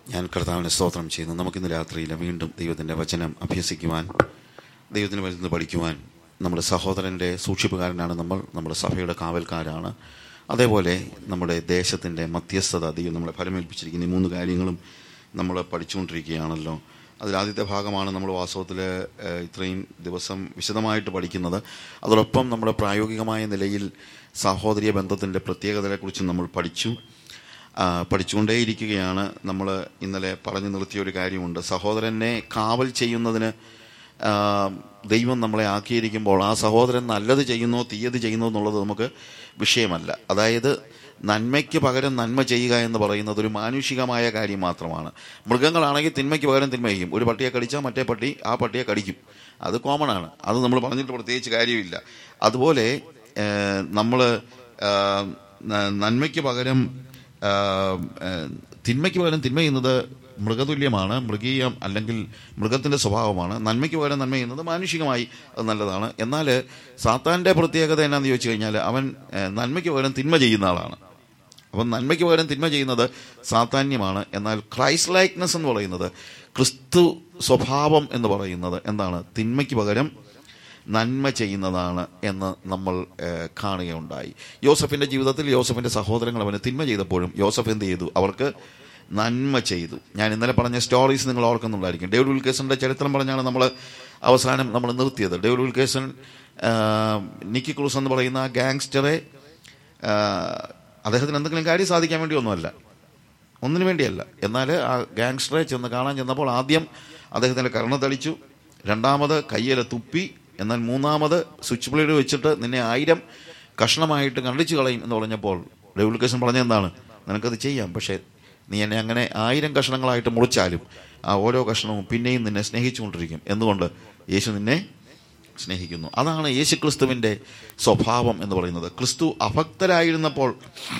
ഞാൻ കർത്താവിനെ സ്തോത്രം ചെയ്യുന്നു നമുക്കിന്ന് രാത്രിയിൽ വീണ്ടും ദൈവത്തിൻ്റെ വചനം അഭ്യസിക്കുവാൻ ദൈവത്തിന് വരുന്നത് പഠിക്കുവാൻ നമ്മുടെ സഹോദരൻ്റെ സൂക്ഷിപ്പുകാരനാണ് നമ്മൾ നമ്മുടെ സഭയുടെ കാവൽക്കാരാണ് അതേപോലെ നമ്മുടെ ദേശത്തിൻ്റെ മധ്യസ്ഥത ദൈവം നമ്മളെ ഫലമേൽപ്പിച്ചിരിക്കുന്ന ഈ മൂന്ന് കാര്യങ്ങളും നമ്മൾ പഠിച്ചുകൊണ്ടിരിക്കുകയാണല്ലോ അതിലാദ്യത്തെ ഭാഗമാണ് നമ്മൾ വാസ്തവത്തിൽ ഏഹ്, ഇത്രയും ദിവസം വിശദമായിട്ട് പഠിക്കുന്നത് അതോടൊപ്പം നമ്മുടെ പ്രായോഗികമായ നിലയിൽ സാഹോദര്യ ബന്ധത്തിൻ്റെ പ്രത്യേകതകളെക്കുറിച്ച് നമ്മൾ പഠിച്ചു ആ, പഠിച്ചുകൊണ്ടേയിരിക്കുകയാണ് നമ്മൾ ഇന്നലെ പറഞ്ഞു നിർത്തിയ ഒരു കാര്യമുണ്ട് സഹോദരനെ കാവൽ ചെയ്യുന്നതിന് ആ, ദൈവം നമ്മളെ ആക്കിയിരിക്കുമ്പോൾ ആ സഹോദരൻ നല്ലത് ചെയ്യുന്നോ തീയത് ചെയ്യുന്നോ എന്നുള്ളത് നമുക്ക് വിഷയമല്ല അതായത് നന്മയ്ക്ക് പകരം നന്മ ചെയ്യുക എന്ന് പറയുന്നത് ഒരു മാനുഷികമായ കാര്യം മാത്രമാണ് മൃഗങ്ങളാണെങ്കിൽ തിന്മയ്ക്ക് പകരം തിന്മ ചെയ്യും ഒരു പട്ടിയെ കടിച്ചാൽ മറ്റേ പട്ടി ആ പട്ടിയെ കടിക്കും അത് കോമൺ ആണ് അത് നമ്മൾ പറഞ്ഞിട്ട് പ്രത്യേകിച്ച് കാര്യമില്ല അതുപോലെ നമ്മൾ നന്മയ്ക്ക് പകരം ആ, ആ, തിന്മയ്ക്ക് പകരം തിന്മ ചെയ്യുന്നത് മൃഗതുല്യമാണ് മൃഗീയം അല്ലെങ്കിൽ മൃഗത്തിന്റെ സ്വഭാവമാണ് നന്മയ്ക്ക് പകരം നന്മ ചെയ്യുന്നത് മാനുഷികമായി അത് നല്ലതാണ് എന്നാൽ സാത്താന്റെ പ്രത്യേകത എന്നാന്ന് ചോദിച്ചു കഴിഞ്ഞാൽ അവൻ ആ, നന്മയ്ക്ക് പകരം തിന്മ ചെയ്യുന്ന ആളാണ് അപ്പം നന്മയ്ക്ക് പകരം തിന്മ ചെയ്യുന്നത് സാത്താന്യമാണ് എന്നാൽ ക്രൈസ്റ്റ് ലൈക്നെസ് എന്ന് പറയുന്നത് ക്രിസ്തു സ്വഭാവം എന്ന് പറയുന്നത് എന്താണ് തിന്മയ്ക്ക് പകരം നന്മ ചെയ്യുന്നതാണ് എന്ന് നമ്മൾ ഏഹ്, കാണുകയുണ്ടായി യോസഫിന്റെ ജീവിതത്തിൽ യോസഫിന്റെ സഹോദരങ്ങൾ അവന് തിന്മ ചെയ്തപ്പോഴും യോസഫ് എന്ത് ചെയ്തു അവർക്ക് നന്മ ചെയ്തു ഞാൻ ഇന്നലെ പറഞ്ഞ സ്റ്റോറീസ് നിങ്ങൾ ഓർക്കുന്നുണ്ടായിരിക്കും ഡേവിഡ് വിൽക്കേസന്റെ ചരിത്രം പറഞ്ഞാണ് നമ്മൾ അവസാനം നമ്മൾ നിർത്തിയത് ഡേവിഡ് വിൽക്കേസൺ ആഹ്, നിക്കി ക്രൂസ് എന്ന് പറയുന്ന ആ ഗാങ്സ്റ്ററെ ആഹ്, അദ്ദേഹത്തിന് എന്തെങ്കിലും കാര്യം സാധിക്കാൻ വേണ്ടി ഒന്നുമല്ല ഒന്നിനു വേണ്ടിയല്ല എന്നാൽ ആ ഗാങ്സ്റ്ററെ ചെന്ന് കാണാൻ ചെന്നപ്പോൾ ആദ്യം അദ്ദേഹത്തിൻ്റെ കരുണ തെളിച്ചു രണ്ടാമത് കയ്യിലെ തുപ്പി എന്നാൽ മൂന്നാമത് സ്വിച്ച് ബ്ലേഡ് വെച്ചിട്ട് നിന്നെ ആയിരം കഷ്ണമായിട്ട് കണ്ടിച്ചു കളയും എന്ന് പറഞ്ഞപ്പോൾ റെവല്യൂക്കേഷൻ പറഞ്ഞ എന്താണ് നിനക്കത് ചെയ്യാം പക്ഷേ നീ എന്നെ അങ്ങനെ ആയിരം കഷ്ണങ്ങളായിട്ട് മുറിച്ചാലും ആ ഓരോ കഷ്ണവും പിന്നെയും നിന്നെ സ്നേഹിച്ചുകൊണ്ടിരിക്കും എന്തുകൊണ്ട് യേശു നിന്നെ സ്നേഹിക്കുന്നു അതാണ് യേശു ക്രിസ്തുവിൻ്റെ സ്വഭാവം എന്ന് പറയുന്നത് ക്രിസ്തു അഭക്തരായിരുന്നപ്പോൾ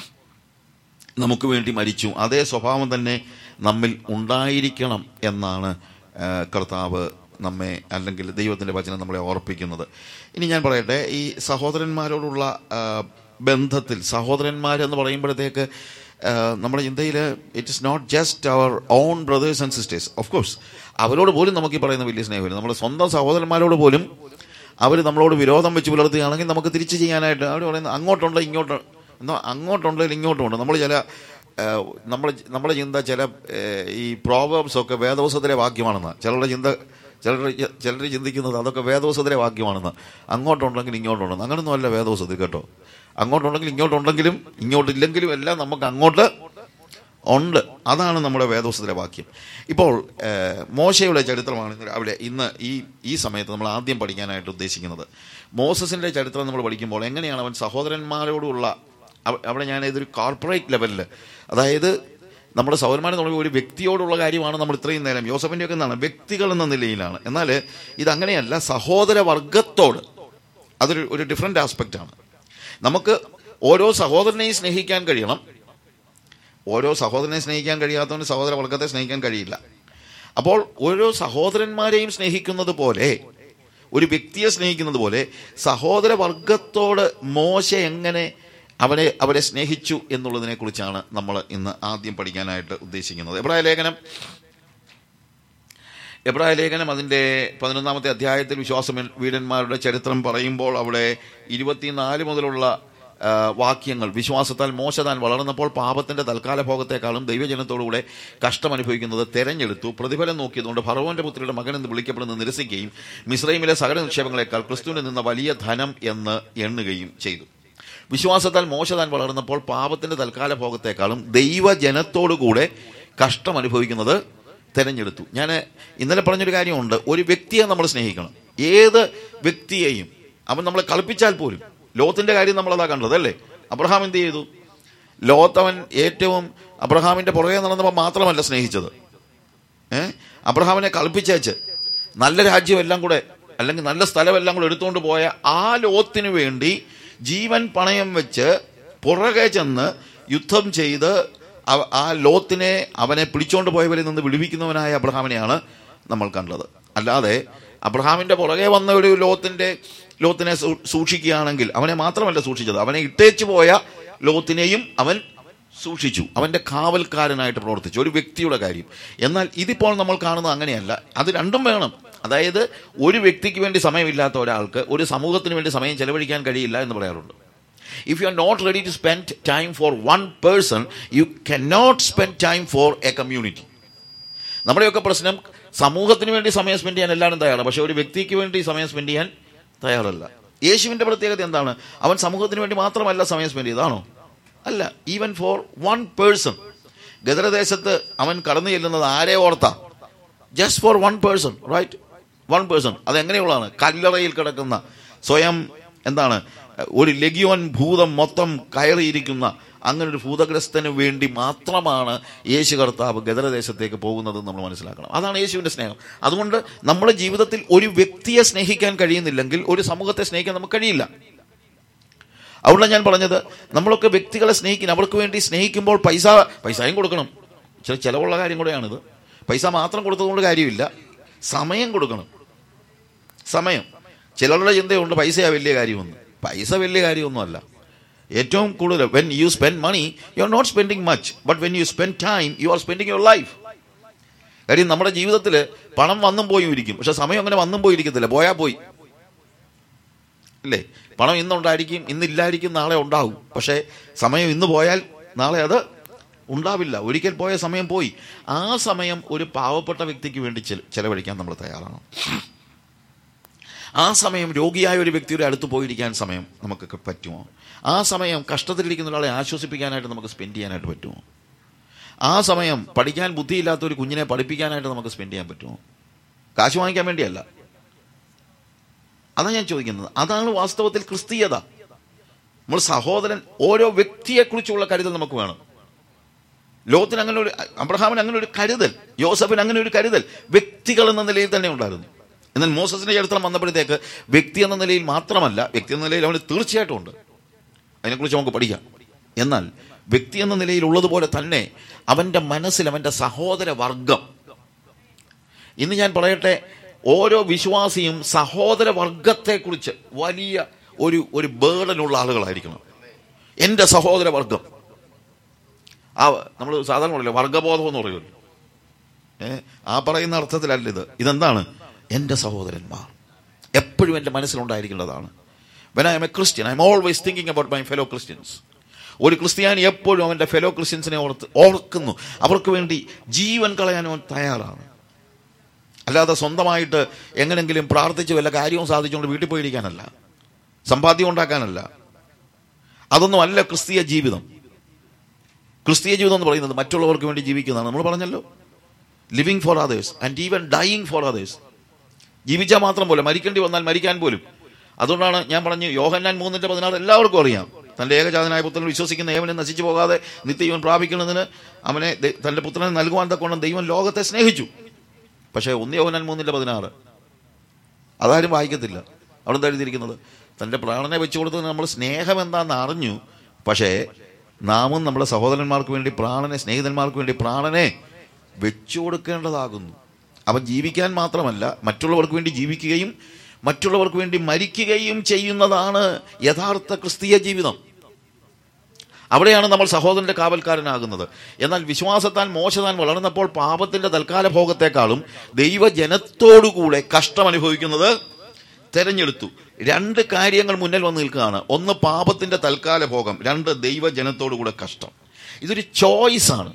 നമുക്ക് വേണ്ടി മരിച്ചു അതേ സ്വഭാവം തന്നെ നമ്മിൽ ഉണ്ടായിരിക്കണം എന്നാണ് ആ, കർത്താവ് നമ്മെ അല്ലെങ്കിൽ ദൈവത്തിൻ്റെ വചനം നമ്മളെ ഓർപ്പിക്കുന്നത് ഇനി ഞാൻ പറയട്ടെ ഈ സഹോദരന്മാരോടുള്ള ആ, ബന്ധത്തിൽ സഹോദരന്മാരെന്ന് പറയുമ്പോഴത്തേക്ക് ആ, നമ്മുടെ ചിന്തയിൽ it is not just our own brothers and sisters of course അവരോട് പോലും നമുക്ക് ഈ പറയുന്ന വലിയ സ്നേഹമില്ല നമ്മുടെ സ്വന്തം സഹോദരന്മാരോട് പോലും അവർ നമ്മളോട് വിരോധം വെച്ച് പുലർത്തുകയാണെങ്കിൽ നമുക്ക് തിരിച്ച് ചെയ്യാനായിട്ട് അവർ പറയുന്നത് അങ്ങോട്ടുണ്ട് ഇങ്ങോട്ട് എന്നോ അങ്ങോട്ടുണ്ടെങ്കിൽ ഇങ്ങോട്ടുമുണ്ട് നമ്മൾ ചില ഏഹ്, നമ്മൾ നമ്മുടെ ചിന്ത ചില ഏഹ്, ഈ പ്രോവേബ്സ് ഒക്കെ വേദവസത്തിലെ വാക്യമാണെന്ന് ചിലരുടെ ചിന്ത ചിലർ ചിലർ ചിന്തിക്കുന്നത് അതൊക്കെ വേദവസത്തിലെ വാക്യമാണെന്ന് അങ്ങോട്ടുണ്ടെങ്കിൽ ഇങ്ങോട്ടുണ്ടെന്ന് അങ്ങനൊന്നും അല്ല വേദവസത്തിൽ കേട്ടോ അങ്ങോട്ടുണ്ടെങ്കിൽ ഇങ്ങോട്ടുണ്ടെങ്കിലും ഇങ്ങോട്ടില്ലെങ്കിലും എല്ലാം നമുക്ക് അങ്ങോട്ട് ഉണ്ട് അതാണ് നമ്മുടെ വേദോസത്തിലെ വാക്യം ഇപ്പോൾ ഏഹ്, മോശയുടെ ചരിത്രമാണ് ഇന്ന് രാവിലെ ഇന്ന് ഈ ഈ സമയത്ത് നമ്മൾ ആദ്യം പഠിക്കാനായിട്ട് ഉദ്ദേശിക്കുന്നത് മോസസിന്റെ ചരിത്രം നമ്മൾ പഠിക്കുമ്പോൾ എങ്ങനെയാണ് അവൻ സഹോദരന്മാരോടുള്ള അവ- അവിടെ ഞാൻ ഇതൊരു കോർപ്പറേറ്റ് ലെവലിൽ അതായത് നമ്മുടെ സഹോദരന്മാരെ തുടങ്ങി ഒരു വ്യക്തിയോടുള്ള കാര്യമാണ് നമ്മൾ ഇത്രയും നേരം യോസഫിന്റെ ഒക്കെ എന്താണ് വ്യക്തികൾ എന്ന നിലയിലാണ് എന്നാൽ ഇതങ്ങനെയല്ല സഹോദര വർഗത്തോട് അതൊരു ഒരു ഡിഫറെന്റ് ആസ്പെക്റ്റ് ആണ് നമുക്ക് ഓരോ സഹോദരനെയും സ്നേഹിക്കാൻ കഴിയണം ഓരോ സഹോദരനെ സ്നേഹിക്കാൻ കഴിയാത്തവന് സഹോദര വർഗത്തെ സ്നേഹിക്കാൻ കഴിയില്ല അപ്പോൾ ഓരോ സഹോദരന്മാരെയും സ്നേഹിക്കുന്നത് പോലെ ഒരു വ്യക്തിയെ സ്നേഹിക്കുന്നത് പോലെ സഹോദര വർഗത്തോട് മോശ എങ്ങനെ അവനെ അവരെ സ്നേഹിച്ചു എന്നുള്ളതിനെ കുറിച്ചാണ് നമ്മൾ ഇന്ന് ആദ്യം പഠിക്കാനായിട്ട് ഉദ്ദേശിക്കുന്നത് എബ്രായ ലേഖനം എബ്രായ ലേഖനം അതിൻ്റെ പതിനൊന്നാമത്തെ അധ്യായത്തിൽ വിശ്വാസ വീരന്മാരുടെ ചരിത്രം പറയുമ്പോൾ അവിടെ ഇരുപത്തിനാല് മുതലുള്ള ആ, വാക്യങ്ങൾ വിശ്വാസത്താൽ മോശ താൻ വളർന്നപ്പോൾ പാപത്തിന്റെ തൽക്കാല ഭോഗത്തെക്കാളും ദൈവജനത്തോടുകൂടെ കഷ്ടം അനുഭവിക്കുന്നത് തെരഞ്ഞെടുത്തു പ്രതിഫലം നോക്കിയതുകൊണ്ട് ഫറവോന്റെ പുത്രിയുടെ മകൻ എന്ന് വിളിക്കപ്പെടുന്നത് നിരസിക്കുകയും മിശ്രൈമിലെ സകല നിക്ഷേപങ്ങളെക്കാൾ ക്രിസ്തുവിന് നിന്ന വലിയ ധനം എന്ന് എണ്ണുകയും ചെയ്തു വിശ്വാസത്താൽ മോശ താൻ വളർന്നപ്പോൾ പാപത്തിന്റെ തൽക്കാല ഭോഗത്തെക്കാളും ദൈവജനത്തോടുകൂടെ കഷ്ടം അനുഭവിക്കുന്നത് തെരഞ്ഞെടുത്തു ഞാൻ ഇന്നലെ പറഞ്ഞൊരു കാര്യമുണ്ട് ഒരു വ്യക്തിയെ നമ്മൾ സ്നേഹിക്കണം ഏത് വ്യക്തിയെയും അവൻ നമ്മളെ കളിപ്പിച്ചാൽ പോലും ലോത്തിന്റെ കാര്യം നമ്മളതാ കണ്ടത് അല്ലേ അബ്രഹാം എന്ത് ചെയ്തു ലോത്ത് അവൻ ഏറ്റവും അബ്രഹാമിന്റെ പുറകെ നടന്നപ്പോൾ മാത്രമല്ല സ്നേഹിച്ചത് ഏ അബ്രഹാമിനെ കളിപ്പിച്ചേച്ച് നല്ല രാജ്യം എല്ലാം കൂടെ അല്ലെങ്കിൽ നല്ല സ്ഥലമെല്ലാം കൂടെ എടുത്തുകൊണ്ട് പോയ ആ ലോത്തിന് വേണ്ടി ജീവൻ പണയം വെച്ച് പുറകെ ചെന്ന് യുദ്ധം ചെയ്ത് അവ- ആ ലോത്തിനെ അവനെ പിടിച്ചോണ്ട് പോയവരിൽ നിന്ന് വിടുവിക്കുന്നവനായ അബ്രഹാമിനെയാണ് നമ്മൾ കണ്ടത് അല്ലാതെ അബ്രഹാമിന്റെ പുറകെ വന്ന ഒരു ലോത്തിന്റെ ലോത്തിനെ സൂ- സൂക്ഷിക്കുകയാണെങ്കിൽ അവനെ മാത്രമല്ല സൂക്ഷിച്ചത് അവനെ ഇട്ടേച്ചു പോയ ലോത്തിനെയും അവൻ സൂക്ഷിച്ചു അവന്റെ കാവൽക്കാരനായിട്ട് പ്രവർത്തിച്ചു ഒരു വ്യക്തിയുടെ കാര്യം എന്നാൽ ഇതിപ്പോൾ നമ്മൾ കാണുന്നത് അങ്ങനെയല്ല അത് രണ്ടും വേണം അതായത് ഒരു വ്യക്തിക്ക് വേണ്ടി സമയമില്ലാത്ത ഒരാൾക്ക് ഒരു സമൂഹത്തിന് വേണ്ടി സമയം ചെലവഴിക്കാൻ കഴിയില്ല എന്ന് പറയാറുണ്ട് if you are not ready to spend time for one person you can not spend time for a community നമ്മുടെയൊക്കെ പ്രശ്നം സമൂഹത്തിന് വേണ്ടി സമയം സ്പെൻഡ് ചെയ്യാൻ എല്ലാവരും തയ്യാറാണ് പക്ഷെ ഒരു വ്യക്തിക്ക് വേണ്ടി സമയം സ്പെൻഡ് ചെയ്യാൻ തയ്യാറല്ല യേശുവിന്റെ പ്രത്യേകത എന്താണ് അവൻ സമൂഹത്തിന് വേണ്ടി മാത്രമല്ല സമയം സ്പെൻഡ് ചെയ്താണോ അല്ല ഈവൻ ഫോർ വൺ പേഴ്സൺ ഗദരദേശത്ത് അവൻ കടന്നു ചെല്ലുന്നത് ആരെ ഓർത്താ just for one person right one person അതെങ്ങനെയുള്ളതാണ് കല്ലറയിൽ കിടക്കുന്ന സ്വയം എന്താണ് ഒരു ലഗിയോൻ ഭൂതം മൊത്തം കയറിയിരിക്കുന്ന അങ്ങനെ ഒരു ഭൂതഗ്രസ്തന് വേണ്ടി മാത്രമാണ് യേശു കർത്താവ് ഗദരദേശത്തേക്ക് പോകുന്നത് നമ്മൾ മനസ്സിലാക്കണം അതാണ് യേശുവിന്റെ സ്നേഹം അതുകൊണ്ട് നമ്മുടെ ജീവിതത്തിൽ ഒരു വ്യക്തിയെ സ്നേഹിക്കാൻ കഴിയുന്നില്ലെങ്കിൽ ഒരു സമൂഹത്തെ സ്നേഹിക്കാൻ നമുക്ക് കഴിയില്ല അതുകൊണ്ടാണ് ഞാൻ പറഞ്ഞത് നമ്മളൊക്കെ വ്യക്തികളെ സ്നേഹിക്കണം അവർക്ക് വേണ്ടി സ്നേഹിക്കുമ്പോൾ പൈസ പൈസയും കൊടുക്കണം ചില ചിലവുള്ള കാര്യം കൂടെയാണിത് പൈസ മാത്രം കൊടുത്തതുകൊണ്ട് കാര്യമില്ല സമയം കൊടുക്കണം സമയം ചിലരുടെ ചിന്തയുണ്ട് പൈസയാ വലിയ കാര്യമൊന്നും പൈസ വലിയ കാര്യമൊന്നുമല്ല ഏറ്റവും കൂടുതൽ when you spend money you are not spending much but when you spend time you are spending your life കാര്യം നമ്മുടെ ജീവിതത്തിൽ പണം വന്നും പോയും ഇരിക്കും പക്ഷെ സമയം അങ്ങനെ വന്നും പോയി ഇരിക്കത്തില്ല പോയാൽ പോയി അല്ലേ പണം ഇന്നുണ്ടായിരിക്കും ഇന്നില്ലായിരിക്കും നാളെ ഉണ്ടാവും പക്ഷേ സമയം ഇന്ന് പോയാൽ നാളെ അത് ഉണ്ടാവില്ല ഒരിക്കൽ പോയ സമയം പോയി ആ സമയം ഒരു പാവപ്പെട്ട വ്യക്തിക്ക് വേണ്ടി ചെല- ചെലവഴിക്കാൻ നമ്മൾ തയ്യാറാണ് ആ സമയം രോഗിയായ ഒരു വ്യക്തിയുടെ അടുത്ത് പോയിരിക്കാൻ സമയം നമുക്കൊക്കെ പറ്റുമോ ആ സമയം കഷ്ടത്തിലിരിക്കുന്ന ഒരാളെ ആശ്വസിപ്പിക്കാനായിട്ട് നമുക്ക് സ്പെൻഡ് ചെയ്യാനായിട്ട് പറ്റുമോ ആ സമയം പഠിക്കാൻ ബുദ്ധിയില്ലാത്ത ഒരു കുഞ്ഞിനെ പഠിപ്പിക്കാനായിട്ട് നമുക്ക് സ്പെൻഡ് ചെയ്യാൻ പറ്റുമോ കാശ് വാങ്ങിക്കാൻ വേണ്ടിയല്ല അതാണ് ഞാൻ ചോദിക്കുന്നത് അതാണ് വാസ്തവത്തിൽ ക്രിസ്തീയത നമ്മൾ സഹോദരൻ ഓരോ വ്യക്തിയെക്കുറിച്ചുള്ള കരുതൽ നമുക്ക് വേണം ലോകത്തിന് അങ്ങനെ ഒരു അബ്രഹാമിന് അങ്ങനെ ഒരു കരുതൽ യോസഫിന് അങ്ങനെ ഒരു കരുതൽ വ്യക്തികൾ എന്ന നിലയിൽ തന്നെ ഉണ്ടായിരുന്നു എന്നാൽ മോസസിന്റെ ചരിത്രം വന്നപ്പോഴത്തേക്ക് വ്യക്തി എന്ന നിലയിൽ മാത്രമല്ല വ്യക്തി എന്ന നിലയിൽ അവന് തീർച്ചയായിട്ടും ഉണ്ട് അതിനെക്കുറിച്ച് നമുക്ക് പഠിക്കാം എന്നാൽ വ്യക്തി എന്ന നിലയിൽ ഉള്ളതുപോലെ തന്നെ അവന്റെ മനസ്സിൽ അവന്റെ സഹോദര വർഗം ഇന്ന് ഞാൻ പറയട്ടെ ഓരോ വിശ്വാസിയും സഹോദര വർഗത്തെക്കുറിച്ച് വലിയ ഒരു ഒരു ബേർഡനുള്ള ആളുകളായിരിക്കണം എൻ്റെ സഹോദര വർഗം ആ നമ്മൾ സാധാരണ പറയില്ല വർഗബോധം എന്ന് പറയുമല്ലോ ഏ ആ പറയുന്ന അർത്ഥത്തിലല്ല ഇത് ഇതെന്താണ് എൻ്റെ സഹോദരന്മാർ എപ്പോഴും എൻ്റെ മനസ്സിലുണ്ടായിരിക്കേണ്ടതാണ് when I am a Christian I am always thinking about my fellow Christians ഒരു ക്രിസ്ത്യാനി എപ്പോഴും അവൻ്റെ ഫെലോ ക്രിസ്ത്യൻസിനെ ഓർത്ത് ഓർക്കുന്നു അവർക്ക് വേണ്ടി ജീവൻ കളയാൻ അവൻ തയ്യാറാണ് അല്ലാതെ സ്വന്തമായിട്ട് എങ്ങനെങ്കിലും പ്രാർത്ഥിച്ച് വല്ല കാര്യവും സാധിച്ചുകൊണ്ട് വീട്ടിൽ പോയിരിക്കാനല്ല സമ്പാദ്യം ഉണ്ടാക്കാനല്ല അതൊന്നും അല്ല ക്രിസ്തീയ ജീവിതം ക്രിസ്തീയ ജീവിതം എന്ന് പറയുന്നത് മറ്റുള്ളവർക്ക് വേണ്ടി ജീവിക്കുന്നതാണ് നമ്മൾ പറഞ്ഞല്ലോ living for others and even dying for others ജീവിച്ചാൽ മാത്രം പോലെ മരിക്കേണ്ടി വന്നാൽ മരിക്കാൻ പോലും അതുകൊണ്ടാണ് ഞാൻ പറഞ്ഞു യോഹന്നാൻ മൂന്നിന്റെ പതിനാറ് എല്ലാവർക്കും അറിയാം തന്റെ ഏകജാതനായ പുത്രൻ വിശ്വസിക്കുന്ന ഏവനെ നശിച്ചു പോകാതെ നിത്യജീവൻ പ്രാപിക്കുന്നതിന് അവനെ ദ- തന്റെ പുത്രനെ നൽകുവാൻ തക്കോണം ദൈവം ലോകത്തെ സ്നേഹിച്ചു പക്ഷേ ഒന്ന് യോഹന്നാൻ മൂന്നിന്റെ പതിനാറ് അതാരും വായിക്കത്തില്ല അവിടെ എന്താ എഴുതിയിരിക്കുന്നത് തന്റെ പ്രാണനെ വെച്ചു കൊടുത്തത് നമ്മൾ സ്നേഹം എന്താണെന്ന് അറിഞ്ഞു പക്ഷേ നാമും നമ്മുടെ സഹോദരന്മാർക്ക് വേണ്ടി പ്രാണനെ സ്നേഹിതന്മാർക്ക് വേണ്ടി പ്രാണനെ വെച്ചു കൊടുക്കേണ്ടതാകുന്നു അവൻ ജീവിക്കാൻ മാത്രമല്ല മറ്റുള്ളവർക്ക് വേണ്ടി ജീവിക്കുകയും മറ്റുള്ളവർക്ക് വേണ്ടി മരിക്കുകയും ചെയ്യുന്നതാണ് യഥാർത്ഥ ക്രിസ്തീയ ജീവിതം അവിടെയാണ് നമ്മൾ സഹോദരന്റെ കാവൽക്കാരനാകുന്നത് എന്നാൽ വിശ്വാസത്താൽ മോശതാൻ വളർന്നപ്പോൾ പാപത്തിന്റെ തൽക്കാല ഭോഗത്തെക്കാളും ദൈവജനത്തോടുകൂടെ കഷ്ടം അനുഭവിക്കുന്നത് തെരഞ്ഞെടുത്തു രണ്ട് കാര്യങ്ങൾ മുന്നിൽ വന്ന് നിൽക്കുകയാണ് ഒന്ന് പാപത്തിന്റെ തൽക്കാല ഭോഗം രണ്ട് ദൈവജനത്തോടുകൂടെ കഷ്ടം ഇതൊരു ചോയ്സ് ആണ്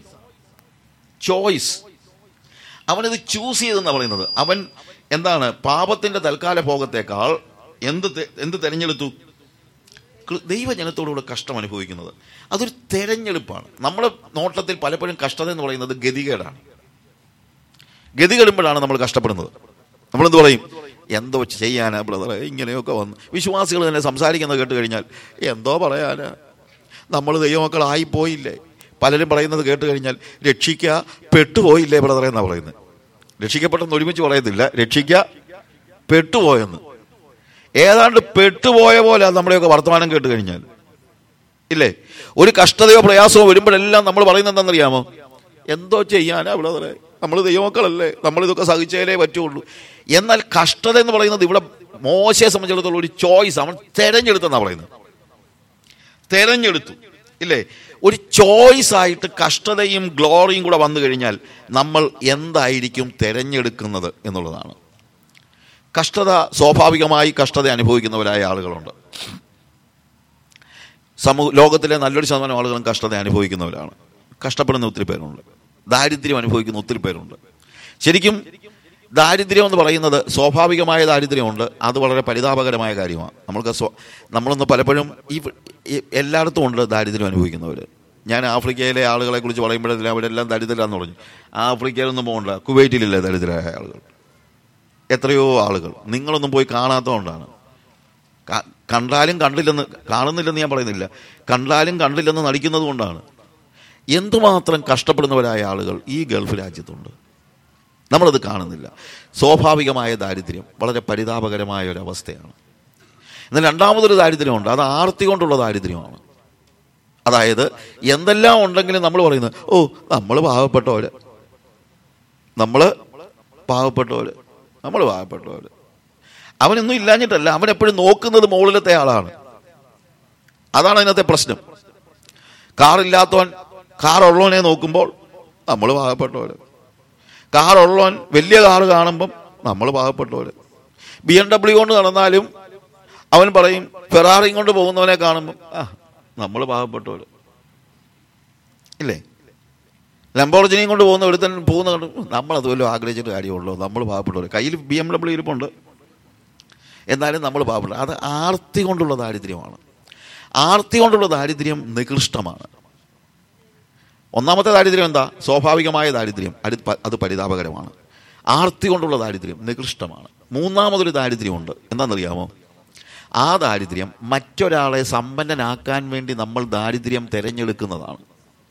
ചോയ്സ് അവനത് ചൂസ് ചെയ്തെന്നാണ് പറയുന്നത് അവൻ എന്താണ് പാപത്തിന്റെ തൽക്കാല ഭോഗത്തേക്കാൾ എന്ത് തെ- എന്ത് തെരഞ്ഞെടുത്തു കൃ- ദൈവജനത്തോടുകൂടെ കഷ്ടം അനുഭവിക്കുന്നത് അതൊരു തെരഞ്ഞെടുപ്പാണ് നമ്മുടെ നോട്ടത്തിൽ പലപ്പോഴും കഷ്ടത എന്ന് പറയുന്നത് ഗതികേടാണ് ഗതികെടുമ്പോഴാണ് നമ്മൾ കഷ്ടപ്പെടുന്നത് നമ്മളെന്ത് പറയും എന്തോ ചെയ്യാനാ ബ്രദറെ ഇങ്ങനെയൊക്കെ വന്നു വിശ്വാസികൾ തന്നെ സംസാരിക്കുന്നത് കേട്ട് കഴിഞ്ഞാൽ എന്തോ പറയാനാ നമ്മൾ ദൈവമക്കളായിപ്പോയില്ലേ പലരും പറയുന്നത് കേട്ട് കഴിഞ്ഞാൽ രക്ഷിക്ക പെട്ടുപോയില്ലേ ബ്രദറെ എന്നാ പറയുന്നത് രക്ഷിക്കപ്പെട്ടെന്ന് ഒരുമിച്ച് പറയത്തില്ല രക്ഷിക്ക പെട്ടുപോയെന്ന് ഏതാണ്ട് പെട്ടുപോയ പോലെ നമ്മുടെയൊക്കെ വർത്തമാനം കേട്ട് കഴിഞ്ഞാൽ ഇല്ലേ ഒരു കഷ്ടതയോ പ്രയാസമോ വരുമ്പോഴെല്ലാം നമ്മൾ പറയുന്നത് എന്താണെന്നറിയാമോ എന്തോ ചെയ്യാനാ ബ്രദറെ നമ്മൾ ദൈവമക്കളല്ലേ നമ്മൾ ഇതൊക്കെ സഹിച്ചാലേ പറ്റുള്ളൂ എന്നാൽ കഷ്ടത എന്ന് പറയുന്നത് ഇവിടെ മോശയെ സംബന്ധിച്ചിടത്തോളം ഒരു ചോയ്സ് അവൻ തെരഞ്ഞെടുത്തെന്നാ പറയുന്നത് തെരഞ്ഞെടുത്തു ഇല്ലേ ഒരു ചോയ്സ് ആയിട്ട് കഷ്ടതയും ഗ്ലോറിയും കൂടെ വന്നു കഴിഞ്ഞാൽ നമ്മൾ എന്തായിരിക്കും തിരഞ്ഞെടുക്കുന്നത് എന്നുള്ളതാണ് കഷ്ടത സ്വാഭാവികമായി കഷ്ടത അനുഭവിക്കുന്നവരായ ആളുകളുണ്ട് സമൂഹ ലോകത്തിലെ നല്ലൊരു ശതമാനം ആളുകളും കഷ്ടത അനുഭവിക്കുന്നവരാണ് കഷ്ടപ്പെടുന്ന ഒത്തിരി പേരുണ്ട് ദാരിദ്ര്യം അനുഭവിക്കുന്ന ഒത്തിരി പേരുണ്ട് ശരിക്കും ദാരിദ്ര്യം എന്ന് പറയുന്നത് സ്വാഭാവികമായ ദാരിദ്ര്യമുണ്ട് അത് വളരെ പരിതാപകരമായ കാര്യമാണ് നമ്മൾക്ക് സ്വ നമ്മളൊന്ന് പലപ്പോഴും ഈ ഈ എല്ലായിടത്തും ഉണ്ട് ദാരിദ്ര്യം അനുഭവിക്കുന്നവർ ഞാൻ ആഫ്രിക്കയിലെ ആളുകളെ കുറിച്ച് പറയുമ്പോഴെല്ലാം അവരെല്ലാം ദരിദ്രരാന്ന് പറഞ്ഞു ആഫ്രിക്കയിലൊന്നും പോകണ്ട കുവൈറ്റിലില്ലേ ദരിദ്രരായ ആളുകൾ എത്രയോ ആളുകൾ നിങ്ങളൊന്നും പോയി കാണാത്തതുകൊണ്ടാണ് ക- കണ്ടാലും കണ്ടില്ലെന്ന് കാണുന്നില്ലെന്ന് ഞാൻ പറയുന്നില്ല കണ്ടാലും കണ്ടില്ലെന്ന് നടിക്കുന്നത് കൊണ്ടാണ് എന്തുമാത്രം കഷ്ടപ്പെടുന്നവരായ ആളുകൾ ഈ ഗൾഫ് രാജ്യത്തുണ്ട് നമ്മളത് കാണുന്നില്ല സ്വാഭാവികമായ ദാരിദ്ര്യം വളരെ പരിതാപകരമായ ഒരു അവസ്ഥയാണ് എന്നാൽ രണ്ടാമതൊരു ദാരിദ്ര്യമുണ്ട് അത് ആർത്തി കൊണ്ടുള്ള ദാരിദ്ര്യമാണ് അതായത് എന്തെല്ലാം ഉണ്ടെങ്കിലും നമ്മൾ പറയുന്നത് ഓ നമ്മൾ പാവപ്പെട്ടവര് നമ്മൾ പാവപ്പെട്ടവര് നമ്മൾ പാവപ്പെട്ടവര് അവനൊന്നും ഇല്ലാഞ്ഞിട്ടല്ല അവൻ എപ്പോഴും നോക്കുന്നത് മുകളിലത്തെ ആളാണ് അതാണ് അതിനകത്തെ പ്രശ്നം കാറില്ലാത്തവൻ കാർ ഉള്ളവനെ നോക്കുമ്പോൾ നമ്മൾ പാവപ്പെട്ടവര് കാർ ഉള്ളവൻ വലിയ കാറ് കാണുമ്പം നമ്മൾ പാവപ്പെട്ടവര് ബി എം ഡബ്ല്യു കൊണ്ട് നടന്നാലും അവൻ പറയും ഫെറാറിയും കൊണ്ട് പോകുന്നവനെ കാണുമ്പം ആ നമ്മൾ പാവപ്പെട്ടവര് ഇല്ലേ ലംബോർജിനിയും കൊണ്ട് പോകുന്ന ഒരുത്തൻ പോകുന്ന കണ്ട് നമ്മളത് വല്ലതും ആഗ്രഹിച്ചിട്ട് കാര്യമുള്ളൂ നമ്മൾ പാവപ്പെട്ടവർ കയ്യിൽ ബി എം ഡബ്ല്യു ഇരിപ്പുണ്ട് എന്നാലും നമ്മൾ പാവപ്പെട്ട അത് ആർത്തി കൊണ്ടുള്ള ദാരിദ്ര്യമാണ് ആർത്തി കൊണ്ടുള്ള ദാരിദ്ര്യം നികൃഷ്ടമാണ് ഒന്നാമത്തെ ദാരിദ്ര്യം എന്താ സ്വാഭാവികമായ ദാരിദ്ര്യം അത് പ- അത് പരിതാപകരമാണ് ആർത്തി കൊണ്ടുള്ള ദാരിദ്ര്യം നികൃഷ്ടമാണ് മൂന്നാമതൊരു ദാരിദ്ര്യമുണ്ട് എന്താണെന്നറിയാമോ ആ ദാരിദ്ര്യം മറ്റൊരാളെ സമ്പന്നനാക്കാൻ വേണ്ടി നമ്മൾ ദാരിദ്ര്യം തിരഞ്ഞെടുക്കുന്നതാണ്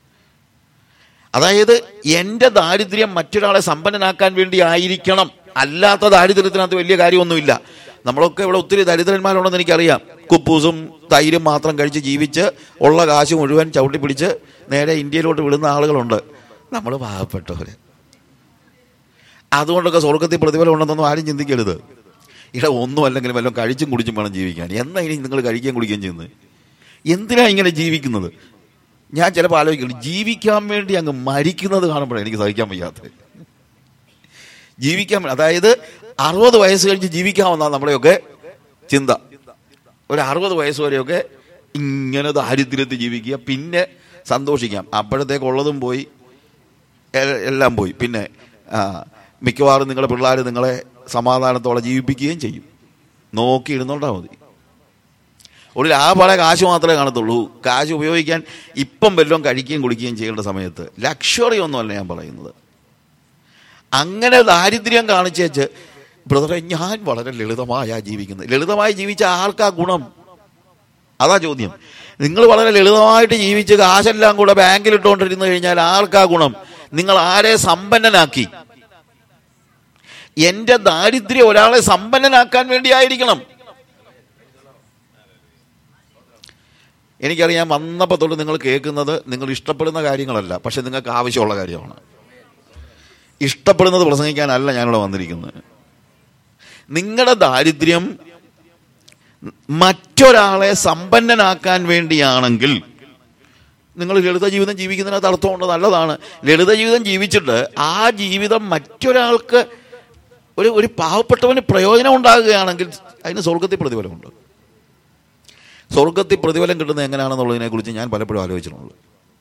അതായത് എൻ്റെ ദാരിദ്ര്യം മറ്റൊരാളെ സമ്പന്നനാക്കാൻ വേണ്ടി ആയിരിക്കണം അല്ലാത്ത ദാരിദ്ര്യത്തിനകത്ത് വലിയ കാര്യമൊന്നുമില്ല നമ്മളൊക്കെ ഇവിടെ ഒത്തിരി ദരിദ്രന്മാരുണ്ടെന്ന് എനിക്കറിയാം കുപ്പൂസും തൈരും മാത്രം കഴിച്ച് ജീവിച്ച് ഉള്ള കാശ് മുഴുവൻ ചവിട്ടി പിടിച്ച് നേരെ ഇന്ത്യയിലോട്ട് വിടുന്ന ആളുകളുണ്ട് നമ്മൾ പാവപ്പെട്ടവര് അതുകൊണ്ടൊക്കെ സ്വർഗത്തിൽ പ്രതിഫലം ഉണ്ടെന്നൊന്നും ആരും ചിന്തിക്കരുത് ഇവിടെ ഒന്നും അല്ലെങ്കിലും വല്ലതും കഴിച്ചും കുടിച്ചും വേണം ജീവിക്കാൻ എന്നാ ഇനി നിങ്ങൾ കഴിക്കുകയും കുടിക്കുകയും ചെയ്യുന്നത് എന്തിനാ ഇങ്ങനെ ജീവിക്കുന്നത് ഞാൻ ചിലപ്പോൾ ആലോചിക്കുന്നു ജീവിക്കാൻ വേണ്ടി അങ്ങ് മരിക്കുന്നത് കാണുമ്പോഴാണ് എനിക്ക് സഹിക്കാൻ വയ്യാത്തത് ജീവിക്കാൻ വേ- അതായത് അറുപത് വയസ്സ് കഴിഞ്ഞ് ജീവിക്കാമെന്നാണ് നമ്മുടെയൊക്കെ ചിന്ത ഒരു അറുപത് വയസ്സ് വരെയൊക്കെ ഇങ്ങനെ ദാരിദ്ര്യത്തിൽ ജീവിക്കുക പിന്നെ സന്തോഷിക്കാം അപ്പോഴത്തേക്ക് ഉള്ളതും പോയി എ- എല്ലാം പോയി പിന്നെ ആ, മിക്കവാറും നിങ്ങളുടെ പിള്ളേർ നിങ്ങളെ സമാധാനത്തോടെ ജീവിപ്പിക്കുകയും ചെയ്യും നോക്കി ഇരുന്നോണ്ടാ മതി ഒടുവിൽ ആ പഴയ കാശ് മാത്രമേ കാണത്തുള്ളൂ കാശ് ഉപയോഗിക്കാൻ ഇപ്പം വല്ലതും കഴിക്കുകയും കുടിക്കുകയും ചെയ്യേണ്ട സമയത്ത് ലക്ഷറി ഒന്നുമല്ല ഞാൻ പറയുന്നത് അങ്ങനെ ദാരിദ്ര്യം കാണിച്ചേച്ച് ബ്രദറെ ഞാൻ വളരെ ലളിതമായ ജീവിക്കുന്നത് ലളിതമായി ജീവിച്ച ആർക്കാ ഗുണം അതാ ചോദ്യം നിങ്ങൾ വളരെ ലളിതമായിട്ട് ജീവിച്ച് കാശെല്ലാം കൂടെ ബാങ്കിൽ ഇട്ടുകൊണ്ടിരുന്നു കഴിഞ്ഞാൽ ആർക്കാ ഗുണം നിങ്ങൾ ആരെ സമ്പന്നനാക്കി എന്റെ ദാരിദ്ര്യം ഒരാളെ സമ്പന്നനാക്കാൻ വേണ്ടിയായിരിക്കണം എനിക്കറിയാം വന്നപ്പോൾ തൊട്ട് നിങ്ങൾ കേൾക്കുന്നത് നിങ്ങൾ ഇഷ്ടപ്പെടുന്ന കാര്യങ്ങളല്ല പക്ഷെ നിങ്ങൾക്ക് ആവശ്യമുള്ള കാര്യമാണ് ഇഷ്ടപ്പെടുന്നത് പ്രസംഗിക്കാനല്ല ഞാനിവിടെ വന്നിരിക്കുന്നത് നിങ്ങളുടെ ദാരിദ്ര്യം മറ്റൊരാളെ സമ്പന്നനാക്കാൻ വേണ്ടിയാണെങ്കിൽ നിങ്ങൾ ലളിത ജീവിതം ജീവിക്കുന്നതിനകത്ത് അർത്ഥമുണ്ട് നല്ലതാണ് ലളിത ജീവിതം ജീവിച്ചിട്ട് ആ ജീവിതം മറ്റൊരാൾക്ക് ഒരു ഒരു പാവപ്പെട്ടവന് പ്രയോജനം ഉണ്ടാകുകയാണെങ്കിൽ അതിന് സ്വർഗത്തിൽ പ്രതിഫലമുണ്ട് സ്വർഗത്തിൽ പ്രതിഫലം കിട്ടുന്നത് എങ്ങനെയാണെന്നുള്ളതിനെ കുറിച്ച് ഞാൻ പലപ്പോഴും ആലോചിച്ചിട്ടുണ്ട്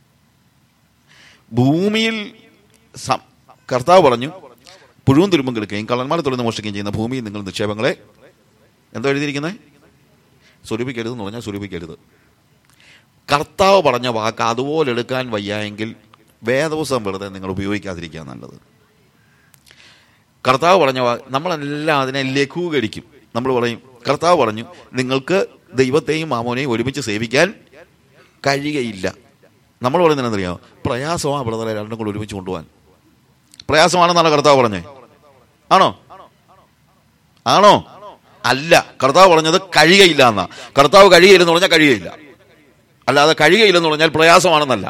ഭൂമിയിൽ സം- കർത്താവ് പറഞ്ഞു പുഴുവും തുരുമ്പും കിടക്കുകയും കള്ളന്മാരെ തുറന്ന് മോഷ്ടിക്കുകയും ചെയ്യുന്ന ഭൂമിയിൽ നിങ്ങൾ നിക്ഷേപങ്ങളെ എന്തോ എഴുതിയിരിക്കുന്നത് സ്വരൂപിക്കരുത് എന്ന് പറഞ്ഞാൽ സ്വരൂപിക്കരുത് കർത്താവ് പറഞ്ഞ വാക്ക് അതുപോലെ എടുക്കാൻ വയ്യായെങ്കിൽ വേദവസം വെറുതെ നിങ്ങൾ ഉപയോഗിക്കാതിരിക്കുക നല്ലത് കർത്താവ് പറഞ്ഞ വാ നമ്മളെല്ലാം അതിനെ ലഘൂകരിക്കും നമ്മൾ പറയും കർത്താവ് പറഞ്ഞു നിങ്ങൾക്ക് ദൈവത്തെയും മാമോനെയും ഒരുമിച്ച് സേവിക്കാൻ കഴിയുകയില്ല നമ്മൾ പറയുന്നത് എന്തറിയാമോ പ്രയാസമാണ് ബ്രദറെ രണ്ടും കൂടെ ഒരുമിച്ച് കൊണ്ടുപോകാൻ പ്രയാസമാണെന്നാണ് കർത്താവ് പറഞ്ഞേ ആണോ ആണോ അല്ല കർത്താവ് പറഞ്ഞത് കഴിയുകയില്ല എന്നാ കർത്താവ് കഴിയുകയില്ലെന്ന് പറഞ്ഞാൽ കഴിയുകയില്ല അല്ലാതെ കഴിയുകയില്ലെന്ന് പറഞ്ഞാൽ പ്രയാസമാണെന്നല്ല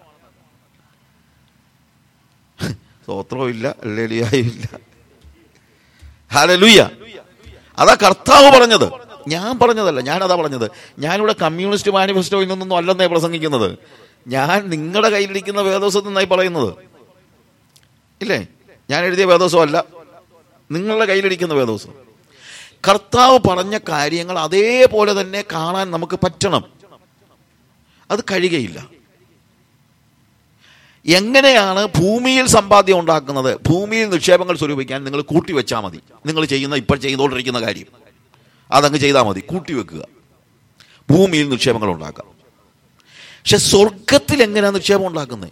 സ്തോത്രവും ഇല്ല ലേലിയായും ഇല്ല ഹാലലൂയ അതാ കർത്താവ് പറഞ്ഞത് ഞാൻ പറഞ്ഞതല്ല ഞാനതാ പറഞ്ഞത് ഞാനിവിടെ കമ്മ്യൂണിസ്റ്റ് മാനിഫെസ്റ്റോയിൽ നിന്നൊന്നും അല്ലെന്നേ പ്രസംഗിക്കുന്നത് ഞാൻ നിങ്ങളുടെ കയ്യിലിരിക്കുന്ന വേദോസത്തിൽ നിന്നായി പറയുന്നത് ഇല്ലേ ഞാൻ എഴുതിയ വേദോസമല്ല നിങ്ങളുടെ കയ്യിലിരിക്കുന്ന വേദോസം കർത്താവ് പറഞ്ഞ കാര്യങ്ങൾ അതേപോലെ തന്നെ കാണാൻ നമുക്ക് പറ്റണം അത് കഴിയുകയില്ല എങ്ങനെയാണ് ഭൂമിയിൽ സമ്പാദ്യം ഉണ്ടാക്കുന്നത് ഭൂമിയിൽ നിക്ഷേപങ്ങൾ സ്വരൂപിക്കാൻ നിങ്ങൾ കൂട്ടിവെച്ചാൽ മതി നിങ്ങൾ ചെയ്യുന്ന ഇപ്പോൾ ചെയ്തുകൊണ്ടിരിക്കുന്ന കാര്യം അതങ്ങ് ചെയ്താൽ മതി കൂട്ടിവെക്കുക ഭൂമിയിൽ നിക്ഷേപങ്ങൾ ഉണ്ടാക്കാം പക്ഷെ സ്വർഗത്തിൽ എങ്ങനെയാണ് നിക്ഷേപം ഉണ്ടാക്കുന്നത്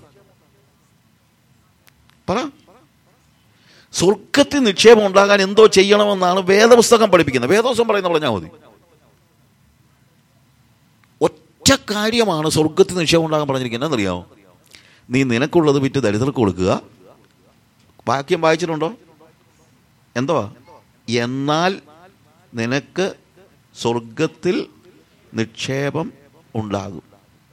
പറ സ്വർഗത്തിൽ നിക്ഷേപം ഉണ്ടാകാൻ എന്തോ ചെയ്യണമെന്നാണ് വേദപുസ്തകം പഠിപ്പിക്കുന്നത് വേദോസം പറയുന്ന പറഞ്ഞാൽ മതി ഒറ്റ കാര്യമാണ് സ്വർഗത്തിൽ നിക്ഷേപം ഉണ്ടാകാൻ പറഞ്ഞിരിക്കുന്നത് എന്നറിയാമോ നീ നിനക്കുള്ളത് വിറ്റ് ദരിദ്രർക്ക് കൊടുക്കുക വാക്യം വായിച്ചിട്ടുണ്ടോ എന്തുവാ എന്നാൽ നിനക്ക് സ്വർഗത്തിൽ നിക്ഷേപം ഉണ്ടാകും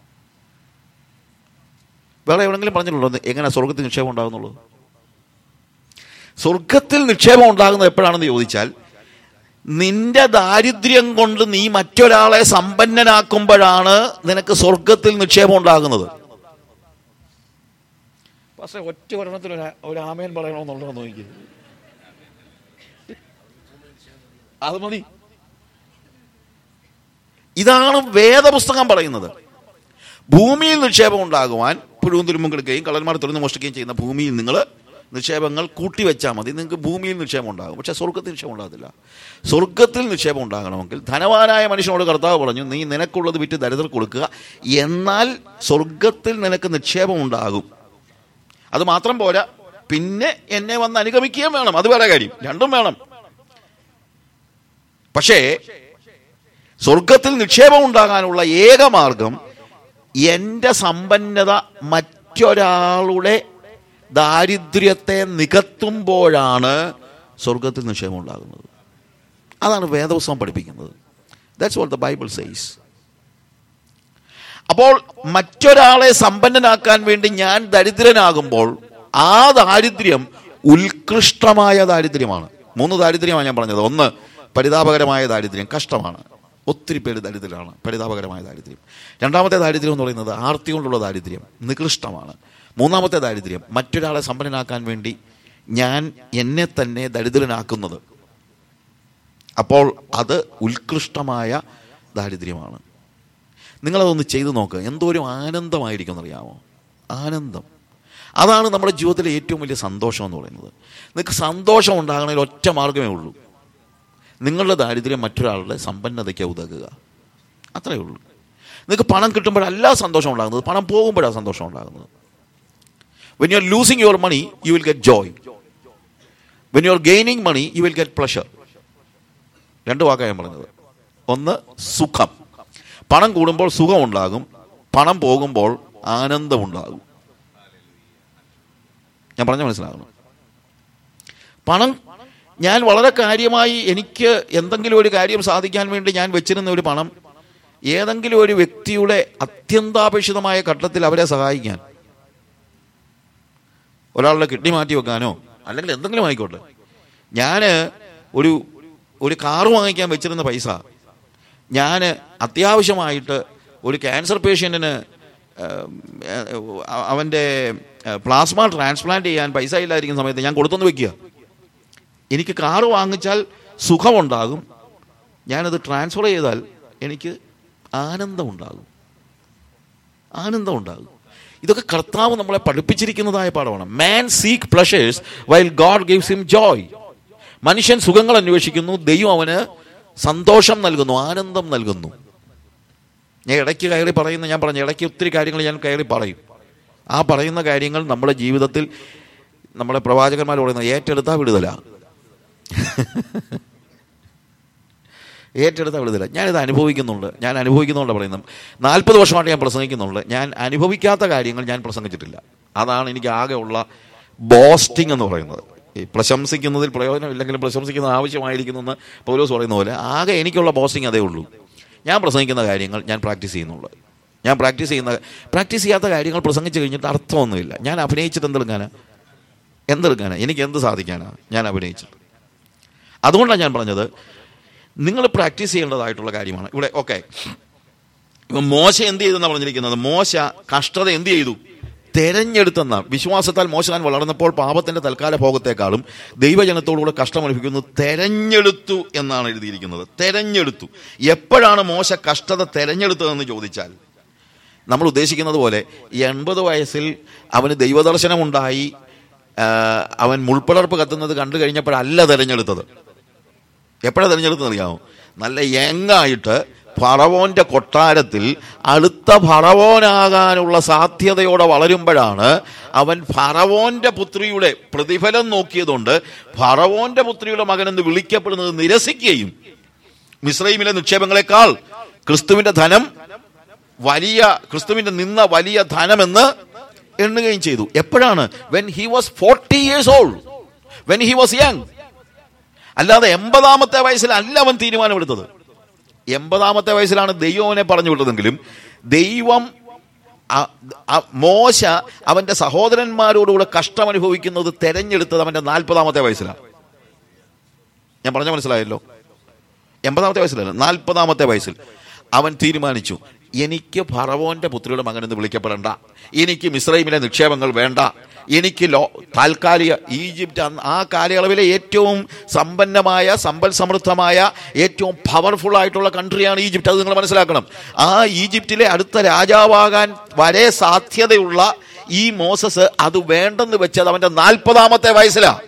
വേറെ എവിടെങ്കിലും പറഞ്ഞിട്ടുണ്ടോ എങ്ങനെ സ്വർഗത്തിൽ നിക്ഷേപം ഉണ്ടാകുന്നുള്ളത് സ്വർഗത്തിൽ നിക്ഷേപം ഉണ്ടാകുന്നത് എപ്പോഴാണെന്ന് ചോദിച്ചാൽ നിന്റെ ദാരിദ്ര്യം കൊണ്ട് നീ മറ്റൊരാളെ സമ്പന്നനാക്കുമ്പോഴാണ് നിനക്ക് സ്വർഗത്തിൽ നിക്ഷേപം ഉണ്ടാകുന്നത് പക്ഷേ ഒറ്റ ഒരെണ്ണത്തിൽ ഒരു ഒരു ആമയൻ പറയണമെന്നുണ്ടോ നോക്കി അത് മതി ഇതാണ് വേദപുസ്തകം പറയുന്നത് ഭൂമിയിൽ നിക്ഷേപം ഉണ്ടാകുവാൻ പുഴുവും തുരുമ്പും കിടക്കുകയും കള്ളന്മാർ തുറന്ന് മോഷ്ടിക്കുകയും ചെയ്യുന്ന ഭൂമിയിൽ നിങ്ങൾ നിക്ഷേപങ്ങൾ കൂട്ടിവെച്ചാൽ മതി നിങ്ങൾക്ക് ഭൂമിയിൽ നിക്ഷേപം ഉണ്ടാകും പക്ഷേ സ്വർഗത്തിൽ നിക്ഷേപം ഉണ്ടാകത്തില്ല സ്വർഗത്തിൽ നിക്ഷേപം ഉണ്ടാകണമെങ്കിൽ ധനവാനായ മനുഷ്യനോട് കർത്താവ് പറഞ്ഞു നീ നിനക്കുള്ളത് വിറ്റ് ദരിദ്രർക്ക് കൊടുക്കുക എന്നാൽ സ്വർഗത്തിൽ നിനക്ക് നിക്ഷേപം ഉണ്ടാകും അത് മാത്രം പോരാ പിന്നെ എന്നെ വന്ന് അനുഗമിക്കുകയും വേണം അത് വേറെ കാര്യം രണ്ടും വേണം പക്ഷേ സ്വർഗത്തിൽ നിക്ഷേപം ഉണ്ടാകാനുള്ള ഏക മാർഗം എൻ്റെ സമ്പന്നത മറ്റൊരാളുടെ ദാരിദ്ര്യത്തെ നികത്തുമ്പോഴാണ് സ്വർഗത്തിൽ നിക്ഷേപം ഉണ്ടാകുന്നത് അതാണ് വേദവസ്വം പഠിപ്പിക്കുന്നത് that's what the Bible says അപ്പോൾ മറ്റൊരാളെ സമ്പന്നനാക്കാൻ വേണ്ടി ഞാൻ ദരിദ്രനാകുമ്പോൾ ആ ദാരിദ്ര്യം ഉത്കൃഷ്ടമായ ദാരിദ്ര്യമാണ് മൂന്ന് ദാരിദ്ര്യമാണ് ഞാൻ പറഞ്ഞത് ഒന്ന് പരിതാപകരമായ ദാരിദ്ര്യം കഷ്ടമാണ് ഒത്തിരി പേര് ദരിദ്രരാണ് പരിതാപകരമായ ദാരിദ്ര്യം രണ്ടാമത്തെ ദാരിദ്ര്യം എന്ന് പറയുന്നത് ആർത്തി കൊണ്ടുള്ള ദാരിദ്ര്യം നികൃഷ്ടമാണ് മൂന്നാമത്തെ ദാരിദ്ര്യം മറ്റൊരാളെ സമ്പന്നനാക്കാൻ വേണ്ടി ഞാൻ എന്നെ തന്നെ ദരിദ്രനാക്കുന്നത് അപ്പോൾ അത് ഉത്കൃഷ്ടമായ ദാരിദ്ര്യമാണ് നിങ്ങളതൊന്ന് ചെയ്തു നോക്കുക എന്തോരം ആനന്ദമായിരിക്കും എന്നറിയാമോ ആനന്ദം അതാണ് നമ്മുടെ ജീവിതത്തിലെ ഏറ്റവും വലിയ സന്തോഷം എന്ന് പറയുന്നത് നിങ്ങൾക്ക് സന്തോഷം ഉണ്ടാകണമെങ്കിൽ ഒറ്റ മാർഗമേ ഉള്ളൂ നിങ്ങളുടെ ദാരിദ്ര്യം മറ്റൊരാളുടെ സമ്പന്നതയ്ക്ക് ഉതകുക അത്രയേ ഉള്ളൂ നിങ്ങൾക്ക് പണം കിട്ടുമ്പോഴല്ല സന്തോഷം ഉണ്ടാകുന്നത് പണം പോകുമ്പോഴാണ് സന്തോഷം ഉണ്ടാകുന്നത് when you are losing your money you will get joy when you are gaining money you will get pleasure രണ്ട് വാക്കാണ് ഞാൻ പറഞ്ഞത് ഒന്ന് സുഖം പണം കൂടുമ്പോൾ സുഖം ഉണ്ടാകും പണം പോകുമ്പോൾ ആനന്ദമുണ്ടാകും ഞാൻ പറഞ്ഞ മനസ്സിലാകണം പണം ഞാൻ വളരെ കാര്യമായി എനിക്ക് എന്തെങ്കിലും ഒരു കാര്യം സാധിക്കാൻ വേണ്ടി ഞാൻ വെച്ചിരുന്ന ഒരു പണം ഏതെങ്കിലും ഒരു വ്യക്തിയുടെ അത്യന്താപേക്ഷിതമായ ഘട്ടത്തിൽ അവരെ സഹായിക്കാൻ ഒരാളുടെ കിഡ്നി മാറ്റി വെക്കാനോ അല്ലെങ്കിൽ എന്തെങ്കിലും ആയിക്കോട്ടെ ഞാൻ ഒരു ഒരു കാറ് വാങ്ങിക്കാൻ വെച്ചിരുന്ന പൈസ ഞാൻ അത്യാവശ്യമായിട്ട് ഒരു ക്യാൻസർ പേഷ്യൻറ്റിന് അവൻ്റെ പ്ലാസ്മ ട്രാൻസ്പ്ലാന്റ് ചെയ്യാൻ പൈസ ഇല്ലായിരിക്കുന്ന സമയത്ത് ഞാൻ കൊടുത്തൊന്ന് വെക്കുക എനിക്ക് കാറ് വാങ്ങിച്ചാൽ സുഖമുണ്ടാകും ഞാനത് ട്രാൻസ്ഫർ ചെയ്താൽ എനിക്ക് ആനന്ദമുണ്ടാകും ആനന്ദമുണ്ടാകും ഇതൊക്കെ കർത്താവ് നമ്മളെ പഠിപ്പിച്ചിരിക്കുന്നതായ പാഠമാണ് man seek pleasures while God gives him joy മനുഷ്യൻ സുഖങ്ങൾ അന്വേഷിക്കുന്നു ദൈവം അവന് സന്തോഷം നൽകുന്നു ആനന്ദം നൽകുന്നു ഞാൻ ഇടയ്ക്ക് കയറി പറയുന്ന ഞാൻ പറഞ്ഞു ഇടയ്ക്ക് ഒത്തിരി കാര്യങ്ങൾ ഞാൻ കയറി പറയും ആ പറയുന്ന കാര്യങ്ങൾ നമ്മുടെ ജീവിതത്തിൽ നമ്മുടെ പ്രവാചകന്മാർ പറയുന്നത് ഏറ്റെടുത്താൽ വിടുതല ഏറ്റെടുത്ത വിടുതല ഞാനിത് അനുഭവിക്കുന്നുണ്ട് ഞാൻ അനുഭവിക്കുന്നുണ്ട് പറയുന്നത് നാൽപ്പത് വർഷമായിട്ട് ഞാൻ പ്രസംഗിക്കുന്നുണ്ട് ഞാൻ അനുഭവിക്കാത്ത കാര്യങ്ങൾ ഞാൻ പ്രസംഗിച്ചിട്ടില്ല അതാണ് എനിക്ക് ആകെയുള്ള ബോസ്റ്റിംഗ് എന്ന് പറയുന്നത് ഈ പ്രശംസിക്കുന്നതിൽ പ്രയോജനമില്ലെങ്കിലും പ്രശംസിക്കുന്ന ആവശ്യമായിരിക്കുന്നെന്ന് പൗലോസ് പറയുന്ന പോലെ ആകെ എനിക്കുള്ള ബോസ്റ്റിംഗ് അതേ ഉള്ളൂ ഞാൻ പ്രസംഗിക്കുന്ന കാര്യങ്ങൾ ഞാൻ പ്രാക്ടീസ് ചെയ്യുന്നുള്ളൂ ഞാൻ പ്രാക്ടീസ് ചെയ്യുന്ന പ്രാക്ടീസ് ചെയ്യാത്ത കാര്യങ്ങൾ പ്രസംഗിച്ച് കഴിഞ്ഞിട്ട് അർത്ഥമൊന്നുമില്ല ഞാൻ അഭിനയിച്ചിട്ട് എന്തെടുക്കാനാ എന്തെടുക്കാനാ എനിക്ക് എന്ത് സാധിക്കാനാ ഞാൻ അഭിനയിച്ചിട്ട് അതുകൊണ്ടാണ് ഞാൻ പറഞ്ഞത് നിങ്ങൾ പ്രാക്ടീസ് ചെയ്യേണ്ടതായിട്ടുള്ള കാര്യമാണ് ഇവിടെ ഓക്കെ ഇപ്പൊ മോശ എന്ത് ചെയ്തെന്നാ പറഞ്ഞിരിക്കുന്നത് മോശ കഷ്ടത എന്ത് ചെയ്തു തെരഞ്ഞെടുത്തെന്ന വിശ്വാസത്താൽ മോശ താൻ വളർന്നപ്പോൾ പാപത്തിന്റെ തൽക്കാല ഭോഗത്തെക്കാളും ദൈവജനത്തോടുകൂടെ കഷ്ടം അനുഭവിക്കുന്നത് തെരഞ്ഞെടുത്തു എന്നാണ് എഴുതിയിരിക്കുന്നത് തെരഞ്ഞെടുത്തു എപ്പോഴാണ് മോശ കഷ്ടത തെരഞ്ഞെടുത്തതെന്ന് ചോദിച്ചാൽ നമ്മൾ ഉദ്ദേശിക്കുന്നത് പോലെ എൺപത് വയസ്സിൽ അവന് ദൈവദർശനമുണ്ടായി ആ, അവൻ മുൾപ്പടർപ്പ് കത്തുന്നത് കണ്ടു കഴിഞ്ഞപ്പോഴല്ല തെരഞ്ഞെടുത്തത് എപ്പോഴാണ് തെരഞ്ഞെടുത്തത് അറിയാമോ നല്ല യങ്ങായിട്ട് ഫറവോന്റെ കൊട്ടാരത്തിൽ അടുത്ത ഫറവോനാകാനുള്ള സാധ്യതയോടെ വളരുമ്പോഴാണ് അവൻ ഫറവോന്റെ പുത്രിയുടെ പ്രതിഫലം നോക്കിയതുകൊണ്ട് ഫറവോന്റെ പുത്രിയുടെ മകനെന്ന് വിളിക്കപ്പെടുന്നത് നിരസിക്കുകയും മിശ്രൈമിലെ നിക്ഷേപങ്ങളെക്കാൾ ക്രിസ്തുവിന്റെ ധനം വലിയ ക്രിസ്തുവിന്റെ നിന്ന വലിയ ധനമെന്ന് എണ്ണുകയും ചെയ്തു എപ്പോഴാണ് when he was forty years old when he was young അല്ലാതെ എൺപതാമത്തെ വയസ്സിലല്ല അവൻ തീരുമാനമെടുത്തത് എൺപതാമത്തെ വയസ്സിലാണ് ദൈവം അവനെ പറഞ്ഞു വിട്ടതെങ്കിലും ദൈവം അ- അ- മോശ അവന്റെ സഹോദരന്മാരോടുകൂടെ കഷ്ടം അനുഭവിക്കുന്നത് തെരഞ്ഞെടുത്തത് അവന്റെ നാൽപ്പതാമത്തെ വയസ്സിലാണ് ഞാൻ പറഞ്ഞ മനസ്സിലായല്ലോ എൺപതാമത്തെ വയസ്സിലല്ല നാൽപ്പതാമത്തെ വയസ്സിൽ അവൻ തീരുമാനിച്ചു എനിക്ക് ഫറവോന്റെ പുത്രിയുടെ മകൻ എന്ന് വിളിക്കപ്പെടേണ്ട എനിക്ക് മിസ്രൈമിലെ നിക്ഷേപങ്ങൾ വേണ്ട എനിക്ക് ലോ താൽക്കാലിക ഈജിപ്റ്റ് അന്ന് ആ കാലയളവിലെ ഏറ്റവും സമ്പന്നമായ സമ്പൽ സമൃദ്ധമായ ഏറ്റവും പവർഫുൾ ആയിട്ടുള്ള കൺട്രിയാണ് ഈജിപ്റ്റ് അത് നിങ്ങൾ മനസ്സിലാക്കണം ആ ഈജിപ്റ്റിലെ അടുത്ത രാജാവാകാൻ വരെ സാധ്യതയുള്ള ഈ മോസസ് അത് വേണ്ടെന്ന് വെച്ചത് അവന്റെ നാൽപ്പതാമത്തെ വയസ്സിലാണ്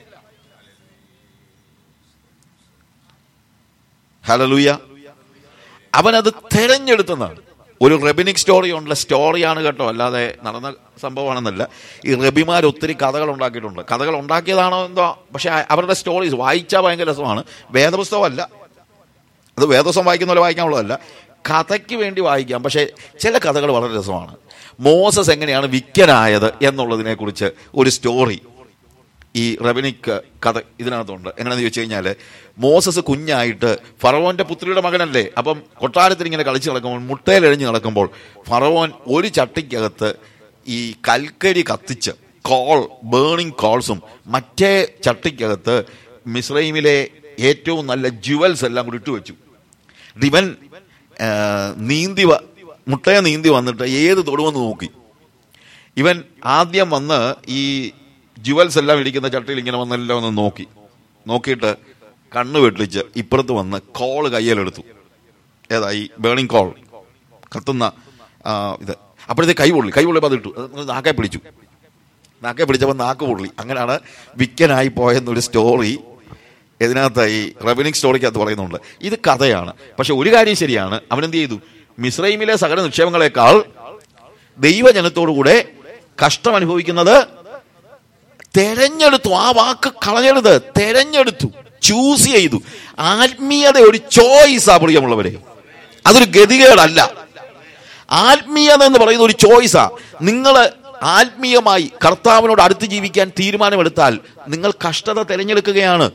ഹലലൂയ അവനത് തെരഞ്ഞെടുത്തെന്നാണ് ഒരു റെബിനിക് സ്റ്റോറി ഉള്ള സ്റ്റോറിയാണ് കേട്ടോ അല്ലാതെ നടന്ന സംഭവമാണെന്നല്ല ഈ റബിമാർ ഒത്തിരി കഥകൾ ഉണ്ടാക്കിയിട്ടുണ്ട് കഥകൾ ഉണ്ടാക്കിയതാണോ എന്തോ പക്ഷെ അ- അവരുടെ സ്റ്റോറീസ് വായിച്ചാൽ ഭയങ്കര രസമാണ് വേദപുസ്തകമല്ല അത് വേദപുസ്തകം വായിക്കുന്ന പോലെ വായിക്കാനുള്ളതല്ല കഥയ്ക്ക് വേണ്ടി വായിക്കാം പക്ഷേ ചില കഥകൾ വളരെ രസമാണ് മോസസ് എങ്ങനെയാണ് വിക്കനായത് എന്നുള്ളതിനെക്കുറിച്ച് ഒരു സ്റ്റോറി ഈ റബനിക് കഥ ഇതിനകത്തുണ്ട് എങ്ങനെയാണെന്ന് ചോദിച്ചു കഴിഞ്ഞാൽ മോസസ് കുഞ്ഞായിട്ട് ഫറവോന്റെ പുത്രിയുടെ മകനല്ലേ അപ്പം കൊട്ടാരത്തിൽ ഇങ്ങനെ കളിച്ച് നടക്കുമ്പോൾ മുട്ടയിലെഴിഞ്ഞ് നടക്കുമ്പോൾ ഫറവോൻ ഒരു ചട്ടിക്കകത്ത് ഈ കൽക്കരി കത്തിച്ച് കോൾ ബേണിംഗ് കോൾസും മറ്റേ ചട്ടിക്കകത്ത് മിസ്രൈമിലെ ഏറ്റവും നല്ല ജുവൽസ് എല്ലാം കൂടി ഇട്ട് വെച്ചു ഇവൻ ആ, നീന്തി വ- മുട്ടയെ നീന്തി വന്നിട്ട് ഏത് തൊടുവെന്ന് നോക്കി ഇവൻ ആദ്യം വന്ന് ഈ ജുവൽസ് എല്ലാം ഇരിക്കുന്ന ചട്ടിയിൽ ഇങ്ങനെ വന്നെല്ലാം ഒന്ന് നോക്കി നോക്കിയിട്ട് കണ്ണ് വെട്ടിച്ച് ഇപ്പുറത്ത് വന്ന് കോൾ കയ്യിലെടുത്തു ഏതാ ഈ ബേണിംഗ് കോൾ കത്തുന്ന ആ, ഇത് അപ്പോഴത്തെ കൈ പൊള്ളി കൈ പൊള്ളിയപ്പോൾ അത് ഇട്ടു അത് നാക്കെ പിടിച്ചു നാക്കെ പിടിച്ചപ്പോൾ നാക്ക് പൊള്ളി അങ്ങനെയാണ് വിക്കനായി പോയെന്നൊരു സ്റ്റോറി ഇതിനകത്ത് ഈ റവനിക് സ്റ്റോറിക്കകത്ത് പറയുന്നുണ്ട് ഇത് കഥയാണ് പക്ഷെ ഒരു കാര്യം ശരിയാണ് അവൻ എന്ത് ചെയ്തു മിസ്രൈമിലെ സകല നിക്ഷേപങ്ങളെക്കാൾ ദൈവജനത്തോടുകൂടെ കഷ്ടം അനുഭവിക്കുന്നത് തെരഞ്ഞെടുത്തു ആ വാക്ക് കളഞ്ഞെടുത്ത് തെരഞ്ഞെടുത്തു ചൂസ് ചെയ്തു ആത്മീയത ഒരു ചോയ്സാ പ്രിയമുള്ളവരെ അതൊരു ഗതികേടല്ല ആത്മീയത എന്ന് പറയുന്ന ഒരു ചോയ്സാ നിങ്ങൾ ആത്മീയമായി കർത്താവിനോട് അടുത്ത് ജീവിക്കാൻ തീരുമാനമെടുത്താൽ നിങ്ങൾ കഷ്ടത തിരഞ്ഞെടുക്കുകയാണ്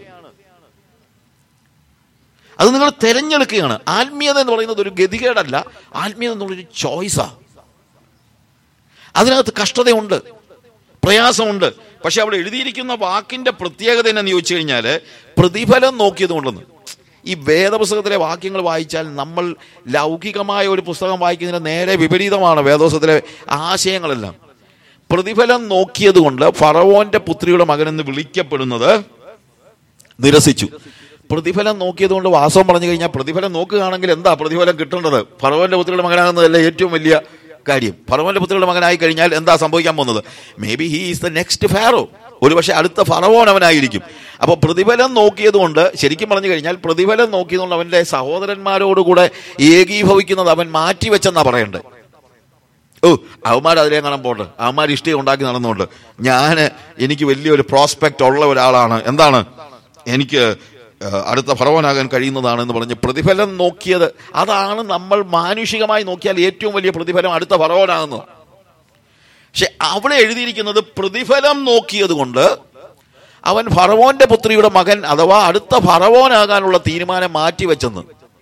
അത് നിങ്ങൾ തിരഞ്ഞെടുക്കുകയാണ് ആത്മീയത എന്ന് പറയുന്നത് ഒരു ഗതികേടല്ല ആത്മീയത എന്നുള്ളൊരു ചോയ്സാ അതിനകത്ത് കഷ്ടതയുണ്ട് പ്രയാസമുണ്ട് പക്ഷെ അവിടെ എഴുതിയിരിക്കുന്ന വാക്കിന്റെ പ്രത്യേകത എന്നു ചോദിച്ചു കഴിഞ്ഞാൽ പ്രതിഫലം നോക്കിയതുകൊണ്ടെന്ന് ഈ വേദപുസ്തകത്തിലെ വാക്യങ്ങൾ വായിച്ചാൽ നമ്മൾ ലൗകികമായ ഒരു പുസ്തകം വായിക്കുന്നതിന് നേരെ വിപരീതമാണ് വേദപുസ്തകത്തിലെ ആശയങ്ങളെല്ലാം പ്രതിഫലം നോക്കിയത് കൊണ്ട് ഫറവോന്റെ പുത്രിയുടെ മകനെന്ന് വിളിക്കപ്പെടുന്നത് നിരസിച്ചു പ്രതിഫലം നോക്കിയത് കൊണ്ട് വാസവം പറഞ്ഞു കഴിഞ്ഞാൽ പ്രതിഫലം നോക്കുകയാണെങ്കിൽ എന്താ പ്രതിഫലം കിട്ടേണ്ടത് ഫറവോന്റെ പുത്രിയുടെ മകനാകുന്നതല്ലേ ഏറ്റവും വലിയ കാര്യം ഫറവോന്റെ പുത്രിയുടെ മകനായി കഴിഞ്ഞാൽ എന്താ സംഭവിക്കാൻ പോകുന്നത് maybe he is the next Pharaoh ഒരുപക്ഷെ അടുത്ത ഫറവോൻ അവനായിരിക്കും അപ്പോൾ പ്രതിഫലം നോക്കിയത് കൊണ്ട് ശരിക്കും പറഞ്ഞു കഴിഞ്ഞാൽ പ്രതിഫലം നോക്കിയതുകൊണ്ട് അവന്റെ സഹോദരന്മാരോടുകൂടെ ഏകീഭവിക്കുന്നത് അവൻ മാറ്റിവെച്ചെന്നാ പറയണ്ടേ ഓ അവന്മാർ അതിലേ കാണാൻ പോട്ടെ അവന്മാർ ഇഷ്ടം ഉണ്ടാക്കി നടന്നുകൊണ്ട് ഞാൻ എനിക്ക് വലിയൊരു പ്രോസ്പെക്റ്റ് ഉള്ള ഒരാളാണ് എന്താണ് എനിക്ക് ഏഹ്, അടുത്ത ഫറവനാകാൻ കഴിയുന്നതാണ് എന്ന് പറഞ്ഞ് പ്രതിഫലം നോക്കിയത് അതാണ് നമ്മൾ മാനുഷികമായി നോക്കിയാൽ ഏറ്റവും വലിയ പ്രതിഫലം അടുത്ത ഫറവനാകുന്നത് പക്ഷെ അവിടെ എഴുതിയിരിക്കുന്നത് പ്രതിഫലം നോക്കിയത് കൊണ്ട് അവൻ ഫറവോന്റെ പുത്രിയുടെ മകൻ അഥവാ അടുത്ത ഫറവോനാകാനുള്ള തീരുമാനം മാറ്റിവെച്ചെന്ന്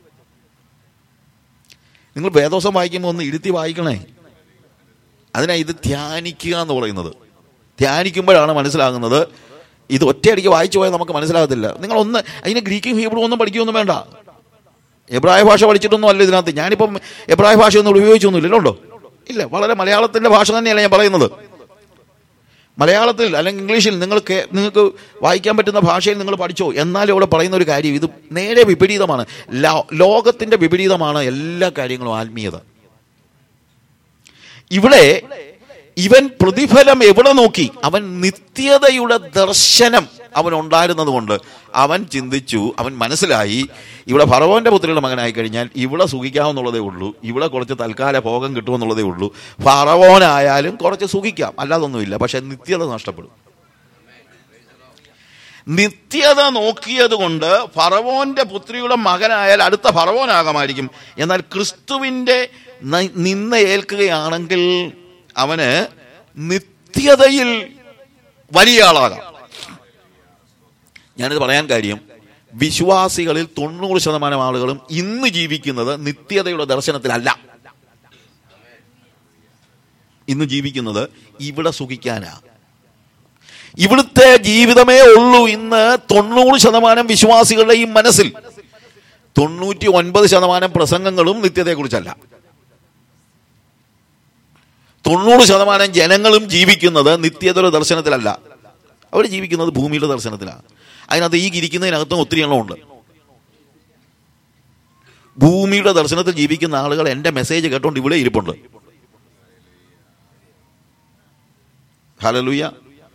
നിങ്ങൾ വേദോസം വായിക്കുമ്പോൾ ഒന്ന് ഇരുത്തി വായിക്കണേ അതിനാ ഇത് ധ്യാനിക്കുക എന്ന് പറയുന്നത് ധ്യാനിക്കുമ്പോഴാണ് മനസ്സിലാകുന്നത് ഇത് ഒറ്റയടിക്ക് വായിച്ചു പോയാൽ നമുക്ക് മനസ്സിലാകത്തില്ല നിങ്ങൾ ഒന്ന് അതിന് ഗ്രീക്കും ഹീബ്രു ഒന്നും പഠിക്കുകയൊന്നും വേണ്ട എബ്രായ ഭാഷ പഠിച്ചിട്ടൊന്നും അല്ല ഇതിനകത്ത് ഞാനിപ്പം എബ്രായ ഭാഷയൊന്നും ഉപയോഗിച്ചൊന്നുമില്ലല്ലോ ഉണ്ടോ ഇല്ല വളരെ മലയാളത്തിന്റെ ഭാഷ തന്നെയല്ല ഞാൻ പറയുന്നത് മലയാളത്തിൽ അല്ലെങ്കിൽ ഇംഗ്ലീഷിൽ നിങ്ങൾക്ക് നിങ്ങൾക്ക് വായിക്കാൻ പറ്റുന്ന ഭാഷയിൽ നിങ്ങൾ പഠിച്ചോ എന്നാലും ഇവിടെ പറയുന്ന ഒരു കാര്യം ഇത് നേരെ വിപരീതമാണ് ലോ- ലോകത്തിന്റെ വിപരീതമാണ് എല്ലാ കാര്യങ്ങളും ആത്മീയത ഇവിടെ ഇവൻ പ്രതിഫലം എവിടെ നോക്കി അവൻ നിത്യതയുടെ ദർശനം അവൻ ഉണ്ടായിരുന്നത് കൊണ്ട് അവൻ ചിന്തിച്ചു അവൻ മനസ്സിലായി ഇവിടെ ഫറവോന്റെ പുത്രിയുടെ മകനായി കഴിഞ്ഞാൽ ഇവിടെ സുഖിക്കാമെന്നുള്ളതേ ഉള്ളൂ ഇവിടെ കുറച്ച് തൽക്കാല ഭോഗം കിട്ടുമെന്നുള്ളതേ ഉള്ളൂ ഫറവോനായാലും കുറച്ച് സുഖിക്കാം അല്ലാതൊന്നുമില്ല പക്ഷെ നിത്യത നഷ്ടപ്പെടും നിത്യത നോക്കിയത് കൊണ്ട് ഫറവോന്റെ പുത്രിയുടെ മകനായാൽ അടുത്ത ഫറവോനാകാമായിരിക്കും എന്നാൽ ക്രിസ്തുവിന്റെ ന- നിന്ന ഏൽക്കുകയാണെങ്കിൽ അവന് നിത്യതയിൽ വലിയ ആളാകാം ഞാനിത് പറയാൻ കാര്യം വിശ്വാസികളിൽ തൊണ്ണൂറ് ശതമാനം ആളുകളും ഇന്ന് ജീവിക്കുന്നത് നിത്യതയുടെ ദർശനത്തിലല്ല ഇന്ന് ജീവിക്കുന്നത് ഇവിടെ സുഖിക്കാനാ ഇവിടുത്തെ ജീവിതമേ ഉള്ളൂ ഇന്ന് തൊണ്ണൂറ് ശതമാനം വിശ്വാസികളുടെയും മനസ്സിൽ തൊണ്ണൂറ്റി ഒൻപത് ശതമാനം പ്രസംഗങ്ങളും നിത്യതയെക്കുറിച്ചല്ല തൊണ്ണൂറ് ശതമാനം ജനങ്ങളും ജീവിക്കുന്നത് നിത്യതയുടെ ദർശനത്തിലല്ല അവർ ജീവിക്കുന്നത് ഭൂമിയുടെ ദർശനത്തിലാണ് അതിനകത്ത് ഈ ഇരിക്കുന്നതിനകത്തും ഒത്തിരി എണ്ണമുണ്ട് ഭൂമിയുടെ ദർശനത്തിൽ ജീവിക്കുന്ന ആളുകൾ എന്റെ മെസ്സേജ് കേട്ടോണ്ട് ഇവിടെ ഇരിപ്പുണ്ട് ഹലലുയ്യ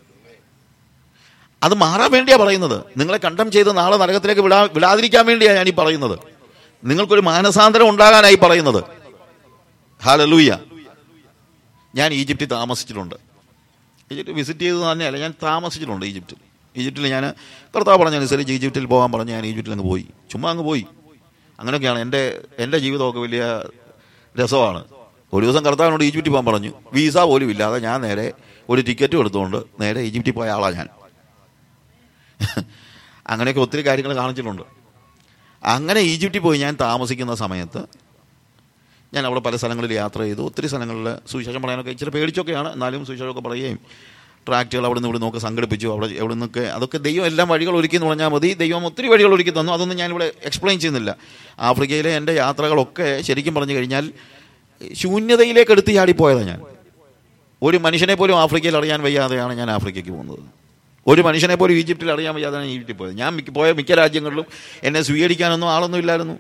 അത് മാറാൻ വേണ്ടിയാ പറയുന്നത് നിങ്ങളെ കണ്ടം ചെയ്ത് നാളെ നരകത്തിലേക്ക് വിടാ വിടാതിരിക്കാൻ വേണ്ടിയാ ഞാൻ ഈ പറയുന്നത് നിങ്ങൾക്കൊരു മാനസാന്തരം ഉണ്ടാകാനായി പറയുന്നത് ഹാലലൂയ ഞാൻ ഈജിപ്തിൽ താമസിച്ചിട്ടുണ്ട് ഈജിപ്റ്റ് വിസിറ്റ് ചെയ്തത് തന്നെയല്ല ഞാൻ താമസിച്ചിട്ടുണ്ട് ഈജിപ്തിൽ ഈജിപ്തിൽ ഞാൻ കർത്താവ് പറഞ്ഞനുസരിച്ച് ഈജിപ്തിൽ പോകാൻ പറഞ്ഞ് ഞാൻ ഈജിപ്തിൽ അങ്ങ് പോയി ചുമ്മാ അങ്ങ് പോയി അങ്ങനെയൊക്കെയാണ് എൻ്റെ എൻ്റെ ജീവിതമൊക്കെ വലിയ രസമാണ് ഒരു ദിവസം കർത്താവിനോട് ഈജിപ്തിൽ പോകാൻ പറഞ്ഞു വീസ പോലും ഇല്ലാതെ ഞാൻ നേരെ ഒരു ടിക്കറ്റും എടുത്തുകൊണ്ട് നേരെ ഈജിപ്തിൽ പോയ ആളാണ് ഞാൻ അങ്ങനെയൊക്കെ ഒത്തിരി കാര്യങ്ങൾ കാണിച്ചിട്ടുണ്ട് അങ്ങനെ ഈജിപ്തിൽ പോയി ഞാൻ താമസിക്കുന്ന സമയത്ത് ഞാൻ അവിടെ പല സ്ഥലങ്ങളിൽ യാത്ര ചെയ്തു ഒത്തിരി സ്ഥലങ്ങളിൽ സുവിശേഷം പറയാനൊക്കെ ഇച്ചിരി പേടിച്ചൊക്കെയാണ് എന്നാലും സുവിശേഷമൊക്കെ പറയുകയും ട്രാക്റ്റുകൾ അവിടെ നിന്ന് ഇവിടെ നിന്നൊക്കെ സംഘടിപ്പിച്ചു അവിടെ എവിടെ നിന്നൊക്കെ അതൊക്കെ ദൈവം എല്ലാം വഴികൾ ഒരുക്കി എന്ന് പറഞ്ഞാൽ മതി ദൈവം ഒത്തിരി വഴികൾ ഒരുക്കി തന്നു അതൊന്നും ഞാനിവിടെ എക്സ്പ്ലെയിൻ ചെയ്യുന്നില്ല ആഫ്രിക്കയിലെ എൻ്റെ യാത്രകളൊക്കെ ശരിക്കും പറഞ്ഞു കഴിഞ്ഞാൽ ശൂന്യതയിലേക്ക് എടുത്ത് ചാടിപ്പോയതാണ് ഞാൻ ഒരു മനുഷ്യനെ പോലും ആഫ്രിക്കയിൽ അറിയാൻ വയ്യാതെയാണ് ഞാൻ ആഫ്രിക്കയ്ക്ക് പോകുന്നത് ഒരു മനുഷ്യനെ പോലും ഈജിപ്തിൽ അറിയാൻ വയ്യാതെയാണ് ഞാൻ ഈജിപ്തിൽ പോയത് ഞാൻ മിക്ക- പോയ മിക്ക രാജ്യങ്ങളിലും എന്നെ സ്വീകരിക്കാനൊന്നും ആളൊന്നും ഇല്ലായിരുന്നു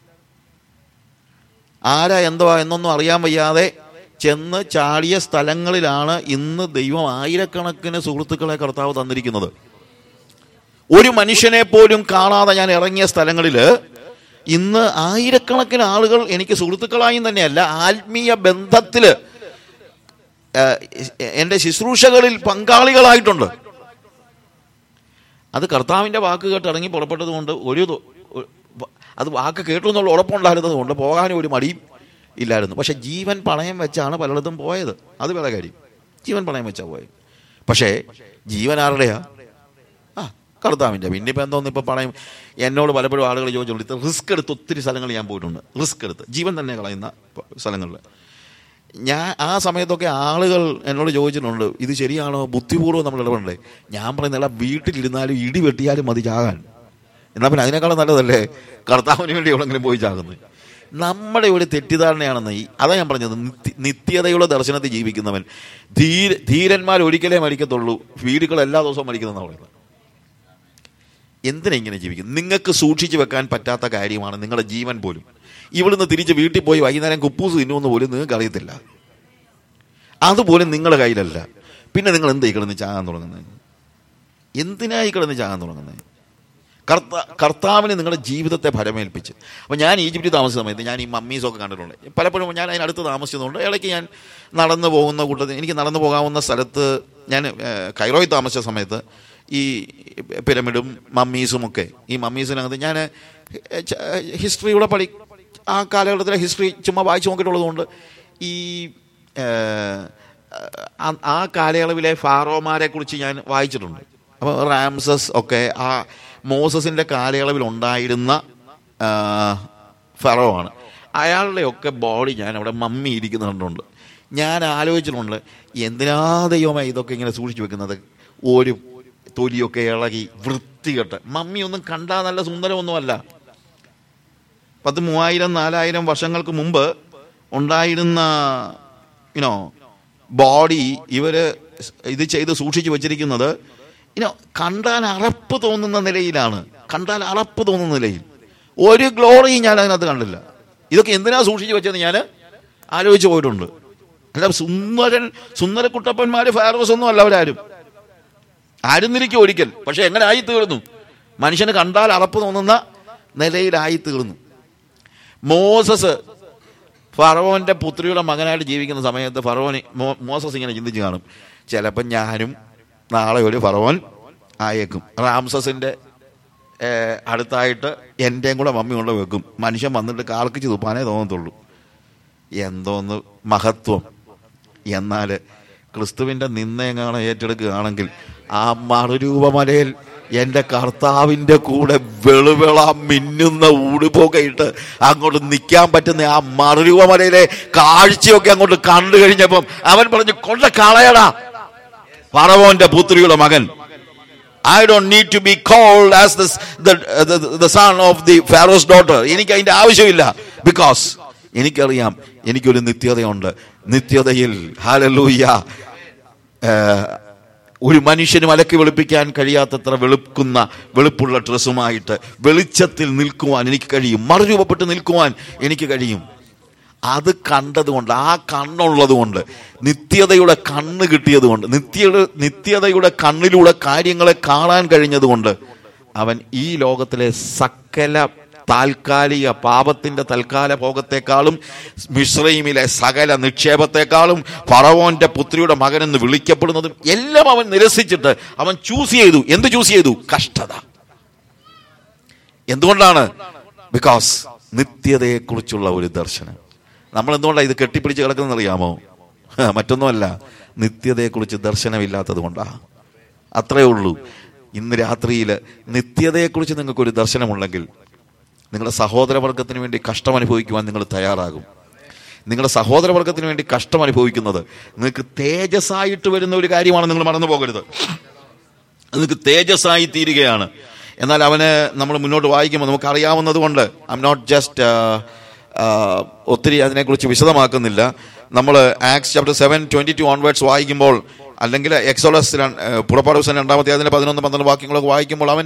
ആരാ എന്തുവാ എന്നൊന്നും അറിയാൻ വയ്യാതെ ചെന്ന് ചാടിയ സ്ഥലങ്ങളിലാണ് ഇന്ന് ദൈവം ആയിരക്കണക്കിന് സുഹൃത്തുക്കളെ കർത്താവ് തന്നിരിക്കുന്നത് ഒരു മനുഷ്യനെ പോലും കാണാതെ ഞാൻ ഇറങ്ങിയ സ്ഥലങ്ങളിൽ ഇന്ന് ആയിരക്കണക്കിന് ആളുകൾ എനിക്ക് സുഹൃത്തുക്കളായും തന്നെയല്ല ആത്മീയ ബന്ധത്തില് ഏഹ്, എന്റെ ശുശ്രൂഷകളിൽ പങ്കാളികളായിട്ടുണ്ട് അത് കർത്താവിന്റെ വാക്ക് കേട്ട് ഇറങ്ങി പുറപ്പെട്ടത് കൊണ്ട് ഒരു ദു- ഒ- അത് വാക്ക് കേട്ടു എന്നുള്ള ഉറപ്പുണ്ടായിരുന്നത് കൊണ്ട് പോകാനും ഒരു മടിയും ഇല്ലായിരുന്നു പക്ഷെ ജീവൻ പണയം വെച്ചാണ് പലയിടത്തും പോയത് അത് വേറെ കാര്യം ജീവൻ പണയം വെച്ചാ പോയത് പക്ഷേ ജീവൻ ആരുടെയാ ആ കർത്താവിന്റെ പിന്നെ ഇപ്പം എന്തോന്ന് ഇപ്പം പണയം എന്നോട് പലപ്പോഴും ആളുകൾ ചോദിച്ചോളൂ ഇത് റിസ്ക് എടുത്ത് ഒത്തിരി സ്ഥലങ്ങളിൽ ഞാൻ പോയിട്ടുണ്ട് റിസ്ക് എടുത്ത് ജീവൻ തന്നെ കളയുന്ന പ- സ്ഥലങ്ങളിൽ ഞാൻ ആ സമയത്തൊക്കെ ആളുകൾ എന്നോട് ചോദിച്ചിട്ടുണ്ട് ഇത് ശരിയാണോ ബുദ്ധിപൂർവ്വം നമ്മൾ ഇടപെടണ്ടേ ഞാൻ പറയുന്നില്ല വീട്ടിലിരുന്നാലും ഇടി വെട്ടിയാലും മതി ചാകാൻ എന്നാൽ പിന്നെ അതിനേക്കാളും നല്ലതല്ലേ കർത്താവിന് വേണ്ടി എവിടെങ്കിലും പോയി ചാകുന്നത് നമ്മുടെ ഒരു തെറ്റിദ്ധാരണയാണെന്ന് ഈ അതാ ഞാൻ പറഞ്ഞത് നിത്യ- നിത്യതയുടെ ദർശനത്തിൽ ജീവിക്കുന്നവൻ ധീര ധീരന്മാർ ഒരിക്കലേ മരിക്കത്തുള്ളൂ വീടുകൾ എല്ലാ ദിവസവും മരിക്കുന്നതെന്നാണ് പറയുന്നത് എന്തിനാ ഇങ്ങനെ ജീവിക്കുന്നത് നിങ്ങൾക്ക് സൂക്ഷിച്ചു വെക്കാൻ പറ്റാത്ത കാര്യമാണ് നിങ്ങളുടെ ജീവൻ പോലും ഇവിടുന്ന് തിരിച്ച് വീട്ടിൽ പോയി വൈകുന്നേരം കുപ്പൂസ് തിന്നുമെന്ന് പോലും നിങ്ങൾക്ക് അറിയത്തില്ല അതുപോലും നിങ്ങളുടെ കയ്യിലല്ല പിന്നെ നിങ്ങൾ എന്താ ഈ കിടന്ന് ചാകാൻ തുടങ്ങുന്നത് എന്തിനായി കിടന്ന് ചാകാൻ തുടങ്ങുന്നത് കർത്ത കർത്താവിന് നിങ്ങളുടെ ജീവിതത്തെ ഫലമേൽപ്പിച്ച് അപ്പോൾ ഞാൻ ഈജിപ്തിൽ താമസിച്ച സമയത്ത് ഞാൻ ഈ മമ്മീസൊക്കെ കണ്ടിട്ടുണ്ട് പലപ്പോഴും ഞാൻ അതിനടുത്ത് താമസിച്ചതുകൊണ്ട് ഇടയ്ക്ക് ഞാൻ നടന്നു പോകുന്ന കൂട്ടത്തിൽ എനിക്ക് നടന്നു പോകാവുന്ന സ്ഥലത്ത് ഞാൻ ഏഹ്, കൈറോയിൽ താമസിച്ച സമയത്ത് ഈ പിരമിഡും മമ്മീസും ഒക്കെ ഈ മമ്മീസിനകത്ത് ഞാൻ ഹിസ്റ്ററിയുടെ പഠി ആ കാലഘട്ടത്തിലെ ഹിസ്റ്ററി ചുമ്മാ വായിച്ചു നോക്കിയിട്ടുള്ളത് കൊണ്ട് ഈ ഏഹ്, ആ- ആ കാലയളവിലെ ഫാറോമാരെ കുറിച്ച് ഞാൻ വായിച്ചിട്ടുണ്ട് അപ്പോൾ റാംസസ് ഒക്കെ ആ മോസസിന്റെ കാലയളവിൽ ഉണ്ടായിരുന്ന ആ, ഫറോ ആണ് അയാളുടെയൊക്കെ ബോഡി ഞാൻ അവിടെ മമ്മി ഇരിക്കുന്ന കണ്ടുണ്ട് ഞാൻ ആലോചിച്ചിട്ടുണ്ട് എന്തിനാ ദൈവമായി ഇതൊക്കെ ഇങ്ങനെ സൂക്ഷിച്ചു വെക്കുന്നത് ഒരു തൊലിയൊക്കെ ഇളകി വൃത്തികെട്ട് മമ്മി ഒന്നും കണ്ടാൽ നല്ല സുന്ദരമൊന്നുമല്ല പത്ത് മൂവായിരം നാലായിരം വർഷങ്ങൾക്ക് മുമ്പ് ഉണ്ടായിരുന്ന യുനോ ബോഡി ഇവര് ഇത് ചെയ്ത് സൂക്ഷിച്ചു വെച്ചിരിക്കുന്നത് ഇനോ കണ്ടാൽ അറപ്പ് തോന്നുന്ന നിലയിലാണ് കണ്ടാൽ അറപ്പ് തോന്നുന്ന നിലയിൽ ഒരു ഗ്ലോറിയും ഞാൻ അതിനകത്ത് കണ്ടില്ല ഇതൊക്കെ എന്തിനാ സൂക്ഷിച്ചു വെച്ചതെന്ന് ഞാൻ ആലോചിച്ച് പോയിട്ടുണ്ട് അല്ല സുന്ദരൻ സുന്ദരക്കുട്ടപ്പന്മാര് ഫാറോസ് ഒന്നും അല്ല അവരാരും ആയിരുന്നിരിക്കും ഒരിക്കൽ പക്ഷെ എങ്ങനെ ആയി തീർന്നു മനുഷ്യന് കണ്ടാൽ അറപ്പ് തോന്നുന്ന നിലയിലായി തീർന്നു മോസസ് ഫറവോന്റെ പുത്രിയുടെ മകനായിട്ട് ജീവിക്കുന്ന സമയത്ത് ഫറവോന് മോ- മോസസ് ഇങ്ങനെ ചിന്തിച്ച് കാണും ചിലപ്പോൾ ഞാനും നാളെ ഒരു ഫറവോൻ ആയേക്കും റാംസസിന്റെ ഏഹ്, അടുത്തായിട്ട് എൻ്റെയും കൂടെ മമ്മി കൊണ്ട് വെക്കും മനുഷ്യൻ വന്നിട്ട് കാർക്കിച്ച് തുപ്പാനേ തോന്നത്തുള്ളൂ എന്തോന്ന് മഹത്വം എന്നാൽ ക്രിസ്തുവിൻ്റെ നിന്നയെങ്ങാണ് ഏറ്റെടുക്കുകയാണെങ്കിൽ ആ മറുരൂപമലയിൽ എൻ്റെ കർത്താവിൻ്റെ കൂടെ വെളുവിള മിന്നുന്ന ഊടുപോക്കെ ഇട്ട് അങ്ങോട്ട് നിൽക്കാൻ പറ്റുന്ന ആ മറുരൂപമലയിലെ കാഴ്ചയൊക്കെ അങ്ങോട്ട് കണ്ടു കഴിഞ്ഞപ്പം അവൻ പറഞ്ഞു കൊണ്ട കളയടാ പറവോന്റെ പുത്രിയുടെ മകൻ I don't need to be called as the son of the Pharaoh's daughter എനിക്ക് അതിന്റെ ആവശ്യമില്ല ബിക്കോസ് എനിക്കറിയാം എനിക്കൊരു നിത്യതയുണ്ട് നിത്യതയിൽ ഹാലലൂയ ഒരു മനുഷ്യനും അലക്കി വെളുപ്പിക്കാൻ കഴിയാത്തത്ര വെളുക്കുന്ന വെളുപ്പുള്ള ഡ്രസ്സുമായിട്ട് വെളിച്ചത്തിൽ നിൽക്കുവാൻ എനിക്ക് കഴിയും മറുരൂപപ്പെട്ട് നിൽക്കുവാൻ എനിക്ക് കഴിയും അത് കണ്ടതുകൊണ്ട് ആ കണ്ണുള്ളത് കൊണ്ട് നിത്യതയുടെ കണ്ണ് കിട്ടിയത് കൊണ്ട് നിത്യയുടെ നിത്യതയുടെ കണ്ണിലൂടെ കാര്യങ്ങളെ കാണാൻ കഴിഞ്ഞതുകൊണ്ട് അവൻ ഈ ലോകത്തിലെ സകല താൽക്കാലിക പാപത്തിന്റെ തൽക്കാല ഭോഗത്തെക്കാളും മിശ്രൈമിലെ സകല നിക്ഷേപത്തെക്കാളും ഫറവോന്റെ പുത്രിയുടെ മകനെന്ന് വിളിക്കപ്പെടുന്നതും എല്ലാം അവൻ നിരസിച്ചിട്ട് അവൻ ചൂസ് ചെയ്തു എന്ത് ചൂസ് ചെയ്തു കഷ്ടത എന്തുകൊണ്ടാണ് ബിക്കോസ് നിത്യതയെക്കുറിച്ചുള്ള ഒരു ദർശനം നമ്മൾ എന്തുകൊണ്ടാണ് ഇത് കെട്ടിപ്പിടിച്ച് കിടക്കുന്നത് അറിയാമോ മറ്റൊന്നുമല്ല നിത്യതയെക്കുറിച്ച് ദർശനമില്ലാത്തത് കൊണ്ടാണ് അത്രേ ഉള്ളൂ ഇന്ന് രാത്രിയിൽ നിത്യതയെക്കുറിച്ച് നിങ്ങൾക്കൊരു ദർശനമുണ്ടെങ്കിൽ നിങ്ങളുടെ സഹോദരവർഗത്തിന് വേണ്ടി കഷ്ടം അനുഭവിക്കുവാൻ നിങ്ങൾ തയ്യാറാകും നിങ്ങളുടെ സഹോദരവർഗത്തിന് വേണ്ടി കഷ്ടം അനുഭവിക്കുന്നത് നിങ്ങൾക്ക് തേജസ്സായിട്ട് വരുന്ന ഒരു കാര്യമാണ് നിങ്ങൾ മറന്നു പോകരുത് അത് നിങ്ങൾക്ക് തേജസ്സായി തീരുകയാണ് എന്നാൽ അവന് നമ്മൾ മുന്നോട്ട് വായിക്കുമ്പോൾ നമുക്ക് അറിയാവുന്നത് കൊണ്ട് ഐ എം നോട്ട് ജസ്റ്റ് ഒത്തിരി അതിനെക്കുറിച്ച് വിശദമാക്കുന്നില്ല നമ്മൾ Acts chapter seven twenty two onwards വായിക്കുമ്പോൾ അല്ലെങ്കിൽ എക്സോളസ് പുറപ്പാട് ദിവസം രണ്ടാമത്തെ അതിന്റെ പതിനൊന്ന് പന്ത്രണ്ട് വാക്യങ്ങളൊക്കെ വായിക്കുമ്പോൾ അവൻ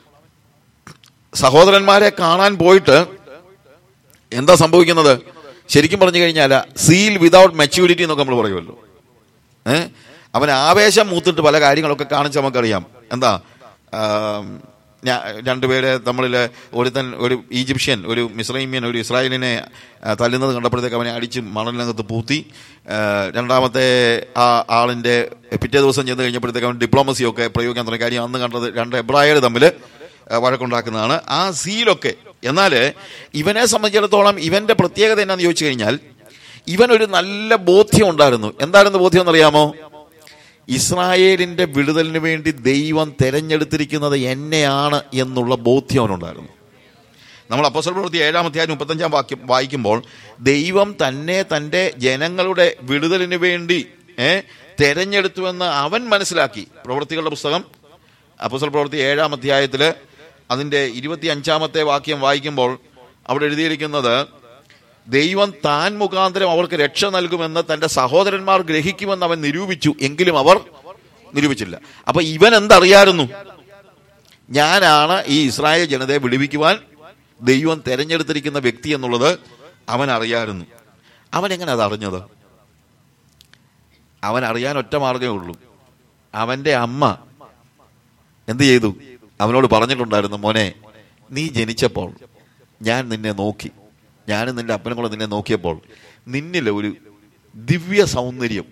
സഹോദരന്മാരെ കാണാൻ പോയിട്ട് എന്താ സംഭവിക്കുന്നത് ശരിക്കും പറഞ്ഞു കഴിഞ്ഞാൽ സീൽ വിതൗട്ട് മെച്യൂരിറ്റി എന്നൊക്കെ നമ്മൾ പറയുമല്ലോ ഏഹ് അവൻ ആവേശം മൂത്തിട്ട് പല കാര്യങ്ങളൊക്കെ കാണിച്ച് നമുക്കറിയാം എന്താ ആം, ഞാ- രണ്ടുപേരെ തമ്മിൽ ഒരുത്തൻ ഒരു ഈജിപ്ഷ്യൻ ഒരു മിസ്രൈമ്യൻ ഒരു ഇസ്രായേലിനെ ആ, തല്ലുന്നത് കണ്ടപ്പോഴത്തേക്ക് അവനെ അടിച്ച് മണലിനകത്ത് പൂത്തി ആ, രണ്ടാമത്തെ ആ ആളിന്റെ പിറ്റേ ദിവസം ചെന്ന് കഴിഞ്ഞപ്പോഴത്തേക്ക് അവൻ ഡിപ്ലോമസി ഒക്കെ പ്രയോഗിക്കാൻ തുടങ്ങിയ കാര്യം അന്ന് കണ്ടത് രണ്ട് എബ്രായർ തമ്മിൽ ആ, വഴക്കുണ്ടാക്കുന്നതാണ് ആ സീലൊക്കെ എന്നാൽ ഇവനെ സംബന്ധിച്ചിടത്തോളം ഇവന്റെ പ്രത്യേകത എന്നാന്ന് ചോദിച്ചു കഴിഞ്ഞാൽ ഇവനൊരു നല്ല ബോധ്യം ഉണ്ടായിരുന്നു എന്തായിരുന്നു ബോധ്യം എന്നറിയാമോ ഇസ്രായേലിന്റെ വിടുതലിന് വേണ്ടി ദൈവം തെരഞ്ഞെടുത്തിരിക്കുന്നത് എന്നെയാണ് എന്നുള്ള ബോധ്യം അവനുണ്ടായിരുന്നു നമ്മൾ അപ്പോസ്റ്റൽ പ്രവൃത്തി ഏഴാം അധ്യായം മുപ്പത്തഞ്ചാം വാക്യം വായിക്കുമ്പോൾ ദൈവം തന്നെ തന്റെ ജനങ്ങളുടെ വിടുതലിന് വേണ്ടി ഏ തെരഞ്ഞെടുത്തുവെന്ന് അവൻ മനസ്സിലാക്കി പ്രവൃത്തികളുടെ പുസ്തകം അപ്പോസ്റ്റൽ പ്രവൃത്തി ഏഴാം അധ്യായത്തില് അതിന്റെ ഇരുപത്തി അഞ്ചാമത്തെ വാക്യം വായിക്കുമ്പോൾ അവിടെ എഴുതിയിരിക്കുന്നത് ദൈവം താൻ മുഖാന്തരം അവർക്ക് രക്ഷ നൽകുമെന്ന് തന്റെ സഹോദരന്മാർ ഗ്രഹിക്കുമെന്ന് അവൻ നിരൂപിച്ചു എങ്കിലും അവർ നിരൂപിച്ചില്ല അപ്പൊ ഇവൻ എന്തറിയായിരുന്നു ഞാനാണ് ഈ ഇസ്രായേൽ ജനതയെ വിടുവിക്കുവാൻ ദൈവം തെരഞ്ഞെടുത്തിരിക്കുന്ന വ്യക്തി എന്നുള്ളത് അവൻ അറിയായിരുന്നു അവൻ എങ്ങനെ അത് അറിഞ്ഞത് അവൻ അറിയാൻ ഒറ്റ മാർഗമേ ഉള്ളൂ അവന്റെ അമ്മ എന്ത് ചെയ്തു അവനോട് പറഞ്ഞിട്ടുണ്ടായിരുന്നു മോനെ നീ ജനിച്ചപ്പോൾ ഞാൻ നിന്നെ നോക്കി ഞാനും നിന്റെ അപ്പനും കൂടെ നിന്നെ നോക്കിയപ്പോൾ നിന്നിൽ ഒരു ദിവ്യ സൗന്ദര്യം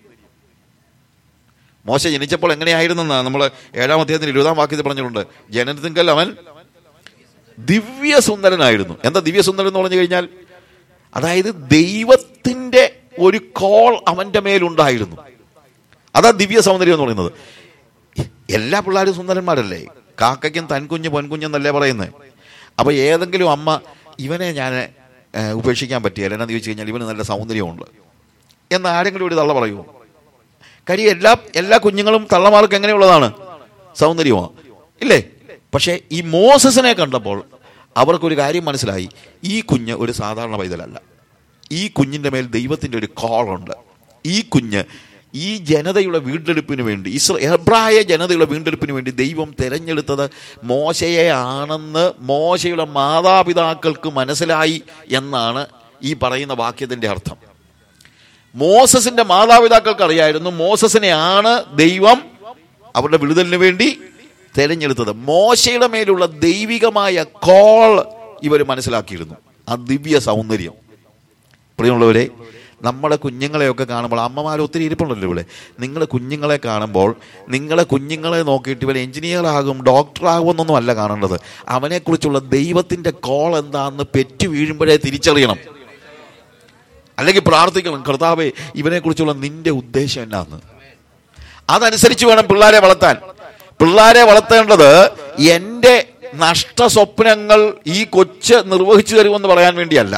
മോശ ജനിച്ചപ്പോൾ എങ്ങനെയായിരുന്നെന്നാ നമ്മൾ ഏഴാം അധ്യായത്തിൽ ഇരുപതാം വാക്യത്തിൽ പറഞ്ഞിട്ടുണ്ട് ജനനത്തിങ്കൽ അവൻ ദിവ്യ സുന്ദരനായിരുന്നു എന്താ ദിവ്യ സുന്ദരൻ എന്ന് പറഞ്ഞു കഴിഞ്ഞാൽ അതായത് ദൈവത്തിന്റെ ഒരു കോൾ അവന്റെ മേലുണ്ടായിരുന്നു അതാ ദിവ്യ സൗന്ദര്യം എന്ന് പറയുന്നത് എല്ലാ പിള്ളേരും സുന്ദരന്മാരല്ലേ കാക്കയ്ക്കും തൻകുഞ്ഞ് പൊൻകുഞ്ഞെന്നല്ലേ പറയുന്നത് അപ്പൊ ഏതെങ്കിലും അമ്മ ഇവനെ ഞാൻ ഏഹ്, ഉപേക്ഷിക്കാൻ പറ്റിയല്ല എന്നാന്ന് ചോദിച്ചു കഴിഞ്ഞാൽ ഇവന് നല്ല സൗന്ദര്യമുണ്ട് എന്ന് ആരെങ്കിലും ഒരു തള്ള പറയുമോ കാര്യം എല്ലാ എല്ലാ കുഞ്ഞുങ്ങളും തള്ളമാർക്ക് എങ്ങനെയുള്ളതാണ് സൗന്ദര്യമാണ് ഇല്ലേ പക്ഷെ ഈ മോസസിനെ കണ്ടപ്പോൾ അവർക്കൊരു കാര്യം മനസ്സിലായി ഈ കുഞ്ഞ് ഒരു സാധാരണ പൈതലല്ല ഈ കുഞ്ഞിൻ്റെ മേൽ ദൈവത്തിൻ്റെ ഒരു കോളുണ്ട് ഈ കുഞ്ഞ് ഈ ജനതയുടെ വീണ്ടെടുപ്പിന് വേണ്ടി ഇസ്ര എബ്രായ ജനതയുടെ വീണ്ടെടുപ്പിന് വേണ്ടി ദൈവം തിരഞ്ഞെടുത്തത് മോശയെ ആണെന്ന് മോശയുടെ മാതാപിതാക്കൾക്ക് മനസ്സിലായി എന്നാണ് ഈ പറയുന്ന വാക്യത്തിൻ്റെ അർത്ഥം മോസസിന്റെ മാതാപിതാക്കൾക്ക് അറിയായിരുന്നു മോസസിനെയാണ് ദൈവം അവരുടെ വിടുതലിന് വേണ്ടി തെരഞ്ഞെടുത്തത് മോശയുടെ മേലുള്ള ദൈവികമായ കോൾ ഇവർ മനസ്സിലാക്കിയിരുന്നു ആ ദിവ്യ സൗന്ദര്യം പ്രിയമുള്ളവരെ നമ്മുടെ കുഞ്ഞുങ്ങളെയൊക്കെ കാണുമ്പോൾ അമ്മമാർ ഒത്തിരി ഇരിപ്പുണ്ടല്ലോ ഇവിടെ നിങ്ങളുടെ കുഞ്ഞുങ്ങളെ കാണുമ്പോൾ നിങ്ങളെ കുഞ്ഞുങ്ങളെ നോക്കിയിട്ട് ഇവൻ എഞ്ചിനീയർ ആകും ഡോക്ടർ ആകുമെന്നൊന്നും അല്ല കാണേണ്ടത് അവനെക്കുറിച്ചുള്ള ദൈവത്തിൻ്റെ കോൾ എന്താണെന്ന് പെറ്റു വീഴുമ്പോഴേ തിരിച്ചറിയണം അല്ലെങ്കിൽ പ്രാർത്ഥിക്കണം കർത്താവെ ഇവനെക്കുറിച്ചുള്ള നിന്റെ ഉദ്ദേശം എന്നാന്ന് അതനുസരിച്ച് വേണം പിള്ളേരെ വളർത്താൻ പിള്ളേരെ വളർത്തേണ്ടത് എൻ്റെ നഷ്ട സ്വപ്നങ്ങൾ ഈ കൊച്ച് നിർവഹിച്ചു തരുമെന്ന് പറയാൻ വേണ്ടിയല്ല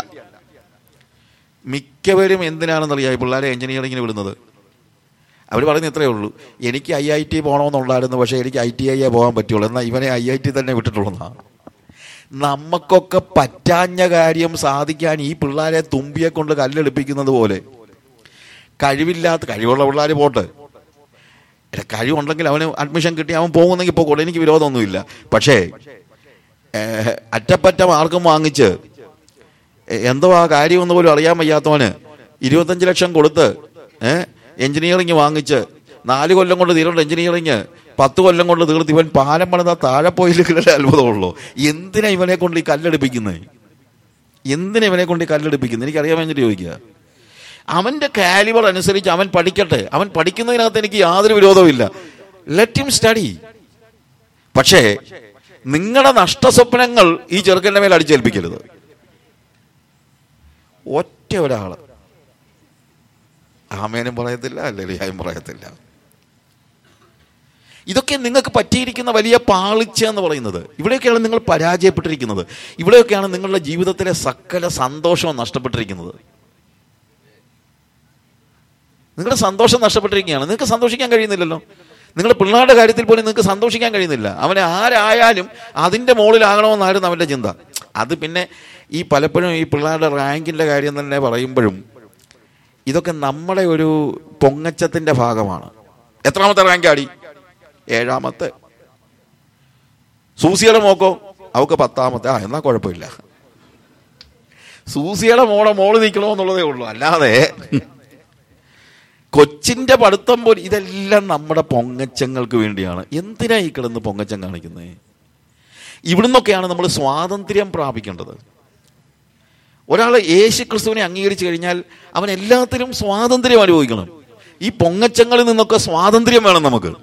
മിക്കവരും എന്തിനാണെന്നറിയാം ഈ പിള്ളേരെ എഞ്ചിനീയറിങ്ങിന് വിടുന്നത് അവർ പറയുന്നത് ഇത്രയേ ഉള്ളൂ എനിക്ക് ഐ ഐ ടി പോകണമെന്നുണ്ടായിരുന്നു പക്ഷേ എനിക്ക് ഐ ടി ഐയെ പോകാൻ പറ്റുള്ളൂ എന്നാൽ ഇവനെ ഐ ഐ ടി തന്നെ വിട്ടിട്ടുള്ളതാണ് നമുക്കൊക്കെ പറ്റാഞ്ഞ കാര്യം സാധിക്കാൻ ഈ പിള്ളേരെ തുമ്പിയെ കൊണ്ട് കല്ലെടുപ്പിക്കുന്നത് പോലെ കഴിവില്ലാത്ത കഴിവുള്ള പിള്ളേർ പോട്ടെ എടാ, കഴിവുണ്ടെങ്കിൽ അവന് അഡ്മിഷൻ കിട്ടി അവൻ പോകുന്നെങ്കിൽ പോകട്ടെ എനിക്ക് വിരോധമൊന്നുമില്ല പക്ഷേ ഏഹ്, അറ്റപ്പറ്റ മാർക്കും വാങ്ങിച്ച് എ- എന്തോ ആ കാര്യമൊന്നും പോലും അറിയാൻ വയ്യാത്തവന് ഇരുപത്തഞ്ച് ലക്ഷം കൊടുത്ത് ഏഹ് എഞ്ചിനീയറിങ് വാങ്ങിച്ച് നാല് കൊല്ലം കൊണ്ട് തീരേണ്ട എഞ്ചിനീയറിങ് പത്ത് കൊല്ലം കൊണ്ട് തീർത്ത് ഇവൻ പാലം പണിതാ താഴെ പോയില്ലെങ്കിലല്ലേ അത്ഭുതമുള്ളൂ എന്തിനാ ഇവനെ കൊണ്ട് ഈ കല്ലെടുപ്പിക്കുന്നത് എന്തിനാ ഇവനെ കൊണ്ട് ഈ കല്ലെടുപ്പിക്കുന്നത് എനിക്കറിയാൻ വേണ്ടിയിട്ട് ചോദിക്കുക അവന്റെ കാലിബർ അനുസരിച്ച് അവൻ പഠിക്കട്ടെ അവൻ പഠിക്കുന്നതിനകത്ത് എനിക്ക് യാതൊരു വിരോധവുമില്ല ലെറ്റ് ഹിം സ്റ്റഡി പക്ഷേ നിങ്ങളുടെ നഷ്ടസ്വപ്നങ്ങൾ ഈ ചെറുക്കന്റെ മേൽ അടിച്ചേൽപ്പിക്കരുത് ഒറ്റ ഒരാള് ആമേനും പറയത്തില്ല ലലിയായും പറയത്തില്ല ഇതൊക്കെ നിങ്ങൾക്ക് പറ്റിയിരിക്കുന്ന വലിയ പാളിച്ച എന്ന് പറയുന്നത് ഇവിടെയൊക്കെയാണ് നിങ്ങൾ പരാജയപ്പെട്ടിരിക്കുന്നത് ഇവിടെയൊക്കെയാണ് നിങ്ങളുടെ ജീവിതത്തിലെ സകല സന്തോഷവും നഷ്ടപ്പെട്ടിരിക്കുന്നത് നിങ്ങളുടെ സന്തോഷം നഷ്ടപ്പെട്ടിരിക്കുകയാണ് നിങ്ങൾക്ക് സന്തോഷിക്കാൻ കഴിയുന്നില്ലല്ലോ നിങ്ങളുടെ പിള്ളേരുടെ കാര്യത്തിൽ പോലും നിങ്ങൾക്ക് സന്തോഷിക്കാൻ കഴിയുന്നില്ല അവനെ ആരായാലും അതിൻ്റെ മുകളിലാകണമെന്നായിരുന്നു അവൻ്റെ ചിന്ത അത് പിന്നെ ഈ പലപ്പോഴും ഈ പിള്ളേരുടെ റാങ്കിൻ്റെ കാര്യം തന്നെ പറയുമ്പോഴും ഇതൊക്കെ നമ്മുടെ ഒരു പൊങ്ങച്ചത്തിൻ്റെ ഭാഗമാണ് എത്രാമത്തെ റാങ്ക് ആടി ഏഴാമത്തെ സൂസിയുടെ മോക്കോ അവക്ക് പത്താമത്തെ ആ എന്നാ കുഴപ്പമില്ല സൂസിയുടെ മോളെ മോള് നിൽക്കണോ എന്നുള്ളതേ ഉള്ളൂ അല്ലാതെ കൊച്ചിന്റെ പഠിത്തം പോലും ഇതെല്ലാം നമ്മുടെ പൊങ്ങച്ചങ്ങൾക്ക് വേണ്ടിയാണ് എന്തിനാ ഈ കിടന്ന് പൊങ്ങച്ചം കാണിക്കുന്നത് ഇവിടുന്നൊക്കെയാണ് നമ്മൾ സ്വാതന്ത്ര്യം പ്രാപിക്കേണ്ടത് ഒരാൾ യേശു ക്രിസ്തുവിനെ അംഗീകരിച്ചു കഴിഞ്ഞാൽ അവൻ എല്ലാത്തിനും സ്വാതന്ത്ര്യം അനുഭവിക്കണം ഈ പൊങ്ങച്ചങ്ങളിൽ നിന്നൊക്കെ സ്വാതന്ത്ര്യം വേണം നമുക്ക്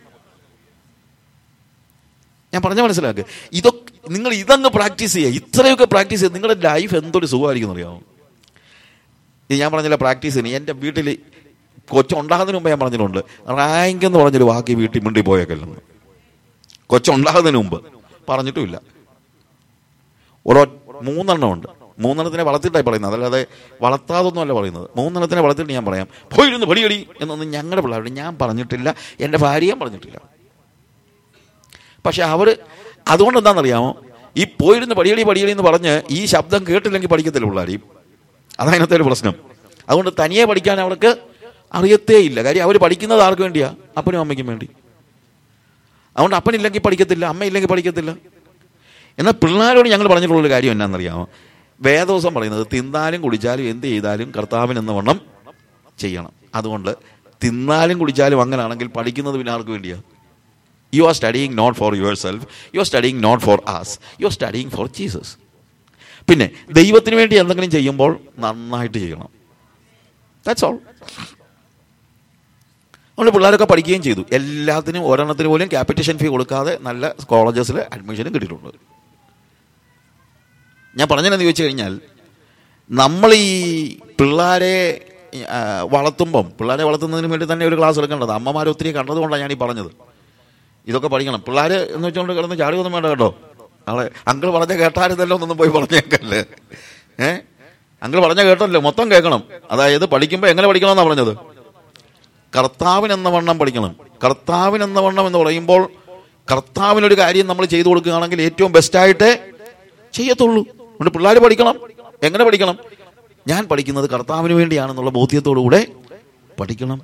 ഞാൻ പറഞ്ഞ മനസ്സിലാക്കുക ഇതൊക്കെ നിങ്ങൾ ഇതങ്ങ് പ്രാക്ടീസ് ചെയ്യുക ഇത്രയൊക്കെ പ്രാക്ടീസ് ചെയ്യുക നിങ്ങളുടെ ലൈഫ് എന്തൊരു സുഖമായിരിക്കും അറിയാമോ ഇത് ഞാൻ പറഞ്ഞില്ല പ്രാക്ടീസ് ചെയ്യുന്നത് എൻ്റെ വീട്ടിൽ കൊച്ചുണ്ടാകുന്നതിന് മുമ്പ് ഞാൻ പറഞ്ഞിട്ടുണ്ട് റാങ്ക് എന്ന് പറഞ്ഞൊരു വാക്ക് ഈ വീട്ടിൽ മിണ്ടി പോയേക്കല്ലെന്ന് കൊച്ചുണ്ടാകുന്നതിന് മുമ്പ് പറഞ്ഞിട്ടുമില്ല ഒരോ മൂന്നെണ്ണം ഉണ്ട് മൂന്നെണ്ണത്തിനെ വളർത്തിയിട്ടായി പറയുന്നത് അതല്ലാതെ വളർത്താതൊന്നും അല്ല പറയുന്നത് മൂന്നെണ്ണത്തിനെ വളർത്തിയിട്ട് ഞാൻ പറയാം പോയിരുന്നു പടിയടി എന്നൊന്നും ഞങ്ങളുടെ പിള്ളേരോട് ഞാൻ പറഞ്ഞിട്ടില്ല എൻ്റെ ഭാര്യയും പറഞ്ഞിട്ടില്ല പക്ഷെ അവർ അതുകൊണ്ട് എന്താണെന്നറിയാമോ ഈ പോയിരുന്ന് പടിയടി പടിയടി എന്ന് പറഞ്ഞ് ഈ ശബ്ദം കേട്ടില്ലെങ്കിൽ പഠിക്കത്തില്ല പിള്ളേരെയും അതതിനകത്തെ ഒരു പ്രശ്നം അതുകൊണ്ട് തനിയെ പഠിക്കാൻ അവർക്ക് അറിയത്തേ ഇല്ല കാര്യം അവർ പഠിക്കുന്നത് ആർക്ക് വേണ്ടിയാ അപ്പനും അമ്മയ്ക്കും വേണ്ടി അതുകൊണ്ട് അപ്പനില്ലെങ്കിൽ പഠിക്കത്തില്ല അമ്മയില്ലെങ്കിൽ പഠിക്കത്തില്ല എന്നാൽ പിള്ളേരോട് ഞങ്ങൾ പറഞ്ഞിട്ടുള്ളൊരു കാര്യം എന്നാണെന്നറിയാമോ വേദോസം പറയുന്നത് തിന്നാലും കുടിച്ചാലും എന്ത് ചെയ്താലും കർത്താവിന് എന്ന വണ്ണം ചെയ്യണം അതുകൊണ്ട് തിന്നാലും കുടിച്ചാലും അങ്ങനെയാണെങ്കിൽ പഠിക്കുന്നത് പിന്നെ ആർക്ക് വേണ്ടിയാ you are studying not for yourself you are studying not for us you are studying for Jesus പിന്നെ ദൈവത്തിന് വേണ്ടി എന്തെങ്കിലും ചെയ്യുമ്പോൾ നന്നായിട്ട് ചെയ്യണം ദാറ്റ്സ് ഓൾ അതുകൊണ്ട് പിള്ളേരൊക്കെ പഠിക്കുകയും ചെയ്തു എല്ലാത്തിനും ഒരെണ്ണത്തിന് പോലും ക്യാപിറ്റേഷൻ ഫീ കൊടുക്കാതെ നല്ല കോളേജസിൽ അഡ്മിഷനും കിട്ടിയിട്ടുണ്ട് ഞാൻ പറഞ്ഞതെന്ന് ചോദിച്ചു കഴിഞ്ഞാൽ നമ്മൾ ഈ പിള്ളേരെ ആ, വളർത്തുമ്പം പിള്ളേരെ വളർത്തുന്നതിന് വേണ്ടി തന്നെ ഒരു ക്ലാസ് എടുക്കേണ്ടത് അമ്മമാർ ഒത്തിരി കണ്ടതുകൊണ്ടാണ് ഞാൻ ഈ പറഞ്ഞത് ഇതൊക്കെ പഠിക്കണം പിള്ളേർ എന്ന് വെച്ചുകൊണ്ട് കിടന്ന് ചാടുകയൊന്നും വേണ്ട കേട്ടോ നാളെ അങ്കിൾ പറഞ്ഞ കേട്ടായിരുന്നല്ലോ എന്നൊന്നും പോയി പറഞ്ഞേക്കല്ലേ ഏ അങ്കിൾ പറഞ്ഞ കേട്ടല്ലോ മൊത്തം കേൾക്കണം അതായത് പഠിക്കുമ്പോൾ എങ്ങനെ പഠിക്കണമെന്നാണ് പറഞ്ഞത് കർത്താവിനെന്ന വണ്ണം പഠിക്കണം കർത്താവിനെന്ന വണ്ണം എന്ന് പറയുമ്പോൾ കർത്താവിനൊരു കാര്യം നമ്മൾ ചെയ്തു കൊടുക്കുകയാണെങ്കിൽ ഏറ്റവും ബെസ്റ്റായിട്ട് ചെയ്യത്തുള്ളൂ അതുകൊണ്ട് പിള്ളേർ പഠിക്കണം എങ്ങനെ പഠിക്കണം ഞാൻ പഠിക്കുന്നത് കർത്താവിന് വേണ്ടിയാണെന്നുള്ള ബോധ്യത്തോടുകൂടെ പഠിക്കണം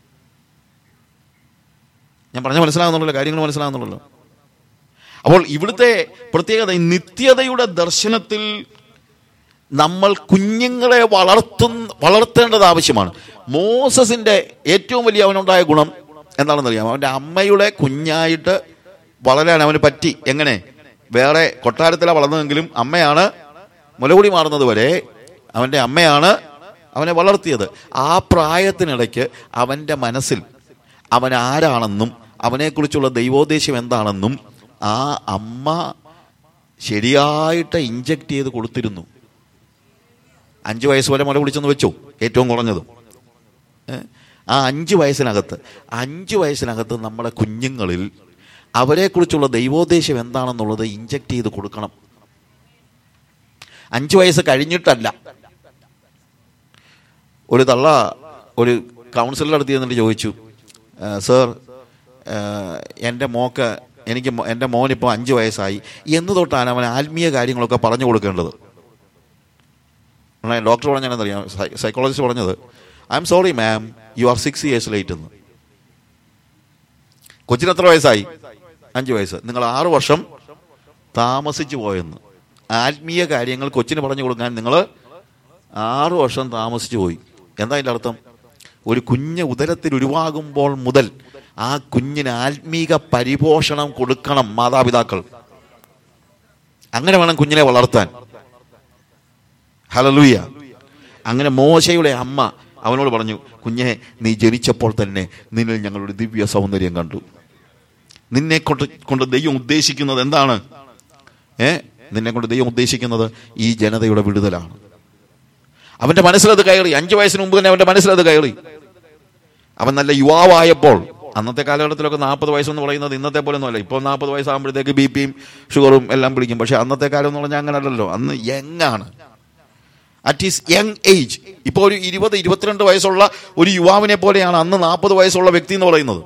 ഞാൻ പറഞ്ഞ മനസ്സിലാകുന്നുള്ളല്ലോ കാര്യങ്ങൾ മനസ്സിലാകുന്നുള്ളല്ലോ അപ്പോൾ ഇവിടുത്തെ പ്രത്യേകത ഈ നിത്യതയുടെ ദർശനത്തിൽ നമ്മൾ കുഞ്ഞുങ്ങളെ വളർത്തുന്ന വളർത്തേണ്ടത് ആവശ്യമാണ് മോസസിന്റെ ഏറ്റവും വലിയ അവനുണ്ടായ ഗുണം എന്താണെന്ന് അറിയാം അവന്റെ അമ്മയുടെ കുഞ്ഞായിട്ട് വളരാൻ അവന് പറ്റി എങ്ങനെ വേറെ കൊട്ടാരത്തിലാണ് വളർന്നതെങ്കിലും അമ്മയാണ് മുലകുടി മാറുന്നത് വരെ അവന്റെ അമ്മയാണ് അവനെ വളർത്തിയത് ആ പ്രായത്തിനിടയ്ക്ക് അവന്റെ മനസ്സിൽ അവൻ ആരാണെന്നും അവനെക്കുറിച്ചുള്ള ദൈവോദ്ദേശം എന്താണെന്നും ആ അമ്മ ശരിയായിട്ട് ഇഞ്ചക്ട് ചെയ്ത് കൊടുത്തിരുന്നു അഞ്ച് വയസ്സ് വരെ മുല കുടിച്ചെന്ന് വെച്ചു ഏറ്റവും കുറഞ്ഞത് ഏ? ആ അഞ്ച് വയസ്സിനകത്ത് അഞ്ച് വയസ്സിനകത്ത് നമ്മുടെ കുഞ്ഞുങ്ങളിൽ അവരെക്കുറിച്ചുള്ള ദൈവോദ്ദേശം എന്താണെന്നുള്ളത് ഇഞ്ചക്ട് ചെയ്ത് കൊടുക്കണം അഞ്ച് വയസ്സ് കഴിഞ്ഞിട്ടല്ല ഒരു തള്ള ഒരു കൗൺസിലറുടെ അടുത്ത് ചെന്നിട്ട് ചോദിച്ചു സർ എൻ്റെ മോക്ക് എനിക്ക് മോ- എൻ്റെ മോനിപ്പോൾ അഞ്ച് വയസ്സായി എന്ന് തൊട്ടാണ് അവൻ ആത്മീയ കാര്യങ്ങളൊക്കെ പറഞ്ഞു കൊടുക്കേണ്ടത് ഉടനെ ഡോക്ടർ പറഞ്ഞാണെന്നറിയാം സൈക്കോളജിസ്റ്റ് പറഞ്ഞത് I am sorry ma'am you are six years late എന്ന് കൊച്ചിന് എത്ര വയസ്സായി അഞ്ച് വയസ്സ് നിങ്ങൾ ആറ് വർഷം താമസിച്ചു പോയെന്ന് ആത്മീയ കാര്യങ്ങൾ കൊച്ചിന് പറഞ്ഞു കൊടുക്കാൻ നിങ്ങൾ ആറ് വർഷം താമസിച്ചു പോയി എന്താ അതിൻ്റെ അർത്ഥം ഒരു കുഞ്ഞ് ഉദരത്തിൽ ഉരുവാകുമ്പോൾ മുതൽ ആ കുഞ്ഞിന് ആത്മീക പരിപോഷണം കൊടുക്കണം മാതാപിതാക്കൾ അങ്ങനെ വേണം കുഞ്ഞിനെ വളർത്താൻ ഹലലൂയ അങ്ങനെ മോശയുടെ അമ്മ അവനോട് പറഞ്ഞു കുഞ്ഞെ നീ ജനിച്ചപ്പോൾ തന്നെ നിന്നിൽ ഞങ്ങളുടെ ദിവ്യ സൗന്ദര്യം കണ്ടു നിന്നെ കൊണ്ട് കൊണ്ട് ദൈവം ഉദ്ദേശിക്കുന്നത് എന്താണ് ഏ നിന്നെ കൊണ്ട് ദൈവം ഉദ്ദേശിക്കുന്നത് ഈ ജനതയുടെ വിടുതലാണ് അവന്റെ മനസ്സിലത് കയറി അഞ്ചു വയസ്സിന് മുമ്പ് തന്നെ അവന്റെ മനസ്സിലത് കയറി അവൻ നല്ല യുവാവായപ്പോൾ അന്നത്തെ കാലഘട്ടത്തിലൊക്കെ നാൽപ്പത് വയസ്സെന്ന് പറയുന്നത് ഇന്നത്തെ പോലെ ഒന്നുമല്ല ഇപ്പോൾ നാൽപ്പത് വയസ്സാകുമ്പോഴത്തേക്ക് ബി പിയും ഷുഗറും എല്ലാം പിടിക്കും പക്ഷെ അന്നത്തെ കാലം എന്ന് പറഞ്ഞാൽ അങ്ങനെ അല്ലല്ലോ അന്ന് യങ്ങാണ് അറ്റ് ഈസ് യങ് ഏജ് ഇപ്പോൾ ഒരു ഇരുപത് ഇരുപത്തിരണ്ട് വയസ്സുള്ള ഒരു യുവാവിനെ പോലെയാണ് അന്ന് നാൽപ്പത് വയസ്സുള്ള വ്യക്തി എന്ന് പറയുന്നത്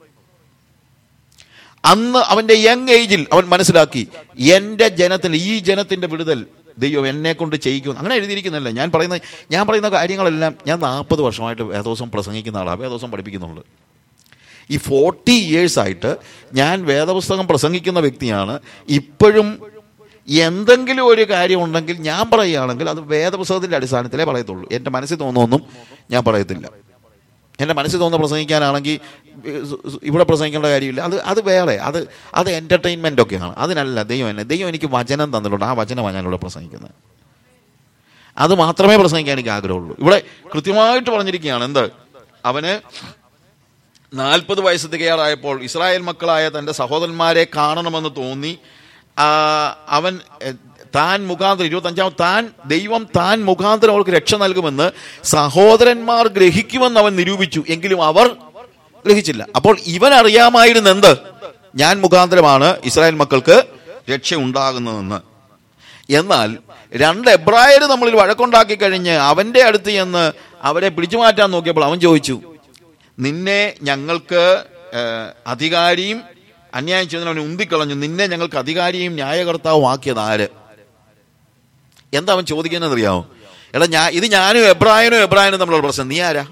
അന്ന് അവന്റെ യങ് ഏജിൽ അവൻ മനസ്സിലാക്കി എന്റെ ജനത്തിന് ഈ ജനത്തിന്റെ വിടുതൽ ദൈവം എന്നെ കൊണ്ട് ചെയ്യിക്കും അങ്ങനെ എഴുതിയിരിക്കുന്നില്ല ഞാൻ പറയുന്ന ഞാൻ പറയുന്ന കാര്യങ്ങളെല്ലാം ഞാൻ നാൽപ്പത് വർഷമായിട്ട് വേദോസം പ്രസംഗിക്കുന്ന ആളാണ് വേദോസം പഠിപ്പിക്കുന്നുള്ളൂ ഈ ഫോർട്ടി ഇയേഴ്സ് ആയിട്ട് ഞാൻ വേദപുസ്തകം പ്രസംഗിക്കുന്ന വ്യക്തിയാണ് ഇപ്പോഴും എന്തെങ്കിലും ഒരു കാര്യം ഉണ്ടെങ്കിൽ ഞാൻ പറയുകയാണെങ്കിൽ അത് വേദപുസ്തകത്തിന്റെ അടിസ്ഥാനത്തിലേ പറയത്തുള്ളൂ എൻ്റെ മനസ്സിൽ തോന്നുന്നൊന്നും ഞാൻ പറയത്തില്ല എൻ്റെ മനസ്സിൽ തോന്നുന്ന പ്രസംഗിക്കാനാണെങ്കിൽ ഇവിടെ പ്രസംഗിക്കേണ്ട കാര്യമില്ല അത് അത് വേറെ അത് അത് എൻ്റർടൈൻമെൻ്റ് ഒക്കെയാണ് അതിനല്ല ദൈവം എന്നെ ദൈവം എനിക്ക് വചനം തന്നിട്ടുണ്ട് ആ വചനമാണ് ഞാനിവിടെ പ്രസംഗിക്കുന്നത് അത് മാത്രമേ പ്രസംഗിക്കാൻ എനിക്ക് ആഗ്രഹമുള്ളൂ ഇവിടെ കൃത്യമായിട്ട് പറഞ്ഞിരിക്കുകയാണ് എന്ത് അവന് നാൽപ്പത് വയസ്സ് തികയാറായപ്പോൾ ഇസ്രായേൽ മക്കളായ തൻ്റെ സഹോദരന്മാരെ കാണണമെന്ന് തോന്നി ആ, അവൻ എ, താൻ മുഖാന്തരം ഇരുപത്തഞ്ചാം താൻ ദൈവം താൻ മുഖാന്തരം അവർക്ക് രക്ഷ നൽകുമെന്ന് സഹോദരന്മാർ ഗ്രഹിക്കുമെന്ന് അവൻ നിരൂപിച്ചു എങ്കിലും അവർ ഗ്രഹിച്ചില്ല അപ്പോൾ ഇവൻ അറിയാമായിരുന്നു എന്ത് ഞാൻ മുഖാന്തരമാണ് ഇസ്രായേൽ മക്കൾക്ക് രക്ഷ ഉണ്ടാകുന്നതെന്ന് എന്നാൽ രണ്ട് എബ്രായർ നമ്മളിൽ വഴക്കുണ്ടാക്കി കഴിഞ്ഞ് അവന്റെ അടുത്ത് ചെന്ന് അവരെ പിടിച്ചു മാറ്റാൻ നോക്കിയപ്പോൾ അവൻ ചോദിച്ചു നിന്നെ ഞങ്ങൾക്ക് ഏഹ്, അധികാരിയും അന്യായം ചെയ്തതിന് അവനെ ഉന്തിക്കളഞ്ഞു നിന്നെ ഞങ്ങൾക്ക് അധികാരിയും ന്യായകർത്താവും ആക്കിയത് ആര് എന്താ അവൻ ചോദിക്കുന്നത് അറിയാമോ എടാ ഞാൻ ഇത് ഞാനും എബ്രായനും എബ്രായനും തമ്മിലുള്ള പ്രശ്നം നീ ആരാ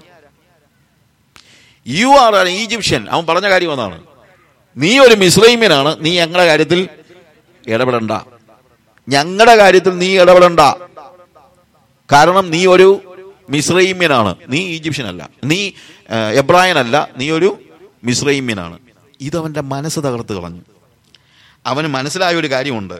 യു ആർ ആൻ ഈജിപ്ഷ്യൻ അവൻ പറഞ്ഞ കാര്യം ഒന്നാണ് നീ ഒരു മിസ്രൈമ്യനാണ് നീ ഞങ്ങളുടെ കാര്യത്തിൽ ഇടപെടണ്ട ഞങ്ങളുടെ കാര്യത്തിൽ നീ ഇടപെടണ്ട കാരണം നീ ഒരു മിസ്രൈമ്യനാണ് നീ ഈജിപ്ഷ്യനല്ല നീ ഏഹ്, എബ്രായനല്ല നീ ഒരു മിസ്രൈമ്യനാണ് ഇതവന്റെ മനസ്സ് തകർത്ത് കളഞ്ഞു അവന് മനസ്സിലായ ഒരു കാര്യമുണ്ട്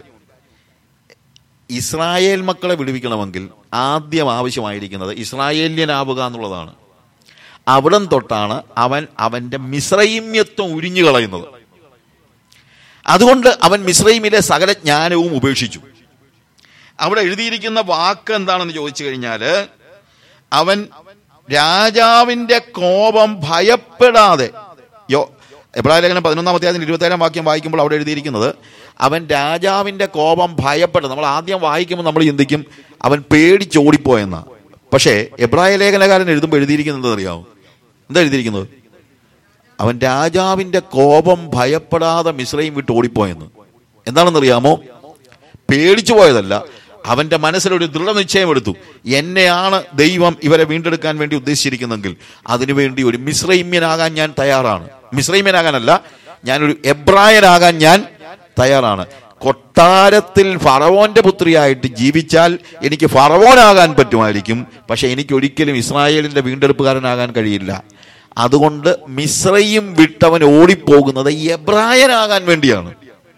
ഇസ്രായേൽ മക്കളെ വിടുവിക്കണമെങ്കിൽ ആദ്യം ആവശ്യമായിരിക്കുന്നത് ഇസ്രായേല്യനാവുക എന്നുള്ളതാണ് അവിടം തൊട്ടാണ് അവൻ അവന്റെ മിശ്രൈമ്യത്വം ഉരിഞ്ഞു കളയുന്നത് അതുകൊണ്ട് അവൻ മിശ്രൈമിലെ സകല ജ്ഞാനവും ഉപേക്ഷിച്ചു അവിടെ എഴുതിയിരിക്കുന്ന വാക്ക് എന്താണെന്ന് ചോദിച്ചു കഴിഞ്ഞാല് അവൻ രാജാവിന്റെ കോപം ഭയപ്പെടാതെ യോ എബ്രാഹിം ലേഖനം പതിനൊന്നാം അധ്യായത്തിന് ഇരുപത്തേഴാം വാക്യം വായിക്കുമ്പോൾ അവിടെ എഴുതിയിരിക്കുന്നത് അവൻ രാജാവിന്റെ കോപം ഭയപ്പെട്ടു നമ്മൾ ആദ്യം വായിക്കുമ്പോൾ നമ്മൾ ചിന്തിക്കും അവൻ പേടിച്ചോടിപ്പോയെന്ന പക്ഷേ എബ്രാഹിം ലേഖനകാരൻ എഴുതുമ്പോൾ എഴുതിയിരിക്കുന്നത് അറിയാമോ എന്താ എഴുതിയിരിക്കുന്നത് അവൻ രാജാവിന്റെ കോപം ഭയപ്പെടാതെ മിശ്രയും വിട്ട് ഓടിപ്പോയെന്ന് എന്താണെന്നറിയാമോ പേടിച്ചു പോയതല്ല അവന്റെ മനസ്സിലൊരു ദൃഢനിശ്ചയം എടുത്തു എന്നെയാണ് ദൈവം ഇവരെ വീണ്ടെടുക്കാൻ വേണ്ടി ഉദ്ദേശിച്ചിരിക്കുന്നെങ്കിൽ അതിനുവേണ്ടി ഒരു മിശ്രൈമ്യനാകാൻ ഞാൻ തയ്യാറാണ് മിശ്രൈമ്യനാകാനല്ല ഞാനൊരു എബ്രായനാകാൻ ഞാൻ തയ്യാറാണ് കൊട്ടാരത്തിൽ ഫറവോന്റെ പുത്രിയായിട്ട് ജീവിച്ചാൽ എനിക്ക് ഫറവോനാകാൻ പറ്റുമായിരിക്കും പക്ഷെ എനിക്ക് ഒരിക്കലും ഇസ്രായേലിന്റെ വീണ്ടെടുപ്പുകാരനാകാൻ കഴിയില്ല അതുകൊണ്ട് മിശ്രയും വിട്ടവൻ ഓടിപ്പോകുന്നത് എബ്രായനാകാൻ വേണ്ടിയാണ്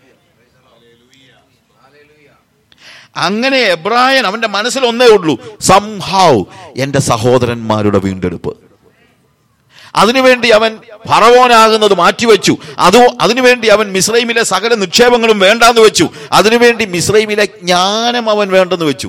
അങ്ങനെ എബ്രായൻ അവന്റെ മനസ്സിൽ ഒന്നേ ഉള്ളൂ സംഹാവ് എന്റെ സഹോദരന്മാരുടെ വീണ്ടെടുപ്പ് അതിനുവേണ്ടി അവൻ ഫറവോനാകുന്നത് മാറ്റിവെച്ചു അത് അതിനുവേണ്ടി അവൻ മിസ്രൈമിലെ സകല നിക്ഷേപങ്ങളും വേണ്ടാന്ന് വെച്ചു അതിനുവേണ്ടി മിസ്രൈമിലെ ജ്ഞാനം അവൻ വേണ്ടെന്ന് വെച്ചു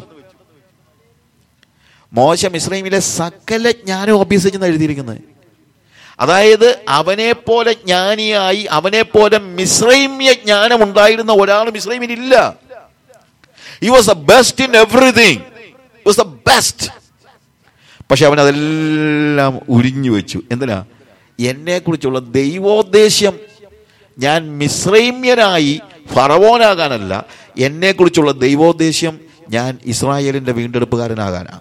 മോശ മിസ്രൈമിലെ സകല ജ്ഞാനം അഭ്യസിച്ചെന്ന് എഴുതിയിരിക്കുന്നത് അതായത് അവനെ പോലെ ജ്ഞാനിയായി അവനെ പോലെ മിശ്രൈമ്യ ജ്ഞാനം ഉണ്ടായിരുന്ന ഒരാൾ മിശ്രൈമിൽ ഇല്ല he was the best in everything was the best പക്ഷെ അവൻ അതെല്ലാം ഉരിഞ്ഞു വെച്ചു എന്തിനാ എന്നെ കുറിച്ചുള്ള ദൈവോദ്ദേശ്യം ഞാൻ മിശ്രൈമ്യനായി ഫറവോനാകാനല്ല എന്നെ കുറിച്ചുള്ള ദൈവോദ്ദേശ്യം ഞാൻ ഇസ്രായേലിന്റെ വീണ്ടെടുപ്പുകാരനാകാനാ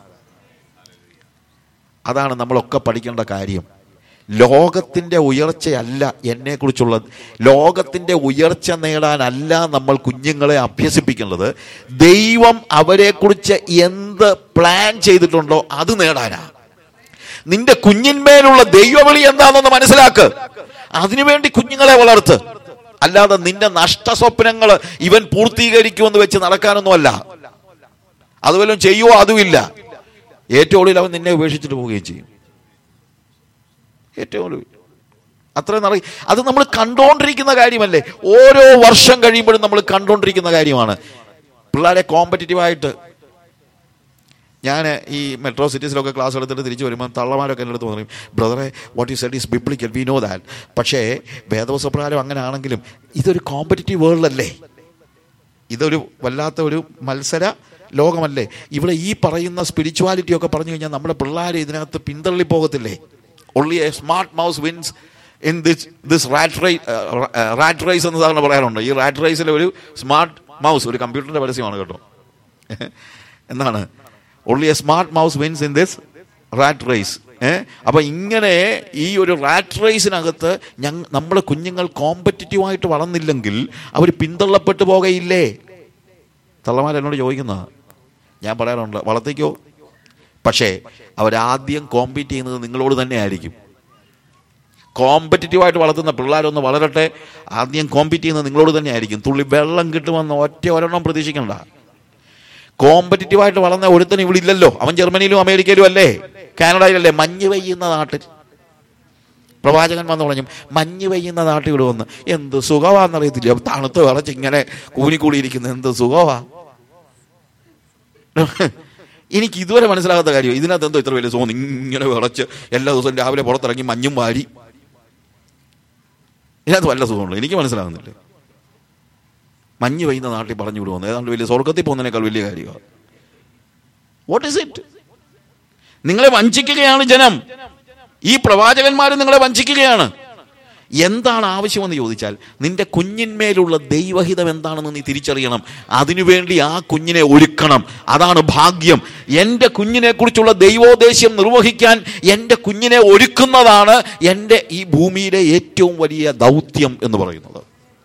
അതാണ് നമ്മളൊക്കെ പഠിക്കേണ്ട കാര്യം ലോകത്തിന്റെ ഉയർച്ചയല്ല എന്നെക്കുറിച്ചുള്ള ലോകത്തിന്റെ ഉയർച്ച നേടാനല്ല നമ്മൾ കുഞ്ഞുങ്ങളെ അഭ്യസിപ്പിക്കുന്നത് ദൈവം അവരെക്കുറിച്ച് എന്ത് പ്ലാൻ ചെയ്തിട്ടുണ്ടോ അത് നേടാനാ നിന്റെ കുഞ്ഞിന്മേലുള്ള ദൈവവിളി എന്താണെന്ന് മനസ്സിലാക്ക് അതിനുവേണ്ടി കുഞ്ഞുങ്ങളെ വളർത്ത് അല്ലാതെ നിന്റെ നഷ്ടസ്വപ്നങ്ങൾ ഇവൻ പൂർത്തീകരിക്കുമെന്ന് വെച്ച് നടക്കാനൊന്നുമല്ല അതുവല്ലതും ചെയ്യുവോ അതുമില്ല ഏറ്റവും ഒടുവിൽ അവൻ നിന്നെ ഉപേക്ഷിച്ചിട്ട് പോവുകയും ചെയ്യും ഏറ്റവും ഒടുവിൽ അത്രയും നട അത് നമ്മൾ കണ്ടുകൊണ്ടിരിക്കുന്ന കാര്യമല്ലേ ഓരോ വർഷം കഴിയുമ്പോഴും നമ്മൾ കണ്ടുകൊണ്ടിരിക്കുന്ന കാര്യമാണ് പിള്ളേരെ കോമ്പറ്റീറ്റീവായിട്ട് ഞാൻ ഈ മെട്രോ സിറ്റീസിലൊക്കെ ക്ലാസ് എടുത്തിട്ട് തിരിച്ചു വരുമ്പോൾ തള്ളമാരൊക്കെ എൻ്റെ അടുത്ത് പറയും ബ്രദറെ what you said is biblical we know that പക്ഷേ വേദവസപ്രകാരം അങ്ങനെ ആണെങ്കിലും ഇതൊരു കോമ്പറ്റീറ്റീവ് വേൾഡല്ലേ ഇതൊരു വല്ലാത്ത ഒരു മത്സര ലോകമല്ലേ ഇവിടെ ഈ പറയുന്ന സ്പിരിച്വാലിറ്റി ഒക്കെ പറഞ്ഞു കഴിഞ്ഞാൽ നമ്മുടെ പിള്ളേർ ഇതിനകത്ത് പിന്തള്ളി പോകത്തില്ലേ only a smart mouse wins in this this rat rye rat race എന്ന് സാറിന് പറയാറുണ്ട് ഈ റാറ്റ് റൈസിലെ ഒരു സ്മാർട്ട് മൗസ് ഒരു കമ്പ്യൂട്ടറിന്റെ പരസ്യമാണ് കേട്ടോ എന്താണ് only a smart mouse wins in this rat race ഏഹ് അപ്പൊ ഇങ്ങനെ ഈ ഒരു റാറ്റ് റേസിനകത്ത് ഞങ്ങൾ നമ്മുടെ കുഞ്ഞുങ്ങൾ കോമ്പറ്റീറ്റീവായിട്ട് വളർന്നില്ലെങ്കിൽ അവർ പിന്തള്ളപ്പെട്ടു പോകയില്ലേ തള്ളമാർ എന്നോട് ചോദിക്കുന്ന ഞാൻ പറയാറുണ്ട് വളർത്തിക്കോ പക്ഷേ അവരാദ്യം കോമ്പീറ്റ് ചെയ്യുന്നത് നിങ്ങളോട് തന്നെ ആയിരിക്കും കോമ്പറ്റീറ്റീവായിട്ട് വളർത്തുന്ന പിള്ളേരൊന്ന് വളരട്ടെ ആദ്യം കോമ്പീറ്റ് ചെയ്യുന്നത് നിങ്ങളോട് തന്നെ ആയിരിക്കും തുള്ളി വെള്ളം കിട്ടുമെന്ന് ഒറ്റ ഒരെണ്ണം പ്രതീക്ഷിക്കണ്ട കോമ്പറ്റീറ്റീവായിട്ട് വളർന്ന ഒരുത്തനും ഇവിടെ ഇല്ലല്ലോ അവൻ ജർമ്മനിയിലും അമേരിക്കയിലും അല്ലേ കാനഡയിലല്ലേ മഞ്ഞ് പെയ്യുന്ന നാട്ടിൽ പ്രവാചകൻ വന്നു പറഞ്ഞു മഞ്ഞ് പെയ്യുന്ന നാട്ടിൽ ഇവിടെ വന്ന് എന്ത് സുഖമാണെന്നറിയത്തില്ല തണുത്ത് വിറച്ച് ഇങ്ങനെ കൂനിക്കൂടിയിരിക്കുന്ന എന്ത് സുഖമാ എനിക്ക് ഇതുവരെ മനസ്സിലാകാത്ത കാര്യം ഇതിനകത്ത് എന്തോ ഇത്ര വലിയ സുഖം ഇങ്ങനെ വിറച്ച് എല്ലാ ദിവസവും രാവിലെ പുറത്തിറങ്ങി മഞ്ഞും വാരി ഇതിനകത്ത് വല്ല സുഖമുള്ളൂ എനിക്ക് മനസ്സിലാകുന്നില്ല മഞ്ഞ് പെയ്യുന്ന നാട്ടിൽ പറഞ്ഞു വിടുവന്നു ഏതാണ്ട് വലിയ സ്വർഗത്തിൽ പോകുന്നതിനേക്കാൾ വലിയ കാര്യമാണ് വാട്ട് ഇസ് ഇറ്റ് നിങ്ങളെ വഞ്ചിക്കുകയാണ് ജനം ഈ പ്രവാചകന്മാരും നിങ്ങളെ വഞ്ചിക്കുകയാണ് എന്താണ് ആവശ്യമെന്ന് ചോദിച്ചാൽ നിന്റെ കുഞ്ഞിന്മേലുള്ള ദൈവഹിതം എന്താണെന്ന് നീ തിരിച്ചറിയണം അതിനുവേണ്ടി ആ കുഞ്ഞിനെ ഒരുക്കണം അതാണ് ഭാഗ്യം എൻ്റെ കുഞ്ഞിനെ കുറിച്ചുള്ള ദൈവോദ്ദേശ്യം നിർവഹിക്കാൻ എൻ്റെ കുഞ്ഞിനെ ഒരുക്കുന്നതാണ് എൻ്റെ ഈ ഭൂമിയിലെ ഏറ്റവും വലിയ ദൗത്യം എന്ന് പറയുന്നത്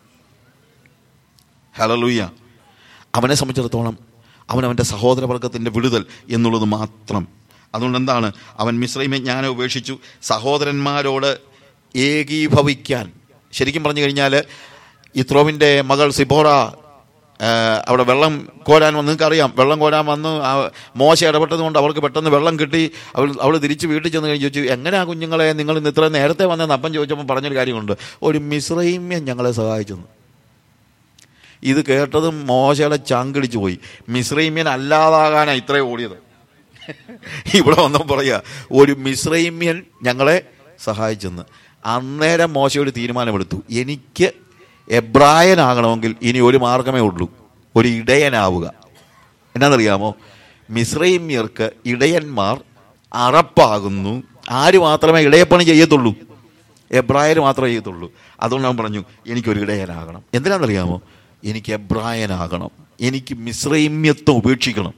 ഹലലൂയ അവനെ സംബന്ധിച്ചിടത്തോളം അവൻ അവൻ്റെ സഹോദരവർഗത്തിൻ്റെ വിടുതൽ എന്നുള്ളത് മാത്രം അതുകൊണ്ട് എന്താണ് അവൻ മിശ്രൈമെ ജ്ഞാനം ഉപേക്ഷിച്ചു സഹോദരന്മാരോട് ഏകീഭവിക്കാൻ ശരിക്കും പറഞ്ഞു കഴിഞ്ഞാൽ ഇത്രോവിൻ്റെ മകൾ സിബോറ ആ, അവിടെ വെള്ളം കോരാൻ വന്ന് നിങ്ങൾക്കറിയാം വെള്ളം കോരാൻ വന്ന് ആ മോശ ഇടപെട്ടത് കൊണ്ട് അവർക്ക് പെട്ടെന്ന് വെള്ളം കിട്ടി അവൾ അവൾ തിരിച്ച് വീട്ടിൽ ചെന്ന് കഴിഞ്ഞ് ചോദിച്ചു എങ്ങനെയാ കുഞ്ഞുങ്ങളെ നിങ്ങൾ ഇന്ന് ഇത്ര നേരത്തെ വന്നെന്ന് അപ്പം ചോദിച്ചപ്പോൾ പറഞ്ഞൊരു കാര്യമുണ്ട് ഒരു മിശ്രൈമ്യം ഞങ്ങളെ സഹായിച്ചെന്ന് ഇത് കേട്ടതും മോശയുടെ ചങ്കിടിച്ചു പോയി മിശ്രൈമ്യൻ അല്ലാതാകാനാ ഇത്രയും ഓടിയത് ഇവിടെ വന്നപ്പോൾ പറയാ ഒരു മിശ്രൈമ്യൻ ഞങ്ങളെ സഹായിച്ചെന്ന് അന്നേരം മോശ ഒരു തീരുമാനമെടുത്തു എനിക്ക് എബ്രായനാകണമെങ്കിൽ ഇനി ഒരു മാർഗമേ ഉള്ളൂ ഒരു ഇടയനാവുക എന്നാന്നറിയാമോ മിശ്രൈമ്യർക്ക് ഇടയന്മാർ അറപ്പാകുന്നു ആര് മാത്രമേ ഇടയപ്പണി ചെയ്യത്തുള്ളൂ എബ്രായർ മാത്രമേ ചെയ്യത്തുള്ളൂ അതുകൊണ്ട് അവൻ പറഞ്ഞു എനിക്കൊരു ഇടയനാകണം എന്തിനാണെന്നറിയാമോ എനിക്ക് എബ്രായനാകണം എനിക്ക് മിശ്രൈമ്യത്വം ഉപേക്ഷിക്കണം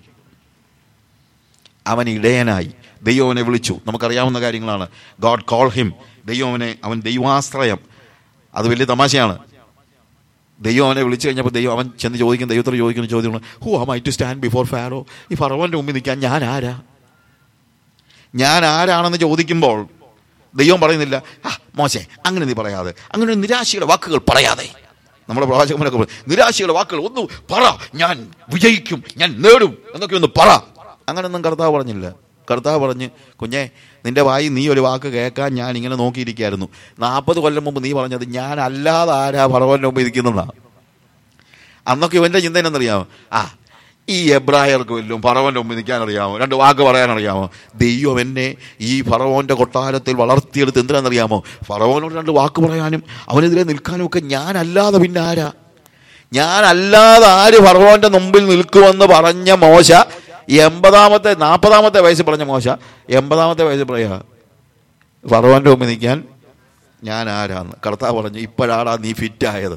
അവൻ ഇടയനായി ദൈവം അവനെ വിളിച്ചു നമുക്കറിയാവുന്ന കാര്യങ്ങളാണ് ഗോഡ് കോൾ ഹിം ദൈവം അവനെ അവൻ ദൈവാശ്രയം അത് വലിയ തമാശയാണ് ദൈവം അവനെ വിളിച്ചു കഴിഞ്ഞപ്പോൾ ദൈവം അവൻ ചെന്ന് ചോദിക്കുന്ന ദൈവത്തോട് ചോദിക്കുന്ന ചോദ്യമാണ് who am I to stand before Pharaoh ഈ ഫറവൻ്റെ മുമ്പിൽ നിൽക്കാൻ ഞാൻ ആരാ ഞാൻ ആരാണെന്ന് ചോദിക്കുമ്പോൾ ദൈവം പറയുന്നില്ല ആ മോശേ അങ്ങനെ നീ പറയാതെ അങ്ങനെ ഒരു നിരാശയുടെ വാക്കുകൾ പറയാതെ നമ്മുടെ പ്രവാചകന്മാരൊക്കെ പറയും നിരാശയുടെ വാക്കുകൾ ഒന്ന് പറ ഞാൻ വിജയിക്കും ഞാൻ നേടും എന്നൊക്കെ ഒന്ന് പറ അങ്ങനെയൊന്നും കർത്താവ് പറഞ്ഞില്ല കർത്താവ് പറഞ്ഞ് കുഞ്ഞെ നിന്റെ വായി നീ ഒരു വാക്ക് കേൾക്കാൻ ഞാൻ ഇങ്ങനെ നോക്കിയിരിക്കുകയായിരുന്നു നാൽപ്പത് കൊല്ലം മുമ്പ് നീ പറഞ്ഞത് ഞാൻ അല്ലാതെ ആരാ പറവൻ്റെ മുമ്പ് ഇരിക്കുന്നതാണ് അന്നൊക്കെ ഇവൻ്റെ ചിന്ത എന്നറിയാമോ ആ ഈ എബ്രായർക്ക് വല്ലതും ഫറവൻ്റെ മുമ്പിൽ നിൽക്കാൻ അറിയാമോ രണ്ട് വാക്ക് പറയാൻ അറിയാമോ ദൈവം എന്നെ ഈ ഫറവോൻ്റെ കൊട്ടാരത്തിൽ വളർത്തിയെടുത്ത് എന്തിനാണെന്നറിയാമോ ഫറവോനോട് രണ്ട് വാക്ക് പറയാനും അവനെതിരെ നിൽക്കാനും ഒക്കെ ഞാനല്ലാതെ പിന്നെ ആരാ ഞാനല്ലാതെ ആര് ഫറവോൻ്റെ മുമ്പിൽ നിൽക്കുമെന്ന് പറഞ്ഞ മോശ എൺപതാമത്തെ നാൽപ്പതാമത്തെ വയസ്സിൽ പറഞ്ഞ മോശ എൺപതാമത്തെ വയസ്സിൽ പറയാ ഫറവോൻ്റെ മുമ്പിൽ നിൽക്കാൻ ഞാൻ ആരാന്ന് കർത്താവ് പറഞ്ഞു ഇപ്പോഴാടാ നീ ഫിറ്റായത്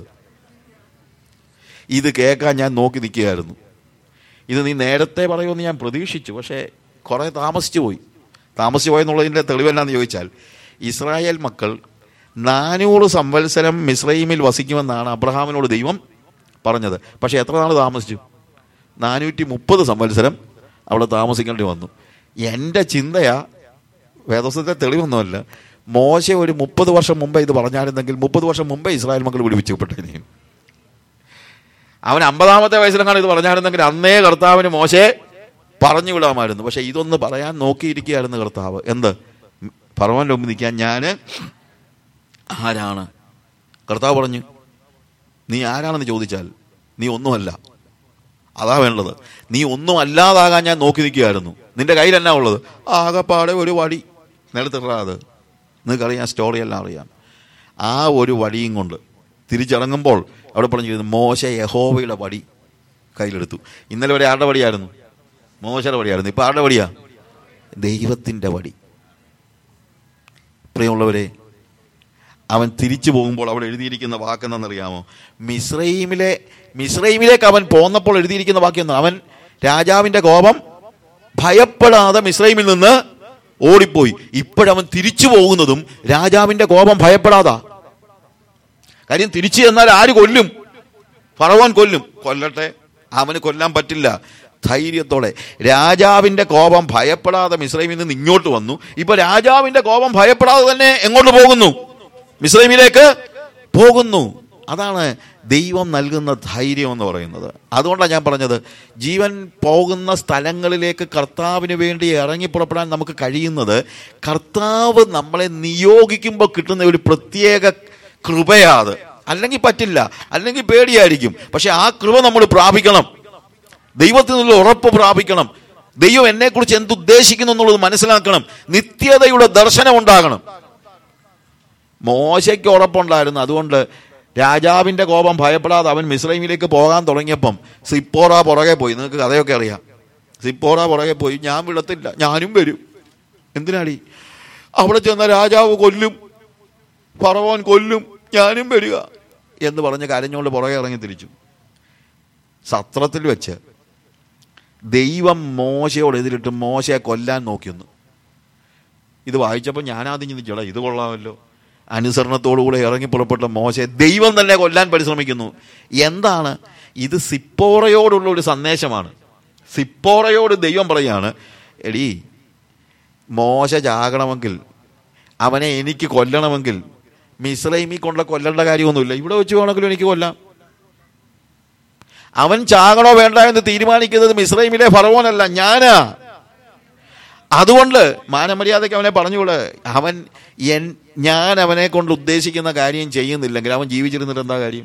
ഇത് കേൾക്കാൻ ഞാൻ നോക്കി നിൽക്കുകയായിരുന്നു ഇത് നീ നേരത്തെ പറയുമെന്ന് ഞാൻ പ്രതീക്ഷിച്ചു പക്ഷേ കുറേ താമസിച്ചു പോയി താമസിച്ചു പോയെന്നുള്ളതിൻ്റെ തെളിവെന്നാന്ന് ചോദിച്ചാൽ ഇസ്രായേൽ മക്കൾ നാനൂറ് സംവത്സരം മിസ്രൈമിൽ വസിക്കുമെന്നാണ് അബ്രഹാമിനോട് ദൈവം പറഞ്ഞത് പക്ഷേ എത്ര നാൾ താമസിച്ചു നാനൂറ്റി മുപ്പത് സംവത്സരം അവിടെ താമസിക്കേണ്ടി വന്നു എൻ്റെ ചിന്തയാ വേദസ്ഥത്തെ തെളിവൊന്നുമല്ല മോശ ഒരു മുപ്പത് വർഷം മുമ്പേ ഇത് പറഞ്ഞായിരുന്നെങ്കിൽ മുപ്പത് വർഷം മുമ്പേ ഇസ്രായേൽ മക്കൾ വിടുവിച്ചപ്പെട്ടേനെയും അവൻ അമ്പതാമത്തെ വയസ്സിലെങ്ങാണ് ഇത് പറഞ്ഞായിരുന്നെങ്കിൽ അന്നേ കർത്താവിന് മോശെ പറഞ്ഞു വിടാമായിരുന്നു പക്ഷെ ഇതൊന്ന് പറയാൻ നോക്കിയിരിക്കുകയായിരുന്നു കർത്താവ് എന്ത് പറവൻ്റെ മുമ്പ് നിൽക്കാൻ ഞാൻ ആരാണ് കർത്താവ് പറഞ്ഞു നീ ആരാണെന്ന് ചോദിച്ചാൽ നീ ഒന്നുമല്ല അതാ വേണ്ടത് നീ ഒന്നും അല്ലാതാകാൻ ഞാൻ നോക്കി നിൽക്കുകയായിരുന്നു നിന്റെ കയ്യിൽ എന്നാ ഉള്ളത് ആകെപ്പാടെ ഒരു വടി നിലത്തിടാതെ നിങ്ങൾക്കറിയാം സ്റ്റോറിയെല്ലാം അറിയാം ആ ഒരു വടിയും കൊണ്ട് തിരിച്ചിറങ്ങുമ്പോൾ അവിടെ പറഞ്ഞിരുന്നു മോശ യഹോവയുടെ വടി കയ്യിലെടുത്തു ഇന്നലെ വരെ ആരുടെ വടിയായിരുന്നു മോശയുടെ വടിയായിരുന്നു ഇപ്പം ആരുടെ വടിയാ ദൈവത്തിൻ്റെ വടി പ്രിയമുള്ളവരെ അവൻ തിരിച്ചു പോകുമ്പോൾ അവിടെ എഴുതിയിരിക്കുന്ന വാക്കെന്തെന്നറിയാമോ മിസ്രൈമിലെ മിസ്രൈമിലേക്ക് അവൻ പോന്നപ്പോൾ എഴുതിയിരിക്കുന്ന വാക്യം അവൻ രാജാവിൻ്റെ കോപം ഭയപ്പെടാതെ മിസ്രൈമിൽ നിന്ന് ഓടിപ്പോയി ഇപ്പോഴവൻ തിരിച്ചു പോകുന്നതും രാജാവിൻ്റെ കോപം ഭയപ്പെടാതാ കാര്യം തിരിച്ചു ചെന്നാൽ ആര് കൊല്ലും ഫറവോൻ കൊല്ലും കൊല്ലട്ടെ അവന് കൊല്ലാൻ പറ്റില്ല ധൈര്യത്തോടെ രാജാവിന്റെ കോപം ഭയപ്പെടാതെ മിശ്രൈമിൽ നിന്ന് ഇങ്ങോട്ട് വന്നു ഇപ്പൊ രാജാവിന്റെ കോപം ഭയപ്പെടാതെ തന്നെ എങ്ങോട്ട് പോകുന്നു മിശ്രൈമിലേക്ക് പോകുന്നു അതാണ് ദൈവം നൽകുന്ന ധൈര്യം എന്ന് പറയുന്നത് അതുകൊണ്ടാണ് ഞാൻ പറഞ്ഞത് ജീവൻ പോകുന്ന സ്ഥലങ്ങളിലേക്ക് കർത്താവിന് വേണ്ടി ഇറങ്ങി പുറപ്പെടാൻ നമുക്ക് കഴിയുന്നത് കർത്താവ് നമ്മളെ നിയോഗിക്കുമ്പോൾ കിട്ടുന്ന ഒരു പ്രത്യേക കൃപയാത് അല്ലെങ്കിൽ പറ്റില്ല അല്ലെങ്കിൽ പേടിയായിരിക്കും പക്ഷെ ആ കൃപ നമ്മൾ പ്രാപിക്കണം ദൈവത്തിൽ നിന്നുള്ള ഉറപ്പ് പ്രാപിക്കണം ദൈവം എന്നെക്കുറിച്ച് എന്തുദ്ദേശിക്കുന്നു എന്നുള്ളത് മനസ്സിലാക്കണം നിത്യതയുടെ ദർശനം ഉണ്ടാകണം മോശയ്ക്ക് ഉറപ്പുണ്ടായിരുന്നു അതുകൊണ്ട് രാജാവിന്റെ കോപം ഭയപ്പെടാതെ അവൻ മിസ്രൈമിലേക്ക് പോകാൻ തുടങ്ങിയപ്പം സിപ്പോറ പുറകെ പോയി നിങ്ങൾക്ക് കഥയൊക്കെ അറിയാം സിപ്പോറ പുറകെ പോയി ഞാൻ വിടത്തില്ല ഞാനും വരും എന്തിനാടി അവിടെ ചെന്ന രാജാവ് കൊല്ലും ഫറവോൻ കൊല്ലും ഞാനും വരിക എന്ന് പറഞ്ഞ് കരഞ്ഞുകൊണ്ട് പുറകെ ഇറങ്ങി തിരിച്ചു സത്രത്തിൽ വെച്ച് ദൈവം മോശയോട് എതിരിട്ട് മോശയെ കൊല്ലാൻ നോക്കിയൊന്നു ഇത് വായിച്ചപ്പോൾ ഞാൻ ആദ്യം ചിന്തിച്ചോളാം ഇത് കൊള്ളാമല്ലോ അനുസരണത്തോടുകൂടെ ഇറങ്ങി പുറപ്പെട്ട മോശയെ ദൈവം തന്നെ കൊല്ലാൻ പരിശ്രമിക്കുന്നു എന്താണ് ഇത് സിപ്പോറയോടുള്ള ഒരു സന്ദേശമാണ് സിപ്പോറയോട് ദൈവം പറയാണ് എടീ മോശ ചാകണമെങ്കിൽ അവനെ എനിക്ക് കൊല്ലണമെങ്കിൽ മിസ്രൈമി കൊണ്ട കൊല്ലേണ്ട കാര്യമൊന്നുമില്ല ഇവിടെ വെച്ച് വേണമെങ്കിലും എനിക്ക് കൊല്ലാം അവൻ ചാകണോ വേണ്ട എന്ന് തീരുമാനിക്കുന്നത് മിസ്രൈമിലെ ഫറവോനല്ല ഞാനാ അതുകൊണ്ട് മാനമര്യാദയ്ക്ക് അവനെ പറഞ്ഞുകൂടെ അവൻ എൻ ഞാൻ അവനെ കൊണ്ട് ഉദ്ദേശിക്കുന്ന കാര്യം ചെയ്യുന്നില്ലെങ്കിൽ അവൻ ജീവിച്ചിരുന്നിട്ട് എന്താ കാര്യം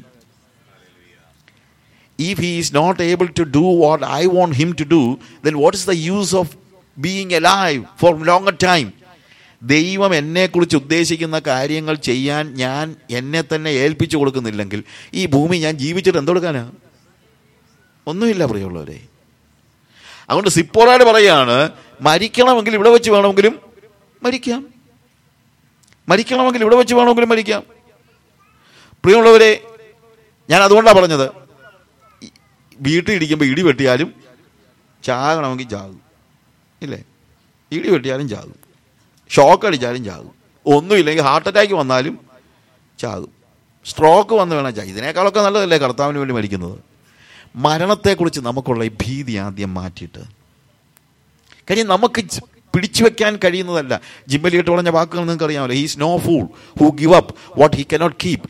if he is not able to do what I want him to do, then what is the use of being alive for longer time? ദൈവം എന്നെക്കുറിച്ച് ഉദ്ദേശിക്കുന്ന കാര്യങ്ങൾ ചെയ്യാൻ ഞാൻ എന്നെ തന്നെ ഏൽപ്പിച്ചു കൊടുക്കുന്നില്ലെങ്കിൽ ഈ ഭൂമി ഞാൻ ജീവിച്ചിട്ട് എന്തെടുക്കാനാ ഒന്നുമില്ല പ്രിയമുള്ളവരെ അതുകൊണ്ട് സിപ്പോറാട് പറയാണ് മരിക്കണമെങ്കിൽ ഇവിടെ വെച്ച് വേണമെങ്കിലും മരിക്കാം മരിക്കണമെങ്കിൽ ഇവിടെ വെച്ച് വേണമെങ്കിലും മരിക്കാം പ്രിയമുള്ളവരെ ഞാൻ അതുകൊണ്ടാണ് പറഞ്ഞത് വീട്ടിൽ ഇരിക്കുമ്പോൾ ഇടി വെട്ടിയാലും ചാകണമെങ്കിൽ ചാകും ഇല്ലേ ഇടി വെട്ടിയാലും ചാകും ഷോക്ക് അടിച്ചാലും ചാകും ഒന്നുമില്ലെങ്കിൽ ഹാർട്ട് അറ്റാക്ക് വന്നാലും ചാകും സ്ട്രോക്ക് വന്ന് വേണം ചാകും ഇതിനേക്കാളൊക്കെ നല്ലതല്ലേ കർത്താവിന് വേണ്ടി മരിക്കുന്നത് മരണത്തെക്കുറിച്ച് നമുക്കുള്ള ഈ ഭീതി ആദ്യം മാറ്റിയിട്ട് കാര്യം നമുക്ക് ച് പിടിച്ചു വെക്കാൻ കഴിയുന്നതല്ല ജിമ്മലിയിട്ട് പറഞ്ഞ വാക്കുകൾ നിങ്ങൾക്ക് അറിയാമല്ലോ he's no fool who give up what he cannot keep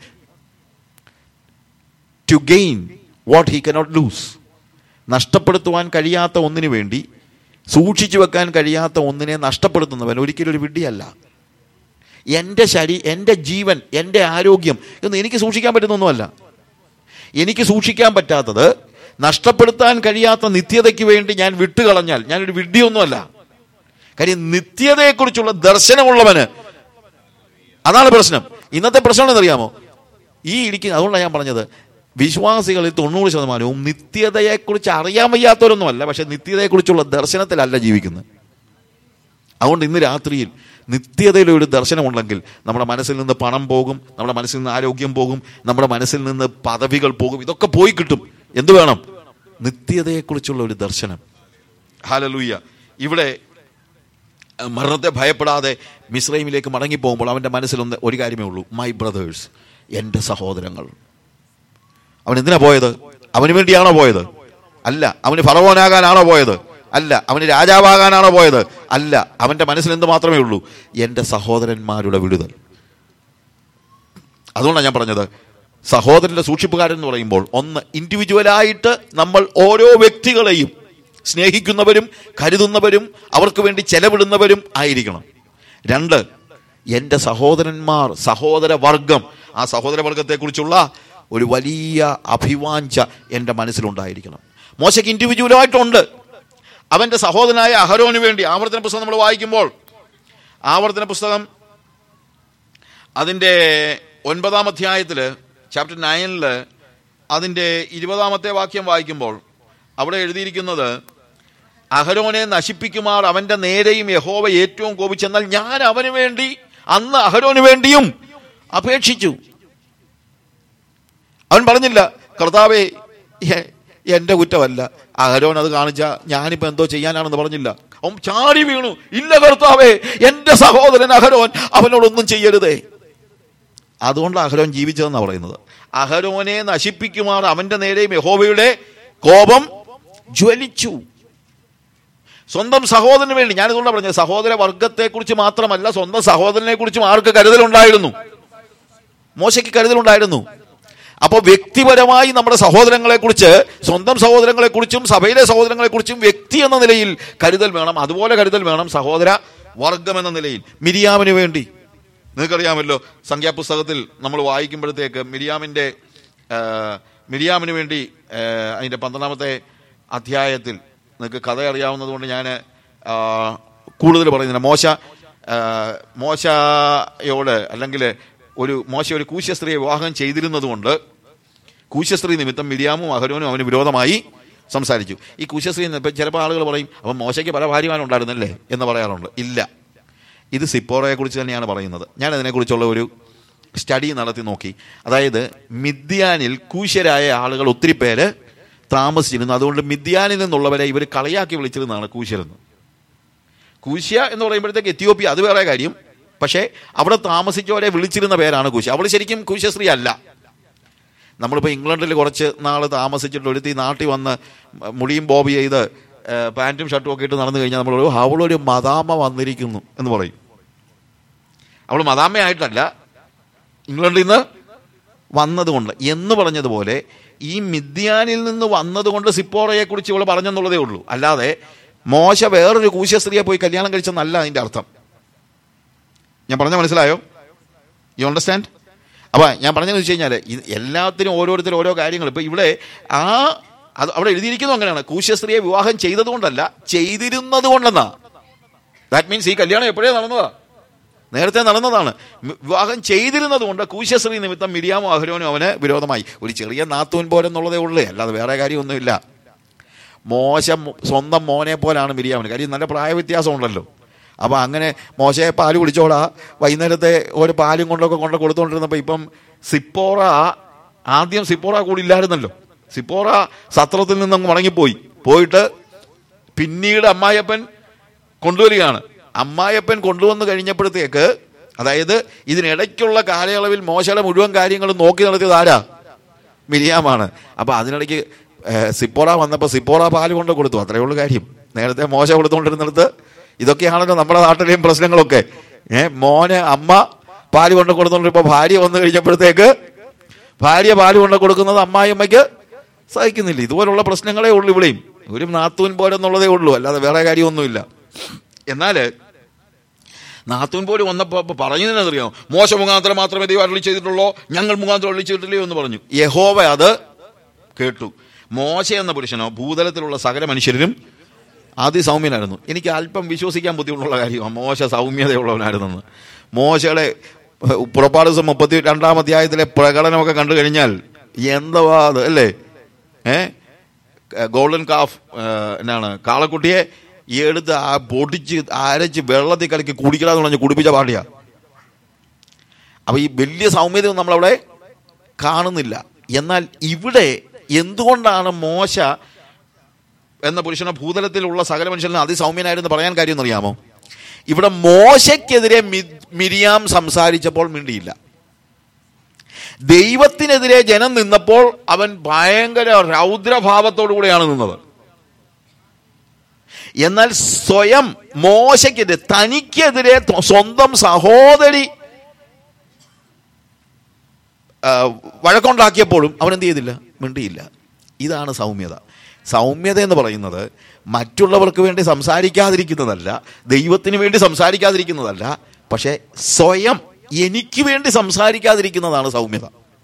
to gain what he cannot lose നഷ്ടപ്പെടുത്തുവാൻ കഴിയാത്ത ഒന്നിനു വേണ്ടി സൂക്ഷിച്ചു വെക്കാൻ കഴിയാത്ത ഒന്നിനെ നഷ്ടപ്പെടുത്തുന്നവൻ ഒരിക്കലും ഒരു വിഡ്ഢിയല്ല എൻ്റെ ശരീ എൻ്റെ ജീവൻ എൻ്റെ ആരോഗ്യം എന്ന് എനിക്ക് സൂക്ഷിക്കാൻ പറ്റുന്നൊന്നുമല്ല എനിക്ക് സൂക്ഷിക്കാൻ പറ്റാത്തത് നഷ്ടപ്പെടുത്താൻ കഴിയാത്ത നിത്യതയ്ക്ക് വേണ്ടി ഞാൻ വിട്ടുകളഞ്ഞാൽ ഞാനൊരു വിഡ്ഢിയൊന്നുമല്ല കാര്യം നിത്യതയെക്കുറിച്ചുള്ള ദർശനമുള്ളവന് അതാണ് പ്രശ്നം ഇന്നത്തെ പ്രശ്നം എന്നറിയാമോ ഈ ഇരിക്കുന്ന അതുകൊണ്ടാണ് ഞാൻ പറഞ്ഞത് വിശ്വാസികളിൽ തൊണ്ണൂറ് ശതമാനവും നിത്യതയെക്കുറിച്ച് അറിയാൻ വയ്യാത്തവരൊന്നുമല്ല പക്ഷെ നിത്യതയെക്കുറിച്ചുള്ള ദർശനത്തിലല്ല ജീവിക്കുന്നത് അതുകൊണ്ട് ഇന്ന് രാത്രിയിൽ നിത്യതയിലെ ഒരു ദർശനമുണ്ടെങ്കിൽ നമ്മുടെ മനസ്സിൽ നിന്ന് പണം പോകും നമ്മുടെ മനസ്സിൽ നിന്ന് ആരോഗ്യം പോകും നമ്മുടെ മനസ്സിൽ നിന്ന് പദവികൾ പോകും ഇതൊക്കെ പോയി കിട്ടും എന്ത് വേണം നിത്യതയെക്കുറിച്ചുള്ള ഒരു ദർശനം ഹാലലൂയ്യ ഇവിടെ അഹ് മരണത്തെ ഭയപ്പെടാതെ മിശ്രൈമിലേക്ക് മടങ്ങിപ്പോകുമ്പോൾ അവൻ്റെ മനസ്സിലൊന്ന് ഒരു കാര്യമേ ഉള്ളൂ മൈ ബ്രദേഴ്സ് എൻ്റെ സഹോദരങ്ങൾ അവൻ എന്തിനാ പോയത് അവന് വേണ്ടിയാണോ പോയത് അല്ല അവന് ഫറവോനാകാനാണോ പോയത് അല്ല അവന് രാജാവാകാനാണോ പോയത് അല്ല അവന്റെ മനസ്സിൽ എന്ത് മാത്രമേ ഉള്ളൂ എൻ്റെ സഹോദരന്മാരുടെ വിടുതൽ അതുകൊണ്ടാണ് ഞാൻ പറഞ്ഞത് സഹോദരന്റെ സൂക്ഷിപ്പുകാരൻ എന്ന് പറയുമ്പോൾ ഒന്ന് ഇൻഡിവിജ്വലായിട്ട് നമ്മൾ ഓരോ വ്യക്തികളെയും സ്നേഹിക്കുന്നവരും കരുതുന്നവരും അവർക്ക് വേണ്ടി ചെലവിടുന്നവരും ആയിരിക്കണം രണ്ട് എൻ്റെ സഹോദരന്മാർ സഹോദര വർഗം ആ സഹോദര വർഗത്തെക്കുറിച്ചുള്ള ഒരു വലിയ അഭിവാഞ്ച എൻ്റെ മനസ്സിലുണ്ടായിരിക്കണം മോശയ്ക്ക് ഇൻഡിവിജ്വലായിട്ടുണ്ട് അവൻ്റെ സഹോദരനായ അഹരോന് വേണ്ടി ആവർത്തന പുസ്തകം നമ്മൾ വായിക്കുമ്പോൾ ആവർത്തന പുസ്തകം അതിൻ്റെ ഒൻപതാം അധ്യായത്തിൽ ചാപ്റ്റർ നയനിൽ അതിൻ്റെ ഇരുപതാമത്തെ വാക്യം വായിക്കുമ്പോൾ അവിടെ എഴുതിയിരിക്കുന്നത് അഹരോനെ നശിപ്പിക്കുമാർ അവന്റെ നേരെയും യഹോവ ഏറ്റവും കോപിച്ചെന്നാൽ ഞാൻ അവന് വേണ്ടി അന്ന് അഹരോന് വേണ്ടിയും അപേക്ഷിച്ചു അവൻ പറഞ്ഞില്ല കർത്താവേ എ- എന്റെ കുറ്റമല്ല അഹരോൻ അത് കാണിച്ച ഞാനിപ്പോ എന്തോ ചെയ്യാനാണെന്ന് പറഞ്ഞില്ല അവൻ ചാടി വീണു ഇല്ല കർത്താവേ എന്റെ സഹോദരൻ അഹരോൻ അവനോടൊന്നും ചെയ്യരുതേ അതുകൊണ്ട് അഹരോൻ ജീവിച്ചതെന്നാണ് പറയുന്നത് അഹരോനെ നശിപ്പിക്കുമാർ അവന്റെ നേരെയും യഹോവയുടെ കോപം ജ്വലിച്ചു സ്വന്തം സഹോദരന് വേണ്ടി ഞാനിതുകൊണ്ടാണ് പറഞ്ഞത് സഹോദര വർഗത്തെക്കുറിച്ച് മാത്രമല്ല സ്വന്തം സഹോദരനെ കുറിച്ചും ആർക്ക് കരുതലുണ്ടായിരുന്നു മോശയ്ക്ക് കരുതലുണ്ടായിരുന്നു അപ്പോൾ വ്യക്തിപരമായി നമ്മുടെ സഹോദരങ്ങളെ കുറിച്ച് സ്വന്തം സഹോദരങ്ങളെ കുറിച്ചും സഭയിലെ സഹോദരങ്ങളെ കുറിച്ചും വ്യക്തി എന്ന നിലയിൽ കരുതൽ വേണം അതുപോലെ കരുതൽ വേണം സഹോദര വർഗം എന്ന നിലയിൽ മിരിയാമിന് വേണ്ടി നിങ്ങൾക്കറിയാമല്ലോ സംഖ്യാപുസ്തകത്തിൽ നമ്മൾ വായിക്കുമ്പോഴത്തേക്ക് മിരിയാമിൻ്റെ ആ, മിരിയാമിന് വേണ്ടി ആ, അതിൻ്റെ പന്ത്രണ്ടാമത്തെ അധ്യായത്തിൽ നിങ്ങൾക്ക് കഥ അറിയാവുന്നത് കൊണ്ട് ഞാൻ കൂടുതൽ പറയുന്നില്ല മോശ ആ, മോശയോട് അല്ലെങ്കിൽ ഒരു മോശ ഒരു കൂശ്യസ്ത്രീയെ വിവാഹം ചെയ്തിരുന്നത് കൊണ്ട് കൂശ്യസ്ത്രീ നിമിത്തം മിരിയാമും അഹരോനും അവന് വിരോധമായി സംസാരിച്ചു ഈ കൂശ്യസ്ത്രീ ഇപ്പം ചിലപ്പോൾ ആളുകൾ പറയും അപ്പം മോശയ്ക്ക് പല ഭാര്യമാരുണ്ടായിരുന്നല്ലേ എന്ന് പറയാറുണ്ട് ഇല്ല ഇത് സിപ്പോറയെ കുറിച്ച് തന്നെയാണ് പറയുന്നത് ഞാൻ അതിനെക്കുറിച്ചുള്ള ഒരു സ്റ്റഡി നടത്തി നോക്കി അതായത് മിഥ്യാനിൽ കൂശ്യരായ ആളുകൾ ഒത്തിരി പേര് താമസിച്ചിരുന്നു അതുകൊണ്ട് മിഥ്യാനിൽ നിന്നുള്ളവരെ ഇവർ കളിയാക്കി വിളിച്ചിരുന്നതാണ് കൂശ്യരെന്ന് കൂശ്യ എന്ന് പറയുമ്പോഴത്തേക്ക് എത്യോപ്യ അത് വേറെ കാര്യം പക്ഷേ അവിടെ താമസിച്ചവരെ വിളിച്ചിരുന്ന പേരാണ് കൂശ്യ അവൾ ശരിക്കും കൂശ്യശ്രീ അല്ല നമ്മളിപ്പോൾ ഇംഗ്ലണ്ടിൽ കുറച്ച് നാൾ താമസിച്ചിട്ട് ഒരുത്തി നാട്ടിൽ വന്ന് മുടിയും ബോബ് ചെയ്ത് ഏഹ്, പാൻറ്റും ഷർട്ടും ഒക്കെ ഇട്ട് നടന്നു കഴിഞ്ഞാൽ നമ്മൾ പറയും അവളൊരു മദാമ വന്നിരിക്കുന്നു എന്ന് പറയും അവൾ മദാമയായിട്ടല്ല ഇംഗ്ലണ്ടിൽ നിന്ന് വന്നതുകൊണ്ട് എന്ന് പറഞ്ഞതുപോലെ ഈ മിഥ്യാനിൽ നിന്ന് വന്നതുകൊണ്ട് സിപ്പോറയെ കുറിച്ച് ഇവൾ പറഞ്ഞെന്നുള്ളതേ ഉള്ളൂ അല്ലാതെ മോശ വേറൊരു കൂശ്യസ്ത്രീയെ പോയി കല്യാണം കഴിച്ചെന്നല്ല അതിന്റെ അർത്ഥം ഞാൻ പറഞ്ഞ മനസ്സിലായോ യു അണ്ടർസ്റ്റാൻഡ് അപ്പൊ ഞാൻ പറഞ്ഞതെന്ന് വെച്ച് കഴിഞ്ഞാൽ എല്ലാത്തിനും ഓരോരുത്തരും ഓരോ കാര്യങ്ങൾ ഇപ്പൊ ഇവിടെ ആ അത് അവിടെ എഴുതിയിരിക്കുന്നു അങ്ങനെയാണ് കൂശ്യസ്ത്രീയെ വിവാഹം ചെയ്തതുകൊണ്ടല്ല ചെയ്തിരുന്നത് കൊണ്ടെന്നാ ദാറ്റ് മീൻസ് ഈ കല്യാണം എപ്പോഴേ നടന്നതാ നേരത്തെ നടന്നതാണ് മി- വിവാഹം ചെയ്തിരുന്നത് കൊണ്ട് കൂശ്യശ്രീ നിമിത്തം മിരിയാമോ അഹരോനും അവന് വിരോധമായി ഒരു ചെറിയ നാത്തൂൻ പോരെന്നുള്ളതേ ഉള്ളൂ അല്ലാതെ വേറെ കാര്യമൊന്നുമില്ല മോശം സ്വന്തം മോനെ പോലാണ് മിരിയാമിന് കാര്യം നല്ല പ്രായവ്യത്യാസം ഉണ്ടല്ലോ അപ്പോൾ അങ്ങനെ മോശയെ പാല് കുടിച്ചോടാ വൈകുന്നേരത്തെ ഒരു പാലും കൊണ്ടൊക്കെ കൊണ്ട് കൊടുത്തുകൊണ്ടിരുന്നപ്പോൾ ഇപ്പം സിപ്പോറ ആദ്യം സിപ്പോറ കൂടി ഇല്ലായിരുന്നല്ലോ സിപ്പോറ സത്രത്തിൽ നിന്ന് അങ്ങ് മടങ്ങിപ്പോയി പോയിട്ട് പിന്നീട് അമ്മായപ്പൻ കൊണ്ടുവരികയാണ് അമ്മായപ്പൻ കൊണ്ടുവന്ന് കഴിഞ്ഞപ്പോഴത്തേക്ക് അതായത് ഇതിനിടയ്ക്കുള്ള കാലയളവിൽ മോശയുടെ മുഴുവൻ കാര്യങ്ങളും നോക്കി നടത്തിയത് ആരാ മിരിയാമാണ് അപ്പൊ അതിനിടയ്ക്ക് ഏഹ്, സിപ്പോറ വന്നപ്പോൾ സിപ്പോറ പാല് കൊണ്ട് കൊടുത്തു അത്രയേ ഉള്ളൂ കാര്യം നേരത്തെ മോശ കൊടുത്തുകൊണ്ടിരുന്നിടത്ത് ഇതൊക്കെയാണല്ലോ നമ്മുടെ നാട്ടിലെയും പ്രശ്നങ്ങളൊക്കെ ഏഹ് മോന് അമ്മ പാല് കൊണ്ട് കൊടുത്തോണ്ടിപ്പോ ഭാര്യ വന്നു കഴിഞ്ഞപ്പോഴത്തേക്ക് ഭാര്യ പാല് കൊണ്ട് കൊടുക്കുന്നത് അമ്മായിയമ്മയ്ക്ക് സഹിക്കുന്നില്ല ഇതുപോലുള്ള പ്രശ്നങ്ങളേ ഉള്ളൂ ഇവിടെയും ഒരു നാത്തൂൻ പോരെന്നുള്ളതേ ഉള്ളൂ അല്ലാതെ വേറെ കാര്യമൊന്നുമില്ല എന്നാൽ നാത്തൂൻ പോലും വന്നപ്പോൾ പറഞ്ഞതിനറിയാം മോശ മുഖാന്തരം മാത്രമേ ദൈവം അരളി ചെയ്തിട്ടുള്ളൂ ഞങ്ങൾ മുഖാന്തരം അരളി ചെയ്തിട്ടില്ലയോ എന്ന് പറഞ്ഞു യഹോവ അത് കേട്ടു മോശ എന്ന പുരുഷനോ ഭൂതലത്തിലുള്ള സകല മനുഷ്യരിലും അതിസൗമ്യനായിരുന്നു എനിക്ക് അല്പം വിശ്വസിക്കാൻ ബുദ്ധിമുട്ടുള്ള കാര്യമാണ് മോശ സൗമ്യതയുള്ളവനായിരുന്നെന്ന് മോശയുടെ ഏഹ്, പുറപ്പാട് ദിവസം മുപ്പത്തി രണ്ടാം അധ്യായത്തിലെ പ്രകടനമൊക്കെ കണ്ടു കഴിഞ്ഞാൽ എന്തുവാ അത് അല്ലേ ഏ ഗോൾഡൻ കാഫ് ഏഹ്, എന്നാണ് കാളക്കുട്ടിയെ ഈ എടുത്ത് ആ പൊടിച്ച് അരച്ച് വെള്ളത്തിൽ കലക്കി കുടിക്കലാന്ന് പറഞ്ഞ് കുടിപ്പിച്ച പാടിയാ അപ്പൊ ഈ വലിയ സൗമ്യതയൊന്നും നമ്മളവിടെ കാണുന്നില്ല എന്നാൽ ഇവിടെ എന്തുകൊണ്ടാണ് മോശ എന്ന പുരുഷനെ ഭൂതലത്തിലുള്ള സകല മനുഷ്യനും അതിസൗമ്യനായിരുന്നു പറയാൻ കാര്യം എന്നറിയാമോ ഇവിടെ മോശയ്ക്കെതിരെ മി- മിരിയാം സംസാരിച്ചപ്പോൾ മിണ്ടിയില്ല ദൈവത്തിനെതിരെ ജനം നിന്നപ്പോൾ അവൻ ഭയങ്കര രൗദ്രഭാവത്തോടു കൂടെയാണ് നിന്നത് എന്നാൽ സ്വയം മോശയ്ക്കെതിരെ തനിക്കെതിരെ ത- സ്വന്തം സഹോദരി ആ, വഴക്കുണ്ടാക്കിയപ്പോഴും അവൻ എന്ത് ചെയ്തില്ല മിണ്ടിയില്ല ഇതാണ് സൗമ്യത സൗമ്യത എന്ന് പറയുന്നത് മറ്റുള്ളവർക്ക് വേണ്ടി സംസാരിക്കാതിരിക്കുന്നതല്ല ദൈവത്തിന് വേണ്ടി സംസാരിക്കാതിരിക്കുന്നതല്ല പക്ഷെ സ്വയം എനിക്ക് വേണ്ടി സംസാരിക്കാതിരിക്കുന്നതാണ് സൗമ്യത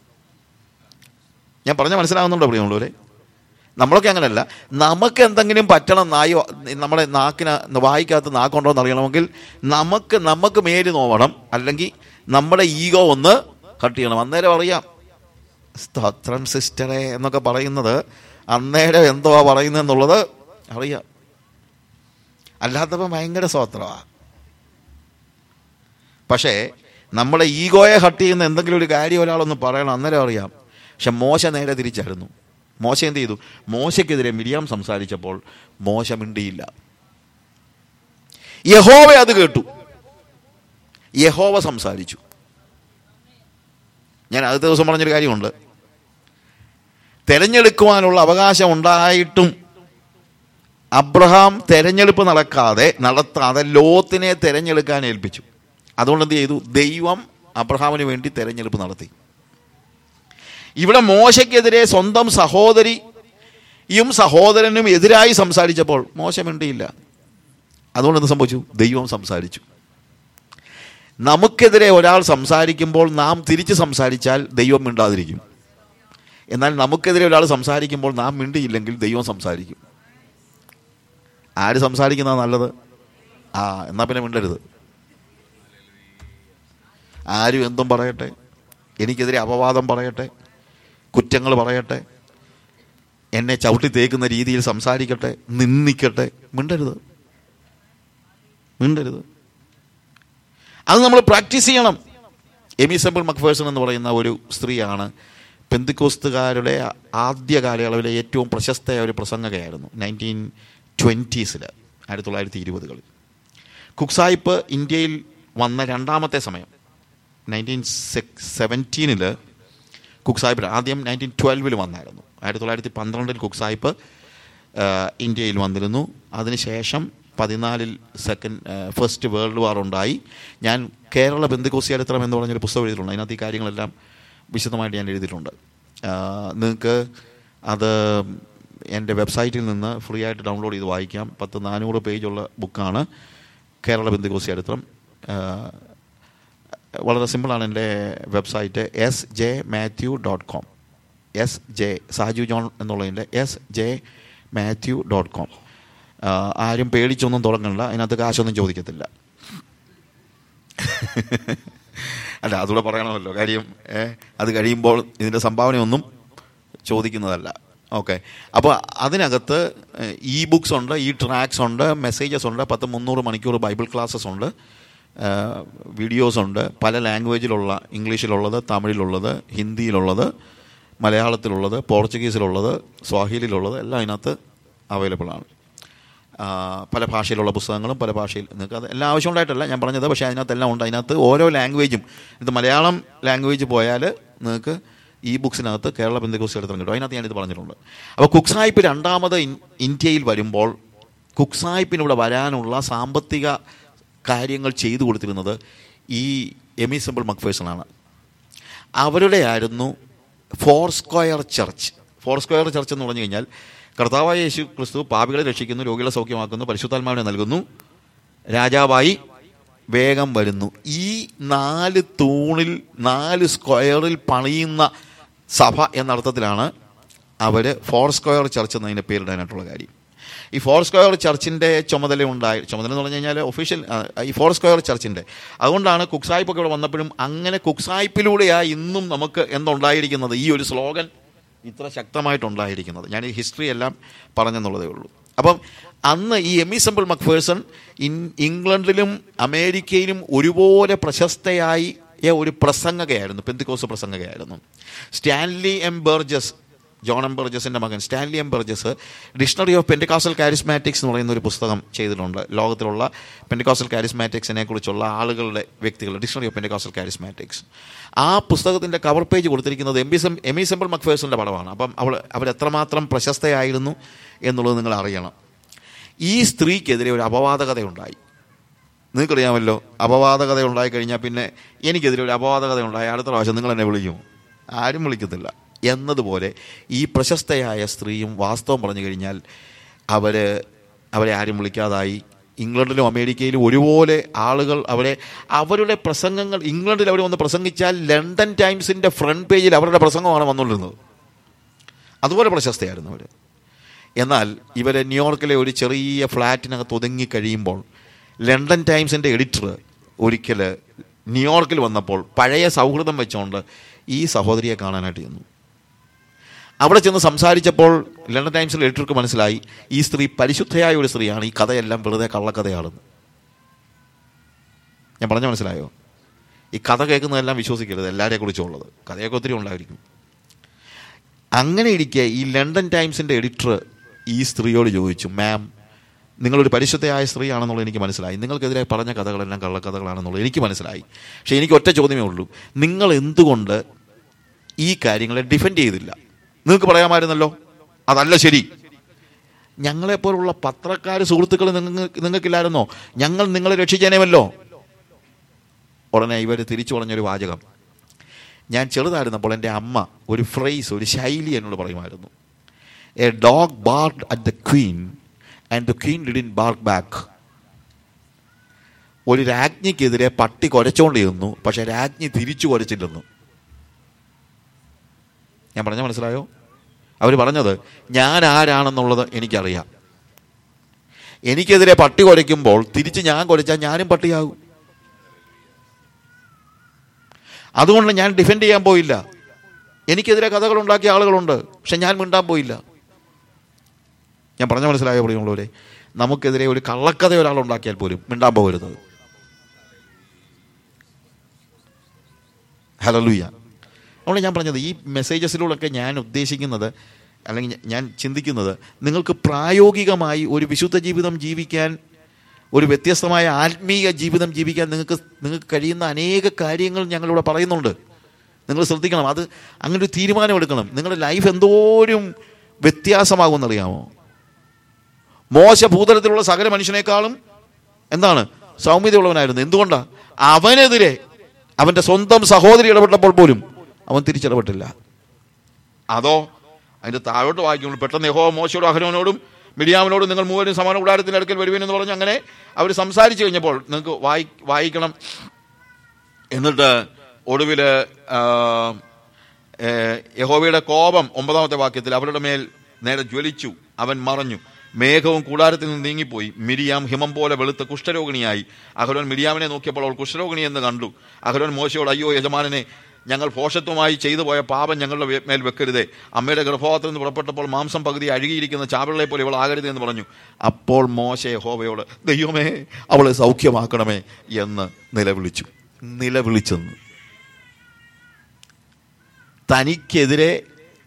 ഞാൻ പറഞ്ഞ മനസ്സിലാകുന്നുണ്ടോ പ്രിയമുള്ളവരെ നമ്മളൊക്കെ അങ്ങനെയല്ല നമുക്ക് എന്തെങ്കിലും പറ്റണം നായോ നമ്മുടെ നാക്കിന് വായിക്കകത്ത് നാക്കുണ്ടോ എന്ന് അറിയണമെങ്കിൽ നമുക്ക് നമുക്ക് മേല് നോവണം അല്ലെങ്കിൽ നമ്മുടെ ഈഗോ ഒന്ന് കട്ട് ചെയ്യണം അന്നേരം അറിയാം സ്തോത്രം സിസ്റ്ററെ എന്നൊക്കെ പറയുന്നത് അന്നേരം എന്തുവാ പറയുന്നതെന്നുള്ളത് അറിയാം അല്ലാത്തപ്പോൾ ഭയങ്കര സ്തോത്രമാണ് പക്ഷേ നമ്മുടെ ഈഗോയെ ഹട്ട് ചെയ്യുന്ന എന്തെങ്കിലും ഒരു കാര്യം ഒരാളൊന്ന് പറയണം അന്നേരം അറിയാം പക്ഷെ മോശ നേരെ തിരിച്ചായിരുന്നു മോശ എന്ത് ചെയ്തു മോശയ്ക്കെതിരെ മിരിയാം സംസാരിച്ചപ്പോൾ മോശ മിണ്ടിയില്ല യഹോവ അത് കേട്ടു യഹോവ സംസാരിച്ചു ഞാൻ അടുത്ത ദിവസം പറഞ്ഞൊരു കാര്യമുണ്ട് തെരഞ്ഞെടുക്കുവാനുള്ള അവകാശം ഉണ്ടായിട്ടും അബ്രഹാം തെരഞ്ഞെടുപ്പ് നടക്കാതെ നടത്താതെ ലോത്തിനെ തെരഞ്ഞെടുക്കാൻ ഏൽപ്പിച്ചു അതുകൊണ്ട് എന്ത് ചെയ്തു ദൈവം അബ്രഹാമിന് വേണ്ടി തെരഞ്ഞെടുപ്പ് നടത്തി ഇവിടെ മോശയ്ക്കെതിരെ സ്വന്തം സഹോദരിയും സഹോദരനും എതിരായി സംസാരിച്ചപ്പോൾ മോശ മിണ്ടിയില്ല അതുകൊണ്ട് എന്ത് സംഭവിച്ചു ദൈവം സംസാരിച്ചു നമുക്കെതിരെ ഒരാൾ സംസാരിക്കുമ്പോൾ നാം തിരിച്ച് സംസാരിച്ചാൽ ദൈവം മിണ്ടാതിരിക്കും എന്നാൽ നമുക്കെതിരെ ഒരാൾ സംസാരിക്കുമ്പോൾ നാം മിണ്ടിയില്ലെങ്കിൽ ദൈവം സംസാരിക്കും ആര് സംസാരിക്കുന്നതാണ് നല്ലത് ആ എന്നാ പിന്നെ മിണ്ടരുത് ആരും എന്തും പറയട്ടെ എനിക്കെതിരെ അപവാദം പറയട്ടെ കുറ്റങ്ങൾ പറയട്ടെ എന്നെ ചവിട്ടി തേക്കുന്ന രീതിയിൽ സംസാരിക്കട്ടെ നിന്ദിക്കട്ടെ മിണ്ടരുത് മിണ്ടരുത് അത് നമ്മൾ പ്രാക്ടീസ് ചെയ്യണം എമി സെമ്പിൾ മക്ഫേഴ്സൺ എന്ന് പറയുന്ന ഒരു സ്ത്രീയാണ് പെന്തിക്കോസ്തുകാരുടെ ആദ്യ കാലയളവിലെ ഏറ്റവും പ്രശസ്തയായ ഒരു പ്രസംഗകയായിരുന്നു നയൻറ്റീൻ ട്വൻറ്റീസിൽ ആയിരത്തി തൊള്ളായിരത്തി ഇരുപതുകളിൽ കുക്സായിപ്പ് ഇന്ത്യയിൽ വന്ന രണ്ടാമത്തെ സമയം നയൻറ്റീൻ സെവൻറ്റീനിൽ കുക്സായിപ്പ് ആദ്യം നയൻറ്റീൻ ട്വൽവിൽ വന്നായിരുന്നു ആയിരത്തി തൊള്ളായിരത്തി പന്ത്രണ്ടിൽ കുക്സായിപ്പ് ഇന്ത്യയിൽ വന്നിരുന്നു അതിനുശേഷം പതിനാലിൽ സെക്കൻഡ് ഫസ്റ്റ് വേൾഡ് വാർ ഉണ്ടായി ഞാൻ കേരള ബന്ധുക്കോസ് ചരിത്രം എന്ന് പറഞ്ഞൊരു പുസ്തകം എഴുതിയിട്ടുണ്ട് അതിനകത്ത് ഈ കാര്യങ്ങളെല്ലാം വിശദമായിട്ട് ഞാൻ എഴുതിയിട്ടുണ്ട് നിങ്ങൾക്ക് അത് എൻ്റെ വെബ്സൈറ്റിൽ നിന്ന് ഫ്രീ ആയിട്ട് ഡൗൺലോഡ് ചെയ്ത് വായിക്കാം പത്ത് നാനൂറ് പേജുള്ള ബുക്കാണ് കേരള ബന്ധുക്കോസ് ചരിത്രം ആ, വളരെ സിമ്പിളാണ് എൻ്റെ website S J Mathew dot com S J Saju John എന്നുള്ളതിൻ്റെ S J Mathew dot com ആരും പേടിച്ചൊന്നും തുടങ്ങണ്ട അതിനകത്ത് കാശൊന്നും ചോദിക്കത്തില്ല അല്ല അതുകൂടെ പറയണമല്ലോ കാര്യം ഏ, അത് കഴിയുമ്പോൾ ഇതിൻ്റെ സംഭാവനയൊന്നും ചോദിക്കുന്നതല്ല ഓക്കെ അപ്പോൾ അതിനകത്ത് ഇ ബുക്സ് ഉണ്ട് ഈ ട്രാക്സ് ഉണ്ട് മെസ്സേജസ് ഉണ്ട് പത്ത് മുന്നൂറ് മണിക്കൂർ ബൈബിൾ ക്ലാസ്സസ് ഉണ്ട് വീഡിയോസ് ഉണ്ട് പല ലാംഗ്വേജിലുള്ള ഇംഗ്ലീഷിലുള്ളത് തമിഴിലുള്ളത് ഹിന്ദിയിലുള്ളത് മലയാളത്തിലുള്ളത് പോർച്ചുഗീസിലുള്ളത് സ്വാഹിലിലുള്ളത് എല്ലാം അതിനകത്ത് അവൈലബിൾ ആണ് ആ, പല ഭാഷയിലുള്ള പുസ്തകങ്ങളും പല ഭാഷയിൽ നിങ്ങൾക്ക് അത് എല്ലാം ആവശ്യമുണ്ടായിട്ടല്ല ഞാൻ പറഞ്ഞത് പക്ഷേ അതിനകത്തെല്ലാം ഉണ്ട് അതിനകത്ത് ഓരോ ലാംഗ്വേജും ഇത് മലയാളം ലാംഗ്വേജ് പോയാൽ നിങ്ങൾക്ക് ഈ ബുക്സിനകത്ത് കേരള ബന്ധുക്കോസ് എടുത്തും കിട്ടും അതിനകത്ത് ഞാനിത് പറഞ്ഞിട്ടുണ്ട് അപ്പോൾ കുക്സായിപ്പ് രണ്ടാമത് ഇൻ- ഇന്ത്യയിൽ വരുമ്പോൾ കുക്സായിപ്പിനിവിടെ വരാനുള്ള സാമ്പത്തിക കാര്യങ്ങൾ ചെയ്തു കൊടുത്തിരുന്നത് ഈ എമി സിമ്പിൾ മക്ഫേഴ്സണാണ് അവരുടെ ആയിരുന്നു Foursquare Church Foursquare Church എന്ന് പറഞ്ഞു കഴിഞ്ഞാൽ കർത്താവായ യേശു ക്രിസ്തു പാപികളെ രക്ഷിക്കുന്നു രോഗികളെ സൗഖ്യമാക്കുന്നു പരിശുദ്ധാത്മാവിനെ നൽകുന്നു രാജാവായി വേഗം വരുന്നു ഈ നാല് തൂണിൽ നാല് സ്ക്വയറിൽ പണിയുന്ന സഭ എന്ന അർത്ഥത്തിലാണ് അവർ ഫോർ സ്ക്വയർ ചർച്ച് എന്നതിൻ്റെ പേരിടാനായിട്ടുള്ള കാര്യം ഈ ഫോർ സ്ക്വയർ ചർച്ചിൻ്റെ ചുമതല ഉണ്ടായി ചുമതല എന്ന് പറഞ്ഞു കഴിഞ്ഞാൽ ഒഫീഷ്യൽ ഈ ഫോർ സ്ക്വയർ ചർച്ചിൻ്റെ അതുകൊണ്ടാണ് കുക്സായിപ്പൊക്കെ ഇവിടെ വന്നപ്പോഴും അങ്ങനെ കുക്സായിപ്പിലൂടെയാണ് ഇന്നും നമുക്ക് എന്തുണ്ടായിരിക്കുന്നത് ഈ ഒരു സ്ലോഗൻ ഇത്ര ശക്തമായിട്ടുണ്ടായിരിക്കുന്നത് ഞാൻ ഈ ഹിസ്റ്ററി എല്ലാം പറഞ്ഞെന്നുള്ളതേ ഉള്ളൂ അപ്പം അന്ന് ഈ എമി സിമ്പിൾ മക്ഫേഴ്സൺ ഇൻ ഇംഗ്ലണ്ടിലും അമേരിക്കയിലും ഒരുപോലെ പ്രശസ്തയായി ഒരു പ്രസംഗകയായിരുന്നു പെന്തിക്കോസ് പ്രസംഗകയായിരുന്നു Stanley M Burgess John M ബർജസിൻ്റെ മകൻ Stanley M Burgess dictionary of pentecostal charismatics എന്ന് പറയുന്ന ഒരു പുസ്തകം ചെയ്തിട്ടുണ്ട് ലോകത്തിലുള്ള പെൻറ്റിക്കാസൽ കാരിസ്മാറ്റിക്സിനെ കുറിച്ചുള്ള ആളുകളുടെ വ്യക്തികൾ ഡിക്ഷണറി ഓഫ് പെൻറ്റിക്കാസൽ കാരിസ്മാറ്റിക്സ് ആ പുസ്തകത്തിൻ്റെ കവർ പേജ് കൊടുത്തിരിക്കുന്നത് എം ബി സെം എമി സെമ്പിൾ മക്ഫേഴ്സിൻ്റെ പടമാണ് അപ്പം അവൾ അവരെത്രമാത്രം പ്രശസ്തയായിരുന്നു എന്നുള്ളത് നിങ്ങൾ അറിയണം ഈ സ്ത്രീക്കെതിരെ ഒരു അപവാദകതയുണ്ടായി നിങ്ങൾക്കറിയാമല്ലോ അപവാദകത ഉണ്ടായി കഴിഞ്ഞാൽ പിന്നെ എനിക്കെതിരെ ഒരു അപവാദകത ഉണ്ടായി അടുത്ത പ്രാവശ്യം നിങ്ങൾ എന്നെ വിളിക്കും ആരും വിളിക്കത്തില്ല എന്നതുപോലെ ഈ പ്രശസ്തയായ സ്ത്രീയും വാസ്തവം പറഞ്ഞു കഴിഞ്ഞാൽ അവർ അവരെ ആരും വിളിക്കാതായി ഇംഗ്ലണ്ടിലും അമേരിക്കയിലും ഒരുപോലെ ആളുകൾ അവരെ അവരുടെ പ്രസംഗങ്ങൾ ഇംഗ്ലണ്ടിൽ അവർ വന്ന് പ്രസംഗിച്ചാൽ ലണ്ടൻ ടൈംസിൻ്റെ ഫ്രണ്ട് പേജിൽ അവരുടെ പ്രസംഗമാണ് വന്നുകൊണ്ടിരുന്നത് അതുപോലെ പ്രശസ്തയായിരുന്നു അവർ എന്നാൽ ഇവർ ന്യൂയോർക്കിലെ ഒരു ചെറിയ ഫ്ലാറ്റിനകത്ത് ഒതുങ്ങി കഴിയുമ്പോൾ ലണ്ടൻ ടൈംസിൻ്റെ എഡിറ്റർ ഒരിക്കൽ ന്യൂയോർക്കിൽ വന്നപ്പോൾ പഴയ സൗഹൃദം വെച്ചുകൊണ്ട് ഈ സഹോദരിയെ കാണാനായിട്ട് ചെന്നു അവിടെ ചെന്ന് സംസാരിച്ചപ്പോൾ ലണ്ടൻ ടൈംസിൽ എഡിറ്റർക്ക് മനസ്സിലായി ഈ സ്ത്രീ പരിശുദ്ധയായ ഒരു സ്ത്രീയാണ് ഈ കഥയെല്ലാം വെറുതെ കള്ളക്കഥയാണെന്ന് ഞാൻ പറഞ്ഞ മനസ്സിലായോ ഈ കഥ കേൾക്കുന്നതെല്ലാം വിശ്വസിക്കരുത് എല്ലാവരെ കുറിച്ചുള്ളത് കഥയൊക്കെ ഒത്തിരി ഉണ്ടായിരിക്കും അങ്ങനെ ഇരിക്കെ ഈ ലണ്ടൻ ടൈംസിൻ്റെ എഡിറ്റർ ഈ സ്ത്രീയോട് ചോദിച്ചു മാം നിങ്ങളൊരു പരിശുദ്ധയായ സ്ത്രീയാണെന്നുള്ളത് എനിക്ക് മനസ്സിലായി നിങ്ങൾക്കെതിരെ പറഞ്ഞ കഥകളെല്ലാം കള്ളക്കഥകളാണെന്നുള്ളത് എനിക്ക് മനസ്സിലായി പക്ഷേ എനിക്ക് ഒറ്റ ചോദ്യമേ ഉള്ളൂ നിങ്ങൾ എന്തുകൊണ്ട് ഈ കാര്യങ്ങളെ ഡിഫെൻഡ് ചെയ്തില്ല നിങ്ങൾക്ക് പറയാമായിരുന്നല്ലോ അതല്ല ശരി ഞങ്ങളെപ്പോലുള്ള പത്രക്കാർ സുഹൃത്തുക്കൾ നിങ്ങൾക്ക് നിങ്ങൾക്കില്ലായിരുന്നോ ഞങ്ങൾ നിങ്ങളെ രക്ഷിച്ചേനേമല്ലോ ഉടനെ ഇവർ തിരിച്ചു പറഞ്ഞൊരു വാചകം ഞാൻ ചെറുതായിരുന്നപ്പോൾ എൻ്റെ അമ്മ ഒരു ഫ്രേസ് ഒരു ശൈലി എന്നോട് പറയുമായിരുന്നു a dog barked at the queen and the queen didn't bark back ഒരു രാജ്ഞിക്കെതിരെ പട്ടി കുരച്ചോണ്ടിരുന്നു പക്ഷെ രാജ്ഞി തിരിച്ചു കുരച്ചില്ലെന്നു ഞാൻ പറഞ്ഞ മനസ്സിലായോ അവർ പറഞ്ഞത് ഞാൻ ആരാണെന്നുള്ളത് എനിക്കറിയാം എനിക്കെതിരെ പട്ടി കുരയ്ക്കുമ്പോൾ തിരിച്ച് ഞാൻ കുരച്ചാൽ ഞാനും പട്ടിയാകും അതുകൊണ്ട് ഞാൻ ഡിഫെൻഡ് ചെയ്യാൻ പോയില്ല എനിക്കെതിരെ കഥകൾ ഉണ്ടാക്കിയ ആളുകളുണ്ട് പക്ഷെ ഞാൻ മിണ്ടാൻ പോയില്ല ഞാൻ പറഞ്ഞ മനസ്സിലായോ പ്രിയമുള്ളവരെ നമുക്കെതിരെ ഒരു കള്ളക്കഥ ഒരാൾ ഉണ്ടാക്കിയാൽ പോലും മിണ്ടാൻ പോകരുത് ഹലോ ലൂയ അതുകൊണ്ട് ഞാൻ പറഞ്ഞത് ഈ മെസ്സേജസിലൂടെയൊക്കെ ഞാൻ ഉദ്ദേശിക്കുന്നത് അല്ലെങ്കിൽ ഞ- ഞാൻ ചിന്തിക്കുന്നത് നിങ്ങൾക്ക് പ്രായോഗികമായി ഒരു വിശുദ്ധ ജീവിതം ജീവിക്കാൻ ഒരു വ്യത്യസ്തമായ ആത്മീയ ജീവിതം ജീവിക്കാൻ നിങ്ങൾക്ക് നിങ്ങൾക്ക് കഴിയുന്ന അനേക കാര്യങ്ങൾ ഞങ്ങളിവിടെ പറയുന്നുണ്ട് നിങ്ങൾ ശ്രദ്ധിക്കണം അത് അങ്ങനെ ഒരു തീരുമാനം എടുക്കണം നിങ്ങളുടെ ലൈഫ് എന്തോരം വ്യത്യാസമാകുമെന്നറിയാമോ മോശ ഭൂതലത്തിലുള്ള സകല മനുഷ്യനേക്കാളും എന്താണ് സൗമ്യതയുള്ളവനായിരുന്നു എന്തുകൊണ്ടാണ് അവനെതിരെ അവൻ്റെ സ്വന്തം സഹോദരി ഇടപെട്ടപ്പോൾ പോലും അവൻ തിരിച്ചിടപെട്ടില്ല അതോ അതിൻ്റെ താഴോട്ട് വായിക്കുമ്പോൾ പെട്ടെന്ന് യഹോ മോശയോടും അഹരോനോടും മിഡിയാമിനോടും നിങ്ങൾ മൂവരും സമാന കൂടാരത്തിൻ്റെ അടുക്കൽ വരുവിനെന്ന് പറഞ്ഞ് അങ്ങനെ അവർ സംസാരിച്ചു കഴിഞ്ഞപ്പോൾ നിങ്ങൾക്ക് വായി വായിക്കണം എന്നിട്ട് ഒടുവിൽ യഹോവയുടെ കോപം ഒമ്പതാമത്തെ വാക്യത്തിൽ അവരുടെ മേൽ നേരെ ജ്വലിച്ചു അവൻ മറഞ്ഞു മേഘവും കൂടാരത്തിൽ നിന്ന് നീങ്ങിപ്പോയി മിരിയാം ഹിമം പോലെ വെളുത്ത കുഷ്ഠരോഗിണിയായി അഹരോൻ മിരിയാമിനെ നോക്കിയപ്പോൾ അവൾ കുഷ്ഠരോഗിണി എന്ന് കണ്ടു അഹരോൻ മോശയോട് അയ്യോ യജമാനനെ ഞങ്ങൾ ഭോഷത്വമായി ചെയ്തു പോയ പാപം ഞങ്ങളുടെ വേ- മേൽ വെക്കരുതേ അമ്മയുടെ ഗർഭപാത്രത്തിൽ നിന്ന് പുറപ്പെട്ടപ്പോൾ മാംസം പകുതി അഴുകിയിരിക്കുന്ന ചാവളെ പോലെ ഇവൾ ആകരുത് എന്ന് പറഞ്ഞു അപ്പോൾ മോശ യഹോവയോട് ദൈവമേ അവളെ സൗഖ്യമാക്കണമേ എന്ന് നിലവിളിച്ചു നിലവിളിച്ചെന്ന് തനിക്കെതിരെ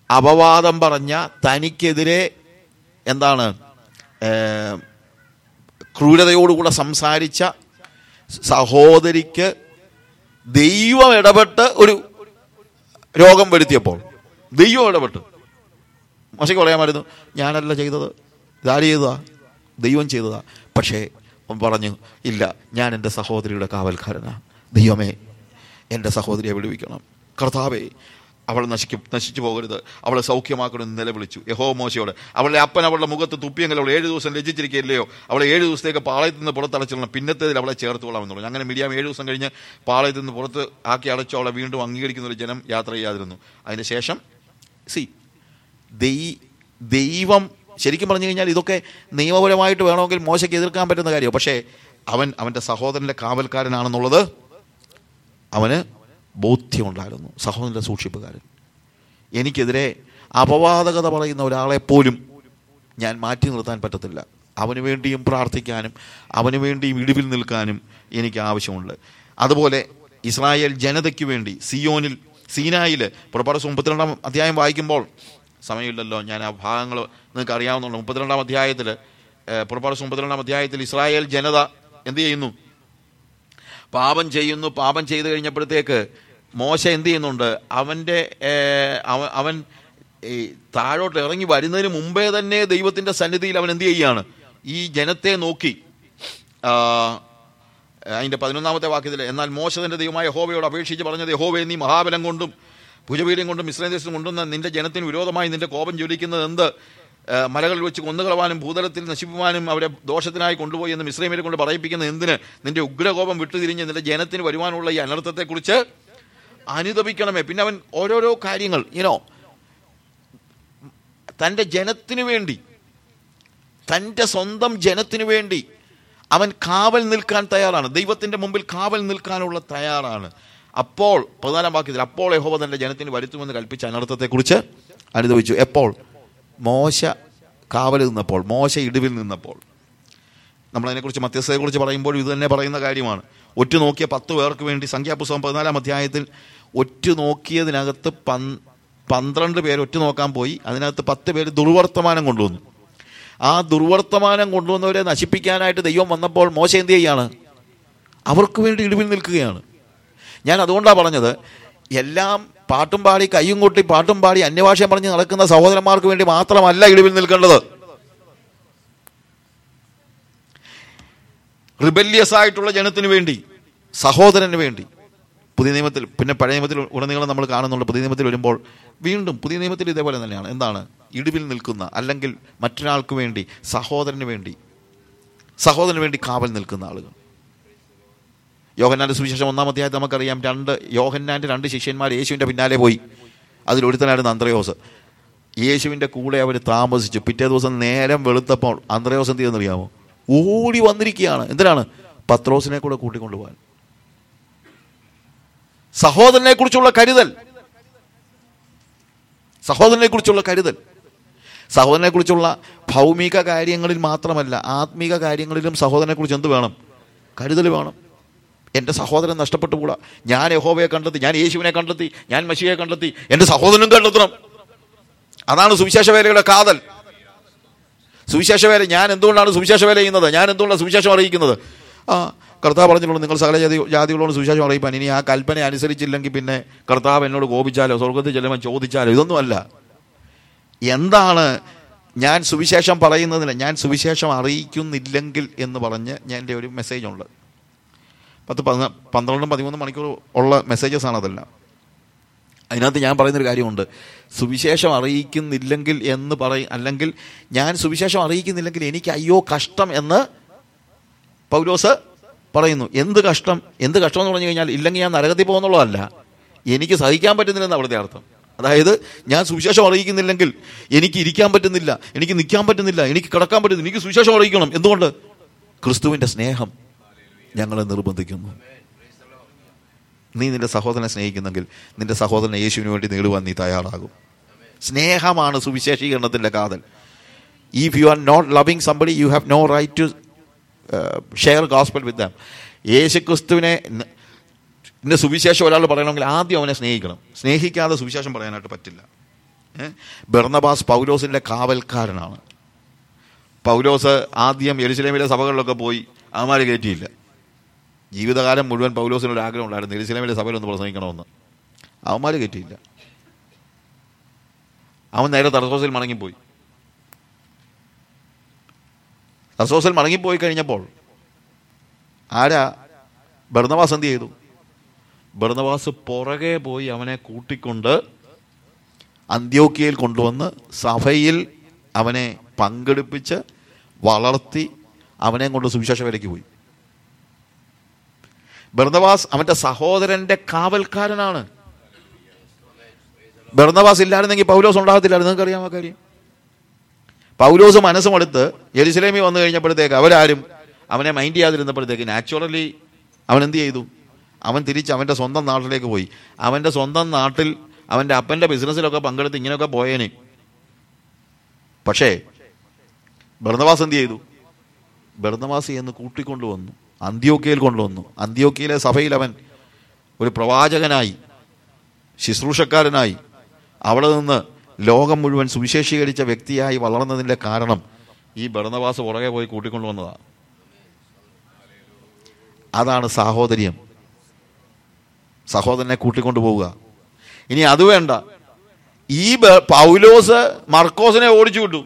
അപവാദം പറഞ്ഞ തനിക്കെതിരെ എന്താണ് ഏ, ക്രൂരതയോടുകൂടെ സംസാരിച്ച സഹോദരിക്ക് ദൈവം ഇടപെട്ട് ഒരു രോഗം വരുത്തിയപ്പോൾ ദൈവം ഇടപെട്ട് മോശയ്ക്ക് പറയാമായിരുന്നു ഞാനല്ല ചെയ്തത് ഇതാര് ചെയ്തതാ ദൈവം ചെയ്തതാ പക്ഷേ അവൻ പറഞ്ഞു ഇല്ല ഞാൻ എൻ്റെ സഹോദരിയുടെ കാവൽക്കാരനാ ദൈവമേ എൻ്റെ സഹോദരിയെ വിടുവിക്കണം കർത്താവേ അവൾ നശിക്കും നശിച്ചു പോകരുത് അവളെ സൗഖ്യമാക്കണമെന്ന് നിലവിളിച്ചു യഹോ മോശയോട് അവളുടെ അപ്പൻ അവളുടെ മുഖത്ത് തുപ്പിയെങ്കിൽ അവൾ ഏഴ് ദിവസം ലജ്ജിച്ചിരിക്കില്ലയോ അവളെ ഏഴ് ദിവസത്തേക്ക് പാളയത്തിൽ നിന്ന് പുറത്തടച്ചിടണം പിന്നത്തേതിൽ അവളെ ചേർത്തുകൊള്ളാമെന്ന് പറഞ്ഞു അങ്ങനെ മിഡിയാം ഏഴ് ദിവസം കഴിഞ്ഞ് പാളയത്തിൽ നിന്ന് പുറത്ത് ആക്കി അടച്ചു അവളെ വീണ്ടും അംഗീകരിക്കുന്ന ഒരു ജനം യാത്ര ചെയ്യാതിരുന്നു അതിന് ശേഷം സി ദൈ- ദൈവം ശരിക്കും പറഞ്ഞു കഴിഞ്ഞാൽ ഇതൊക്കെ നിയമപരമായിട്ട് വേണമെങ്കിൽ മോശയ്ക്ക് എതിർക്കാൻ പറ്റുന്ന കാര്യം പക്ഷേ അവൻ അവൻ്റെ സഹോദരൻ്റെ കാവൽക്കാരനാണെന്നുള്ളത് അവന് ബോധ്യമുണ്ടായിരുന്നു സഹോദരൻ്റെ സൂക്ഷിപ്പുകാരൻ എനിക്കെതിരെ അപവാദകത പറയുന്ന ഒരാളെ പോലും ഞാൻ മാറ്റി നിർത്താൻ പറ്റത്തില്ല അവന് വേണ്ടിയും പ്രാർത്ഥിക്കാനും അവന് വേണ്ടിയും ഇടിവിൽ നിൽക്കാനും എനിക്ക് ആവശ്യമുണ്ട് അതുപോലെ ഇസ്രായേൽ ജനതയ്ക്ക് വേണ്ടി സിയോനിൽ സീനായിൽ പുറപ്പാട് മുപ്പത്തിരണ്ടാം അധ്യായം വായിക്കുമ്പോൾ സമയമില്ലല്ലോ ഞാൻ ആ ഭാഗങ്ങൾ നിങ്ങൾക്ക് അറിയാവുന്നുണ്ട് മുപ്പത്തിരണ്ടാം അധ്യായത്തിൽ പുറപ്പാട് മുപ്പത്തിരണ്ടാം അധ്യായത്തിൽ ഇസ്രായേൽ ജനത എന്ത് ചെയ്യുന്നു പാപം ചെയ്യുന്നു പാപം ചെയ്തു കഴിഞ്ഞപ്പോഴത്തേക്ക് മോശ എന്ത് ചെയ്യുന്നുണ്ട് അവൻ്റെ ഏഹ്, അവൻ അവൻ ഈ താഴോട്ട് ഇറങ്ങി വരുന്നതിന് മുമ്പേ തന്നെ ദൈവത്തിൻ്റെ സന്നിധിയിൽ അവൻ എന്ത് ചെയ്യുകയാണ് ഈ ജനത്തെ നോക്കി ആ, അതിൻ്റെ പതിനൊന്നാമത്തെ വാക്യത്തിൽ എന്നാൽ മോശ തൻ്റെ ദൈവമായ യഹോവയോട് അപേക്ഷിച്ച് പറഞ്ഞത് യഹോവയെ നീ മഹാബലം കൊണ്ടും ഭുജപീഠം കൊണ്ടും ഇസ്രായേൽ ദേശം കൊണ്ടുവന്ന നിന്റെ ജനത്തിന് വിരോധമായി നിന്റെ കോപം ജ്വലിക്കുന്നത് എന്ത് ആ, മലകളിൽ വെച്ച് കൊന്നുകളവാനും ഭൂതലത്തിൽ നശിപ്പിക്കുവാനും അവരെ ദോഷത്തിനായി കൊണ്ടുപോയി എന്ന് മിശ്രമിനെ കൊണ്ട് പറയിപ്പിക്കുന്ന എന്തിന് നിന്റെ ഉഗ്രകോപം വിട്ടുതിരിഞ്ഞ് നിന്റെ ജനത്തിന് വരുവാനുള്ള ഈ അനർത്ഥത്തെക്കുറിച്ച് അനുദപിക്കണമേ പിന്നെ അവൻ ഓരോരോ കാര്യങ്ങൾ ഇനോ തൻ്റെ ജനത്തിനു വേണ്ടി തൻ്റെ സ്വന്തം ജനത്തിനു വേണ്ടി അവൻ കാവൽ നിൽക്കാൻ തയ്യാറാണ് ദൈവത്തിൻ്റെ മുമ്പിൽ കാവൽ നിൽക്കാനുള്ള തയ്യാറാണ് അപ്പോൾ പതിനാലാം വാക്യത്തിൽ അപ്പോൾ യഹോവ തൻ്റെ ജനത്തിന് വരുത്തുമെന്ന് കൽപ്പിച്ച അനർത്ഥത്തെക്കുറിച്ച് അനുഭവിച്ചു എപ്പോൾ മോശ കാവൽ നിന്നപ്പോൾ മോശ ഇടിവിൽ നിന്നപ്പോൾ നമ്മളതിനെക്കുറിച്ച് മധ്യസ്ഥതയെക്കുറിച്ച് പറയുമ്പോൾ ഇത് തന്നെ പറയുന്ന കാര്യമാണ് ഒറ്റ നോക്കിയ പത്ത് പേർക്ക് വേണ്ടി സംഖ്യാപുസ്തകം പതിനാലാം അധ്യായത്തിൽ ഒറ്റ നോക്കിയതിനകത്ത് പൻ പന്ത്രണ്ട് പേര് ഒറ്റ നോക്കാൻ പോയി അതിനകത്ത് പത്ത് പേര് ദുർവർത്തമാനം കൊണ്ടുവന്നു ആ ദുർവർത്തമാനം കൊണ്ടുവന്നവരെ നശിപ്പിക്കാനായിട്ട് ദൈവം വന്നപ്പോൾ മോശ എന്ത് ചെയ്യാണ് അവർക്ക് വേണ്ടി ഇടിവിൽ നിൽക്കുകയാണ് ഞാൻ അതുകൊണ്ടാണ് പറഞ്ഞത് എല്ലാം പാട്ടും പാടി കയ്യും കൊട്ടി പാട്ടും പാടി അന്യഭാഷ പറഞ്ഞ് നടക്കുന്ന സഹോദരന്മാർക്ക് വേണ്ടി മാത്രമല്ല ഇടിവിൽ നിൽക്കേണ്ടത് റിബല്യസ് ആയിട്ടുള്ള ജനത്തിന് വേണ്ടി സഹോദരന് വേണ്ടി പുതിയ നിയമത്തിൽ പിന്നെ പഴയ നിയമത്തിൽ ഉടനീളം നമ്മൾ കാണുന്നുണ്ട് പുതിയ നിയമത്തിൽ വരുമ്പോൾ വീണ്ടും പുതിയ നിയമത്തിൽ ഇതേപോലെ തന്നെയാണ് എന്താണ് ഇടിവിൽ നിൽക്കുന്ന അല്ലെങ്കിൽ മറ്റൊരാൾക്ക് വേണ്ടി സഹോദരന് വേണ്ടി സഹോദരന് വേണ്ടി കാവൽ നിൽക്കുന്ന ആളുകൾ യോഹന്നാന്റെ സുവിശേഷം ഒന്നാം അധ്യായത്തിൽ നമുക്കറിയാം രണ്ട് യോഹന്നാന്റെ രണ്ട് ശിഷ്യന്മാർ യേശുവിൻ്റെ പിന്നാലെ പോയി അതിലൊരുത്തനായിരുന്നു അന്ത്രയോസ് യേശുവിൻ്റെ കൂടെ അവർ താമസിച്ചു പിറ്റേ ദിവസം നേരം വെളുത്തപ്പോൾ അന്ത്രയോസ് എന്ത് ചെയ്യുന്നറിയാമോ ഓടി വന്നിരിക്കുകയാണ് എന്തിനാണ് പത്രോസിനെ കൂടെ കൂട്ടിക്കൊണ്ടുപോകാൻ സഹോദരനെ കുറിച്ചുള്ള കരുതൽ സഹോദരനെ കുറിച്ചുള്ള കരുതൽ സഹോദരനെ കുറിച്ചുള്ള ഭൗമിക കാര്യങ്ങളിൽ മാത്രമല്ല ആത്മീക കാര്യങ്ങളിലും സഹോദരനെ കുറിച്ച് എന്ത് വേണം കരുതൽ വേണം എൻ്റെ സഹോദരൻ നഷ്ടപ്പെട്ടു കൂടാ ഞാൻ യഹോവയെ കണ്ടെത്തി ഞാൻ യേശുവിനെ കണ്ടെത്തി ഞാൻ മഷിയെ കണ്ടെത്തി എൻ്റെ സഹോദരനും കണ്ടെത്തണം അതാണ് സുവിശേഷ വേലയുടെ കാതൽ സുവിശേഷ വേല ഞാൻ എന്തുകൊണ്ടാണ് സുവിശേഷ വേല ചെയ്യുന്നത് ഞാൻ എന്തുകൊണ്ടാണ് സുവിശേഷം അറിയിക്കുന്നത് ആ കർത്താവ് പറഞ്ഞിട്ടുള്ളൂ നിങ്ങൾ സകല ജാതി ജാതികളോട് സുവിശേഷം അറിയിപ്പാൻ ഇനി ആ കൽപ്പന അനുസരിച്ചില്ലെങ്കിൽ പിന്നെ കർത്താവ് എന്നോട് കോപിച്ചാലോ സ്വർഗത്തിൽ ചെല്ലുമ്പോൾ ചോദിച്ചാലോ ഇതൊന്നുമല്ല എന്താണ് ഞാൻ സുവിശേഷം പറയുന്നതിന് ഞാൻ സുവിശേഷം അറിയിക്കുന്നില്ലെങ്കിൽ എന്ന് പറഞ്ഞ് ഞാൻ എൻ്റെ ഒരു മെസ്സേജ് ഉണ്ട് പത്ത് പതിന പന്ത്രണ്ടും പതിമൂന്നും മണിക്കൂർ ഉള്ള മെസ്സേജസ് ആണ് അതെല്ലാം അതിനകത്ത് ഞാൻ പറയുന്നൊരു കാര്യമുണ്ട് സുവിശേഷം അറിയിക്കുന്നില്ലെങ്കിൽ എന്ന് പറയും അല്ലെങ്കിൽ ഞാൻ സുവിശേഷം അറിയിക്കുന്നില്ലെങ്കിൽ എനിക്ക് അയ്യോ കഷ്ടം എന്ന് പൗലോസ് പറയുന്നു എന്ത് കഷ്ടം എന്ത് കഷ്ടം എന്ന് പറഞ്ഞു കഴിഞ്ഞാൽ ഇല്ലെങ്കിൽ ഞാൻ നരകത്തിൽ പോകുന്നുള്ളതല്ല എനിക്ക് സഹിക്കാൻ പറ്റുന്നില്ലെന്ന് അവിടുത്തെ അർത്ഥം അതായത് ഞാൻ സുവിശേഷം അറിയിക്കുന്നില്ലെങ്കിൽ എനിക്ക് ഇരിക്കാൻ പറ്റുന്നില്ല എനിക്ക് നിൽക്കാൻ പറ്റുന്നില്ല എനിക്ക് കിടക്കാൻ പറ്റുന്നില്ല എനിക്ക് സുവിശേഷം അറിയിക്കണം എന്തുകൊണ്ട് ക്രിസ്തുവിൻ്റെ സ്നേഹം ഞങ്ങളെ നിർബന്ധിക്കുന്നു നീ നിന്റെ സഹോദരനെ സ്നേഹിക്കുന്നെങ്കിൽ നിന്റെ സഹോദരനെ യേശുവിന് വേണ്ടി നേടുവാൻ നീ തയ്യാറാകും സ്നേഹമാണ് സുവിശേഷീകരണത്തിൻ്റെ കാതൽ if you are not loving somebody you have no right to share gospel with them യേശു ക്രിസ്തുവിനെ ഇന്ന് സുവിശേഷം ഒരാൾ പറയണമെങ്കിൽ ആദ്യം അവനെ സ്നേഹിക്കണം സ്നേഹിക്കാതെ സുവിശേഷം പറയാനായിട്ട് പറ്റില്ല ഏ? ബർണബാസ് പൗലോസിന്റെ കാവൽക്കാരനാണ് പൗലോസ് ആദ്യം എരുസലേമിലെ സഭകളിലൊക്കെ പോയി അവന്മാർ കയറ്റിയില്ല ജീവിതകാലം മുഴുവൻ പൗലോസിനൊരു ആഗ്രഹം ഉണ്ടായിരുന്നു എരുസലേമിലെ സഭയിൽ ഒന്ന് പ്രസംഗിക്കണമെന്ന് അവന്മാർ കയറ്റിയില്ല അവൻ നേരെ തർസോസിൽ മടങ്ങിപ്പോയി തർസോസിൽ മടങ്ങിപ്പോയി കഴിഞ്ഞപ്പോൾ ആരാ ബർണവാസ് എന്ത് ചെയ്തു ബർണവാസ് പുറകെ പോയി അവനെ കൂട്ടിക്കൊണ്ട് അന്ത്യോക്കിയയിൽ കൊണ്ടുവന്ന് സഭയിൽ അവനെ പങ്കെടുപ്പിച്ച് വളർത്തി അവനെ കൊണ്ട് സുവിശേഷ വേലയ്ക്ക് പോയി ബർണവാസ് അവന്റെ സഹോദരന്റെ കാവൽക്കാരനാണ് ബർണവാസ് ഇല്ലായിരുന്നെങ്കിൽ പൗലോസ് ഉണ്ടാകത്തില്ലായിരുന്നു നിങ്ങൾക്ക് അറിയാമോ കാര്യം പൗലോസ് മനസ്സുമെടുത്ത് യെരുസലേമിൽ വന്നു കഴിഞ്ഞപ്പോഴത്തേക്ക് അവരാരും അവനെ മൈൻഡ് ചെയ്യാതിരുന്നപ്പോഴത്തേക്ക് നാച്ചുറലി അവൻ എന്ത് ചെയ്തു അവൻ തിരിച്ച് അവൻ്റെ സ്വന്തം നാട്ടിലേക്ക് പോയി അവൻ്റെ സ്വന്തം നാട്ടിൽ അവൻ്റെ അപ്പൻ്റെ ബിസിനസ്സിലൊക്കെ പങ്കെടുത്ത് ഇങ്ങനെയൊക്കെ പോയേനെ പക്ഷേ ബർണവാസ് എന്ത് ചെയ്തു ബർണവാസി എന്ന് കൂട്ടിക്കൊണ്ടുവന്നു അന്ത്യോക്കയിൽ കൊണ്ടുവന്നു അന്ത്യോക്കയിലെ സഭയിൽ അവൻ ഒരു പ്രവാചകനായി ശുശ്രൂഷക്കാരനായി അവിടെ നിന്ന് ലോകം മുഴുവൻ സുവിശേഷീകരിച്ച വ്യക്തിയായി വളർന്നതിൻ്റെ കാരണം ഈ ബർണവാസ് പുറകെ പോയി കൂട്ടിക്കൊണ്ടുവന്നതാണ് അതാണ് സാഹോദര്യം സഹോദരനെ കൂട്ടിക്കൊണ്ടു പോവുക ഇനി അത് വേണ്ട ഈ ബ- പൗലോസ് മർക്കോസിനെ ഓടിച്ചു വിട്ടു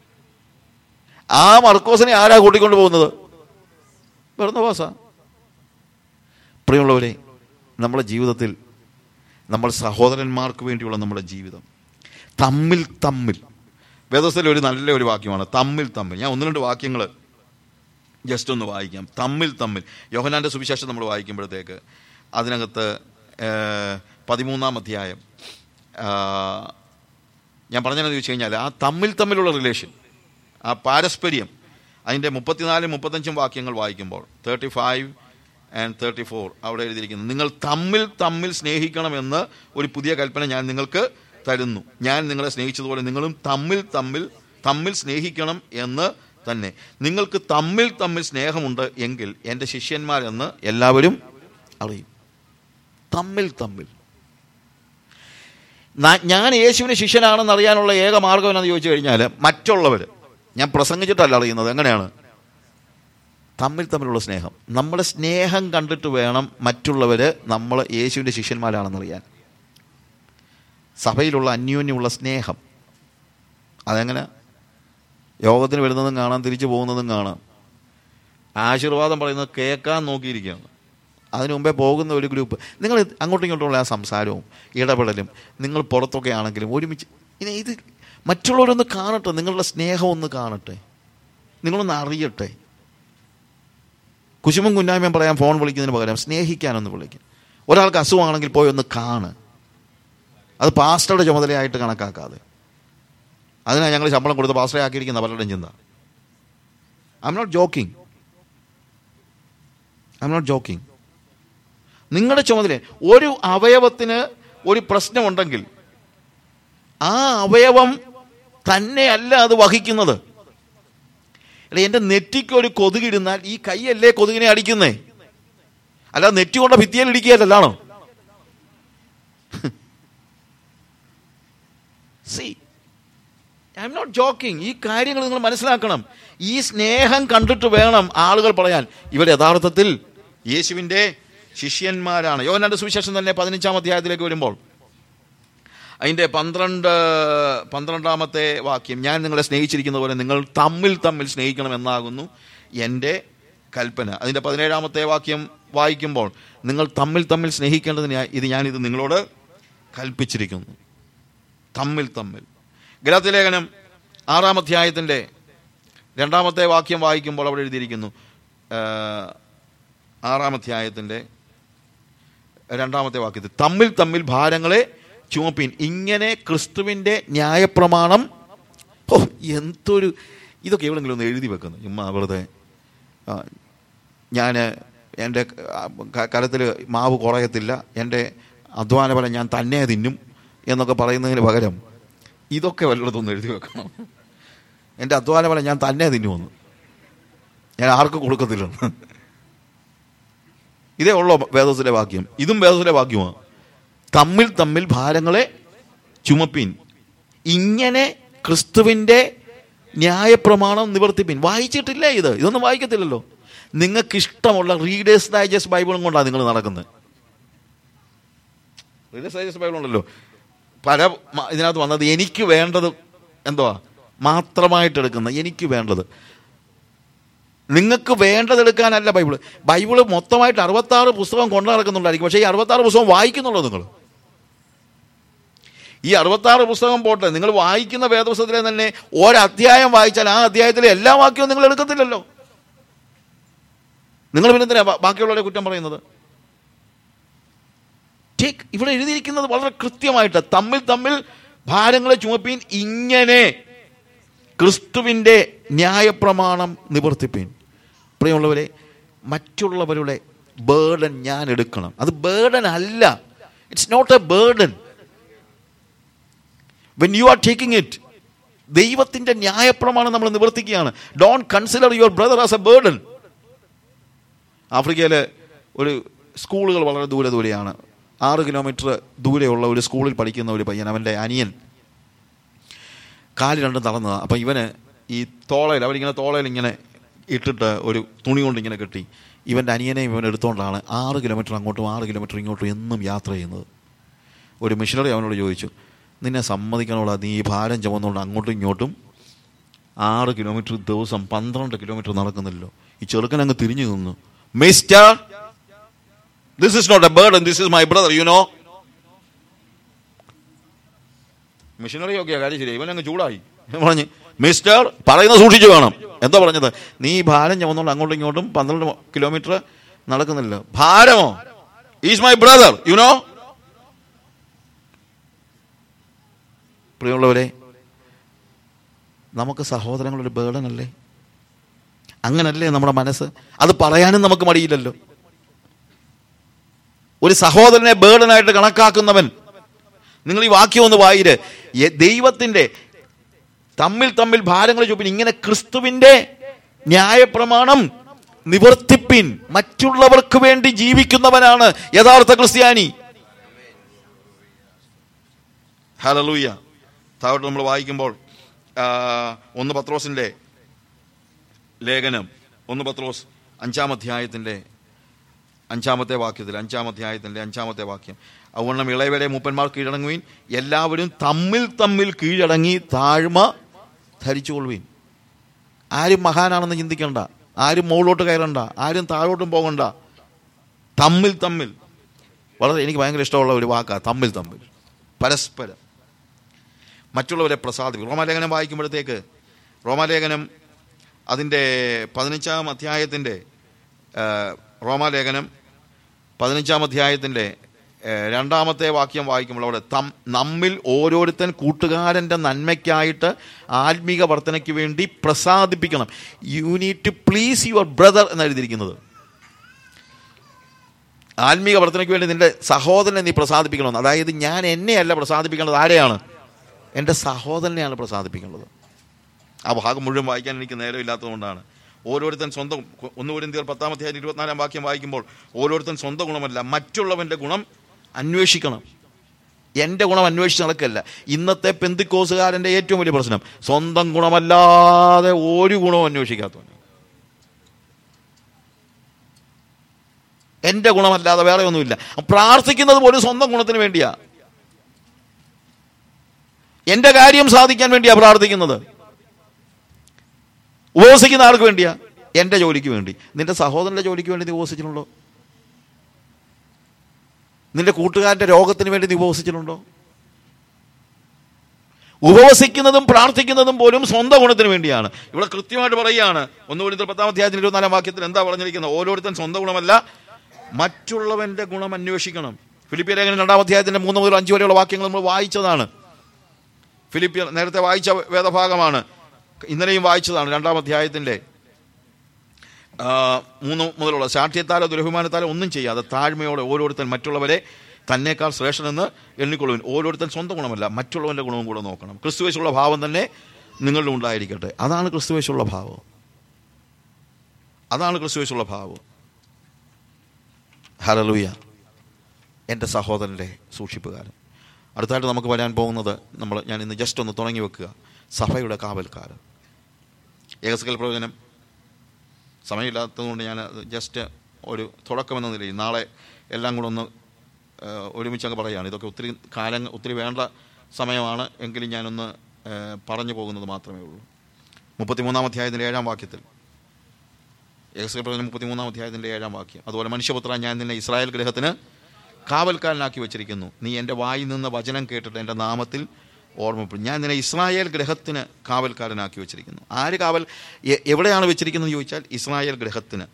ആ മർക്കോസിനെ ആരാ കൂട്ടിക്കൊണ്ടു പോകുന്നത് ബർണവാസ പ്രിയമുള്ളവരെ നമ്മുടെ ജീവിതത്തിൽ നമ്മൾ സഹോദരന്മാർക്ക് വേണ്ടിയുള്ള നമ്മുടെ ജീവിതം തമ്മിൽ തമ്മിൽ വേദസ്ഥയിൽ ഒരു നല്ല ഒരു വാക്യമാണ് തമ്മിൽ തമ്മിൽ ഞാൻ ഒന്ന് രണ്ട് വാക്യങ്ങൾ ജസ്റ്റ് ഒന്ന് വായിക്കാം തമ്മിൽ തമ്മിൽ യോഹനാന്റെ സുവിശേഷം നമ്മൾ വായിക്കുമ്പോഴത്തേക്ക് അതിനകത്ത് ഏഹ്, പതിമൂന്നാം അധ്യായം ആഹ്, ഞാൻ പറഞ്ഞതെന്ന് ചോദിച്ചു കഴിഞ്ഞാൽ ആ തമ്മിൽ തമ്മിലുള്ള റിലേഷൻ ആ പാരസ്പര്യം അതിൻ്റെ മുപ്പത്തിനാലും മുപ്പത്തഞ്ചും വാക്യങ്ങൾ വായിക്കുമ്പോൾ thirty five and thirty four അവിടെ എഴുതിയിരിക്കുന്നു നിങ്ങൾ തമ്മിൽ തമ്മിൽ സ്നേഹിക്കണമെന്ന് ഒരു പുതിയ കൽപ്പന ഞാൻ നിങ്ങൾക്ക് തരുന്നു ഞാൻ നിങ്ങളെ സ്നേഹിച്ചതുപോലെ നിങ്ങളും തമ്മിൽ തമ്മിൽ തമ്മിൽ സ്നേഹിക്കണം എന്ന് തന്നെ നിങ്ങൾക്ക് തമ്മിൽ തമ്മിൽ സ്നേഹമുണ്ട് എങ്കിൽ എൻ്റെ ശിഷ്യന്മാരെന്ന് എല്ലാവരും അറിയും തമ്മിൽ തമ്മിൽ ന- ഞാൻ യേശുവിന് ശിഷ്യനാണെന്ന് അറിയാനുള്ള ഏക മാർഗം എന്നാന്ന് ചോദിച്ചു കഴിഞ്ഞാൽ മറ്റുള്ളവർ ഞാൻ പ്രസംഗിച്ചിട്ടല്ല അറിയുന്നത് എങ്ങനെയാണ് തമ്മിൽ തമ്മിലുള്ള സ്നേഹം നമ്മുടെ സ്നേഹം കണ്ടിട്ട് വേണം മറ്റുള്ളവർ നമ്മൾ യേശുവിൻ്റെ ശിഷ്യന്മാരാണെന്നറിയാൻ സഭയിലുള്ള അന്യോന്യമുള്ള സ്നേഹം അതെങ്ങനെ യോഗത്തിന് വരുന്നതും കാണാം തിരിച്ചു പോകുന്നതും കാണാം ആശീർവാദം പറയുന്നത് കേൾക്കാൻ നോക്കിയിരിക്കുകയാണ് അതിനു മുമ്പേ പോകുന്ന ഒരു ഗ്രൂപ്പ് നിങ്ങൾ അങ്ങോട്ടും ഇങ്ങോട്ടുമുള്ള ആ സംസാരവും ഇടപെടലും നിങ്ങൾ പുറത്തൊക്കെ ആണെങ്കിലും ഒരുമിച്ച് ഇനി ഇത് മറ്റുള്ളവരൊന്ന് കാണട്ടെ നിങ്ങളുടെ സ്നേഹം ഒന്ന് കാണട്ടെ നിങ്ങളൊന്ന് അറിയട്ടെ കുശുമും കുഞ്ഞായ്മയും പറയാൻ ഫോൺ വിളിക്കുന്നതിന് പകരം സ്നേഹിക്കാനൊന്ന് വിളിക്കും ഒരാൾക്ക് അസുഖമാണെങ്കിൽ പോയി ഒന്ന് കാണ് അത് പാസ്റ്ററുടെ ചുമതലയായിട്ട് കണക്കാക്കാതെ അതിനാണ് ഞങ്ങൾ ശമ്പളം കൊടുത്ത് പാസ്റ്ററെ ആക്കിയിരിക്കുന്ന പലരുടെയും ചിന്ത I'm not joking I'm not joking നിങ്ങളുടെ ചുമതല ഒരു അവയവത്തിന് ഒരു പ്രശ്നമുണ്ടെങ്കിൽ ആ അവയവം തന്നെയല്ല അത് വഹിക്കുന്നത് എടാ എൻ്റെ നെറ്റിക്ക് ഒരു കൊതുകിടുന്നാൽ ഈ കൈയല്ലേ കൊതുകിനെ അടിക്കുന്നേ അല്ല നെറ്റി കൊണ്ട ഭിത്തിയിൽ ഇടിക്കുകയല്ലാണോ see I'm not joking ഈ കാര്യങ്ങൾ നിങ്ങൾ മനസ്സിലാക്കണം ഈ സ്നേഹം കണ്ടിട്ട് വേണം ആളുകൾ പറയാൻ ഇവർ യഥാർത്ഥത്തിൽ യേശുവിൻ്റെ ശിഷ്യന്മാരാണ് യോഹന്നാന്റെ സുവിശേഷം തന്നെ പതിനഞ്ചാം അധ്യായത്തിലേക്ക് വരുമ്പോൾ അതിൻ്റെ പന്ത്രണ്ട് പന്ത്രണ്ടാമത്തെ വാക്യം ഞാൻ നിങ്ങളെ സ്നേഹിച്ചിരിക്കുന്ന പോലെ നിങ്ങൾ തമ്മിൽ തമ്മിൽ സ്നേഹിക്കണമെന്നാകുന്നു എൻ്റെ കൽപ്പന അതിൻ്റെ പതിനേഴാമത്തെ വാക്യം വായിക്കുമ്പോൾ നിങ്ങൾ തമ്മിൽ തമ്മിൽ സ്നേഹിക്കേണ്ടതിന് ഞാൻ- ഇത് ഞാനിത് നിങ്ങളോട് കൽപ്പിച്ചിരിക്കുന്നു തമ്മിൽ തമ്മിൽ ഗലാത്തി ലേഖനം ആറാം അധ്യായത്തിൻ്റെ രണ്ടാമത്തെ വാക്യം വായിക്കുമ്പോൾ അവിടെ എഴുതിയിരിക്കുന്നു ആ, ആറാം അധ്യായത്തിൻ്റെ രണ്ടാമത്തെ വാക്യത്തിൽ തമ്മിൽ തമ്മിൽ ഭാരങ്ങളെ ചുമപ്പിൻ ഇങ്ങനെ ക്രിസ്തുവിൻ്റെ ന്യായപ്രമാണം ഓ എന്തൊരു ഇതൊക്കെ എവിടെങ്കിലും ഒന്ന് എഴുതി വെക്കുന്നു ചുമ്മാ വെറുതെ ഞാൻ എൻ്റെ കരത്തിൽ മാവ് കുറയത്തില്ല എൻ്റെ അധ്വാന ഫലം ഞാൻ തന്നെ തിന്നും എന്നൊക്കെ പറയുന്നതിന് പകരം ഇതൊക്കെ വല്ലയിടത്തൊന്ന് എഴുതി വെക്കണം എൻ്റെ അധ്വാന ഫലം ഞാൻ തന്നെ തിന്നുമെന്ന് ഞാൻ ആർക്കും കൊടുക്കത്തില്ലെന്ന് ഇതേ ഉള്ളോ വേദത്തിലെ വാക്യം ഇതും വേദത്തിലെ വാക്യമാണ് തമ്മിൽ തമ്മിൽ ഭാരങ്ങളെ ചുമപ്പിൻ ഇങ്ങനെ ക്രിസ്തുവിൻ്റെ ന്യായപ്രമാണം നിവർത്തിപ്പിൻ വായിച്ചിട്ടില്ല ഇത് ഇതൊന്നും വായിക്കത്തില്ലല്ലോ നിങ്ങൾക്ക് ഇഷ്ടമുള്ള റീഡേഴ്സ് ഡൈജസ്റ്റ് ബൈബിളും കൊണ്ടാണ് നിങ്ങൾ നടക്കുന്നത് റീഡേഴ്സ് ഡൈജസ്റ്റ് ബൈബിൾ ഉണ്ടല്ലോ പല മ- ഇതിനകത്ത് വന്നത് എനിക്ക് വേണ്ടത് എന്തുവാ മാത്രമായിട്ട് എടുക്കുന്ന എനിക്ക് വേണ്ടത് നിങ്ങൾക്ക് വേണ്ടത് എടുക്കാനല്ല ബൈബിള് ബൈബിള് മൊത്തമായിട്ട് അറുപത്താറ് പുസ്തകം കൊണ്ടു നടക്കുന്നുണ്ടായിരിക്കും പക്ഷേ ഈ അറുപത്താറ് പുസ്തകം വായിക്കുന്നുള്ളൂ നിങ്ങൾ ഈ അറുപത്താറ് പുസ്തകം പോട്ടെ നിങ്ങൾ വായിക്കുന്ന വേദപുസ്തകത്തിലെ തന്നെ ഒരധ്യായം വായിച്ചാൽ ആ അധ്യായത്തിലെ എല്ലാ വാക്യവും നിങ്ങൾ എടുക്കത്തില്ലല്ലോ നിങ്ങൾ പിന്നെന്തിനാ ബാ- ബാക്കിയുള്ളവരെ കുറ്റം പറയുന്നത് ടേക്ക് ഇവിടെ എഴുതിയിരിക്കുന്നത് വളരെ കൃത്യമായിട്ട് തമ്മിൽ തമ്മിൽ ഭാരങ്ങളെ ചുമപ്പീൻ ഇങ്ങനെ ക്രിസ്തുവിൻ്റെ ന്യായപ്രമാണം നിവർത്തിപ്പീൻ പ്രിയമുള്ളവരെ മറ്റുള്ളവരുടെ ബേർഡൻ ഞാൻ എടുക്കണം അത് ബേർഡൻ അല്ല it's not a burden when you are taking it ദൈവത്തിൻ്റെ ന്യായപ്രമാണം നമ്മൾ നിവർത്തിക്കുകയാണ് don't consider your brother as a burden ആഫ്രിക്കയിലെ ഒരു സ്കൂളുകൾ വളരെ ദൂരെ ദൂരെയാണ് ആറ് കിലോമീറ്റർ ദൂരെയുള്ള ഒരു സ്കൂളിൽ പഠിക്കുന്ന ഒരു പയ്യൻ അവൻ്റെ അനിയൻ കാല് രണ്ടും തളർന്നതാണ് അപ്പം ഇവന് ഈ തോളയിൽ അവരിങ്ങനെ തോളയിൽ ഇങ്ങനെ ഇട്ടിട്ട് ഒരു തുണി കൊണ്ട് ഇങ്ങനെ കെട്ടി ഇവൻ്റെ അനിയനെയും ഇവൻ എടുത്തുകൊണ്ടാണ് ആറ് കിലോമീറ്റർ അങ്ങോട്ടും ആറ് കിലോമീറ്റർ ഇങ്ങോട്ടും എന്നും യാത്ര ചെയ്യുന്നത് ഒരു മിഷണറി അവനോട് ചോദിച്ചു നിന്നെ സമ്മതിക്കണോടാ നീ ഈ ഭാരം ചുമന്നുകൊണ്ട് അങ്ങോട്ടും ഇങ്ങോട്ടും ആറ് കിലോമീറ്റർ ദിവസം പന്ത്രണ്ട് കിലോമീറ്റർ നടക്കുന്നില്ലല്ലോ ഈ ചെറുക്കൻ അങ്ങ് തിരിഞ്ഞു നിന്നു mister this is not a burden this is my brother you know missionary ഒക്കെ കാര്യം ശരി ഇവൻ അങ്ങ് ചൂടായി ഇവൻ പറഞ്ഞ് മിസ്റ്റർ പറയുന്നത് സൂക്ഷിച്ചു വേണം എന്താ പറഞ്ഞത് നീ ഈ ഭാരം ചുമന്നുകൊണ്ട് അങ്ങോട്ടും ഇങ്ങോട്ടും പന്ത്രണ്ട് കിലോമീറ്റർ നടക്കുന്നില്ല ഭാരമോ is my brother you know പ്രിയമുള്ളവരെ നമുക്ക് സഹോദരങ്ങളൊരു ബേർഡൻ അല്ലേ അങ്ങനല്ലേ നമ്മുടെ മനസ്സ് അത് പറയാനും നമുക്ക് മടിയില്ലല്ലോ ഒരു സഹോദരനെ ബേർഡനായിട്ട് കണക്കാക്കുന്നവൻ നിങ്ങൾ ഈ വാക്യം ഒന്ന് വായിര് എ- ദൈവത്തിന്റെ തമ്മിൽ തമ്മിൽ ഭാരങ്ങൾ ചൊപ്പിൻ ഇങ്ങനെ ക്രിസ്തുവിന്റെ ന്യായപ്രമാണം നിവർത്തിപ്പിൻ മറ്റുള്ളവർക്ക് വേണ്ടി ജീവിക്കുന്നവനാണ് യഥാർത്ഥ ക്രിസ്ത്യാനി ഹലലൂയ താഴോട്ട് നമ്മൾ വായിക്കുമ്പോൾ ആ, ഒന്ന് പത്രോസിന്റെ ലേഖനം ഒന്ന് പത്രോസ് അഞ്ചാം അധ്യായത്തിന്റെ അഞ്ചാമത്തെ വാക്യത്തിൽ അഞ്ചാം അധ്യായത്തിന്റെ അഞ്ചാമത്തെ വാക്യം അതുകൊണ്ട് ഇളയവരെ മൂപ്പന്മാർ കീഴടങ്ങുവീൻ എല്ലാവരും തമ്മിൽ തമ്മിൽ കീഴടങ്ങി താഴ്മ ധരിച്ചുകൊള്ളുവീൻ ആരും മഹാനാണെന്ന് ചിന്തിക്കണ്ട ആരും മുകളിലോട്ട് കയറണ്ട ആരും താഴോട്ടും പോകണ്ട തമ്മിൽ തമ്മിൽ വളരെ എനിക്ക് ഭയങ്കര ഇഷ്ടമുള്ള ഒരു വാക്കാണ് തമ്മിൽ തമ്മിൽ പരസ്പരം മറ്റുള്ളവരെ പ്രസാദിപ്പിക്കും റോമാലേഖനം വായിക്കുമ്പോഴത്തേക്ക് റോമാലേഖനം അതിൻ്റെ പതിനഞ്ചാം അധ്യായത്തിൻ്റെ റോമാലേഖനം പതിനഞ്ചാം അധ്യായത്തിൻ്റെ ഏഹ്, രണ്ടാമത്തെ വാക്യം വായിക്കുമ്പോൾ അവിടെ തം നമ്മിൽ ഓരോരുത്തൻ കൂട്ടുകാരൻ്റെ നന്മയ്ക്കായിട്ട് ആത്മീക വർധനയ്ക്ക് വേണ്ടി പ്രസാദിപ്പിക്കണം you need to please your brother എന്ന് എഴുതിയിരിക്കുന്നത് ആത്മീക വർധനയ്ക്ക് വേണ്ടി നിന്റെ സഹോദരനെ നീ പ്രസാദിപ്പിക്കണം അതായത് ഞാൻ എന്നെയല്ല പ്രസാദിപ്പിക്കേണ്ടത് ആരെയാണ് എൻ്റെ സഹോദരനെയാണ് പ്രസാദിപ്പിക്കേണ്ടത് ആ ഭാഗം മുഴുവൻ വായിക്കാൻ എനിക്ക് നേരമില്ലാത്തതുകൊണ്ടാണ് ഓരോരുത്തൻ സ്വന്തം ഒന്ന് ഒരു പത്താമത്തെ ഇരുപത്തിനാലാം വാക്യം വായിക്കുമ്പോൾ ഓരോരുത്തൻ സ്വന്തം ഗുണമല്ല മറ്റുള്ളവൻ്റെ ഗുണം അന്വേഷിക്കണം എൻ്റെ ഗുണം അന്വേഷിച്ച് നടക്കല്ല ഇന്നത്തെ പെന്തിക്കോസുകാരൻ്റെ ഏറ്റവും വലിയ പ്രശ്നം സ്വന്തം ഗുണമല്ലാതെ ഒരു ഗുണവും അന്വേഷിക്കാത്തവൻ എൻ്റെ ഗുണമല്ലാതെ വേറെ ഒന്നുമില്ല പ്രാർത്ഥിക്കുന്നത് പോലും സ്വന്തം ഗുണത്തിന് വേണ്ടിയാ എൻ്റെ കാര്യം സാധിക്കാൻ വേണ്ടിയാ പ്രാർത്ഥിക്കുന്നത് ഉപവസിക്കുന്ന ആൾക്ക് വേണ്ടിയാ എൻ്റെ ജോലിക്ക് വേണ്ടി നിന്റെ സഹോദരൻ്റെ ജോലിക്ക് വേണ്ടി നീ ഉപവസിച്ചിട്ടുണ്ടോ നിന്റെ കൂട്ടുകാരൻ്റെ രോഗത്തിന് വേണ്ടി നീ ഉപവസിച്ചിട്ടുണ്ടോ ഉപവസിക്കുന്നതും പ്രാർത്ഥിക്കുന്നതും പോലും സ്വന്തം ഗുണത്തിന് വേണ്ടിയാണ് ഇവിടെ കൃത്യമായിട്ട് പറയുകയാണ് ഒന്നുകൂടി പത്താം അധ്യായത്തിൽ ഇരുപത്തിനാലാം വാക്യത്തിൽ എന്താ പറഞ്ഞിരിക്കുന്നത് ഓരോരുത്തൻ സ്വന്തം ഗുണമല്ല മറ്റുള്ളവന്റെ ഗുണം അന്വേഷിക്കണം ഫിലിപ്പിയ ലേഖനം രണ്ടാം അധ്യായത്തിന്റെ മൂന്ന് മുതൽ അഞ്ച് വരെയുള്ള വാക്യങ്ങൾ നമ്മൾ വായിച്ചതാണ് ഫിലിപ്പിയ നേരത്തെ വായിച്ച വേദഭാഗമാണ് ഇന്നലെയും വായിച്ചതാണ് രണ്ടാം അധ്യായത്തിന്റെ ആ, മൂന്ന് മുതലുള്ള ശാഠ്യത്താലോ ദുരഭിമാനത്താലോ ഒന്നും ചെയ്യാതെ താഴ്മയോടെ ഓരോരുത്തൻ മറ്റുള്ളവരെ തന്നേക്കാൾ ശ്രേഷ്ഠനെന്ന് എണ്ണിക്കൊള്ളുവിൻ ഓരോരുത്തൻ സ്വന്തം ഗുണമല്ല മറ്റുള്ളവൻ്റെ ഗുണവും കൂടെ നോക്കണം ക്രിസ്തുവേശുള്ള ഭാവം തന്നെ നിങ്ങളുടെ ഉണ്ടായിരിക്കട്ടെ അതാണ് ക്രിസ്തുവേശുള്ള ഭാവം അതാണ് ക്രിസ്തുവേശുള്ള ഭാവം ഹലലൂയ എൻ്റെ സഹോദരൻ്റെ സൂക്ഷിപ്പുകാരൻ അടുത്തായിട്ട് നമുക്ക് വരാൻ പോകുന്നത് നമ്മൾ ഞാൻ ഇന്ന് ജസ്റ്റ് ഒന്ന് തുടങ്ങി വെക്കുക സഭയുടെ കാവൽക്കാരൻ ഏകസ്കൽ പ്രവചനം സമയമില്ലാത്തതുകൊണ്ട് ഞാൻ ജസ്റ്റ് ഒരു തുടക്കമെന്ന നിലയിൽ നാളെ എല്ലാം കൂടെ ഒന്ന് ആ, ഒരുമിച്ച് അങ്ങ് പറയുകയാണ് ഇതൊക്കെ ഒത്തിരി കാലം ഒത്തിരി വേണ്ട സമയമാണ് എങ്കിലും ഞാനൊന്ന് ആ, പറഞ്ഞു പോകുന്നത് മാത്രമേ ഉള്ളൂ മുപ്പത്തിമൂന്നാം അധ്യായത്തിൻ്റെ ഏഴാം വാക്യത്തിൽ ഏകസ്കൽ പ്രവചനം മുപ്പത്തിമൂന്നാം അധ്യായത്തിൻ്റെ ഏഴാം വാക്യം അതുപോലെ മനുഷ്യപുത്ര ഞാൻ നിന്നെ ഇസ്രായേൽ ഗ്രഹത്തിന് കാവൽക്കാരനാക്കി വെച്ചിരിക്കുന്നു നീ എൻ്റെ വായിൽ നിന്ന് വചനം കേട്ടിട്ട് എൻ്റെ നാമത്തിൽ ഓർമ്മപ്പെടും ഞാൻ നിന്നെ ഇസ്രായേൽ ഗ്രഹത്തിന് കാവൽക്കാരനാക്കി വെച്ചിരിക്കുന്നു ആര് കാവൽ എ- എവിടെയാണ് വെച്ചിരിക്കുന്നത് ചോദിച്ചാൽ ഇസ്രായേൽ ഗ്രഹത്തിന്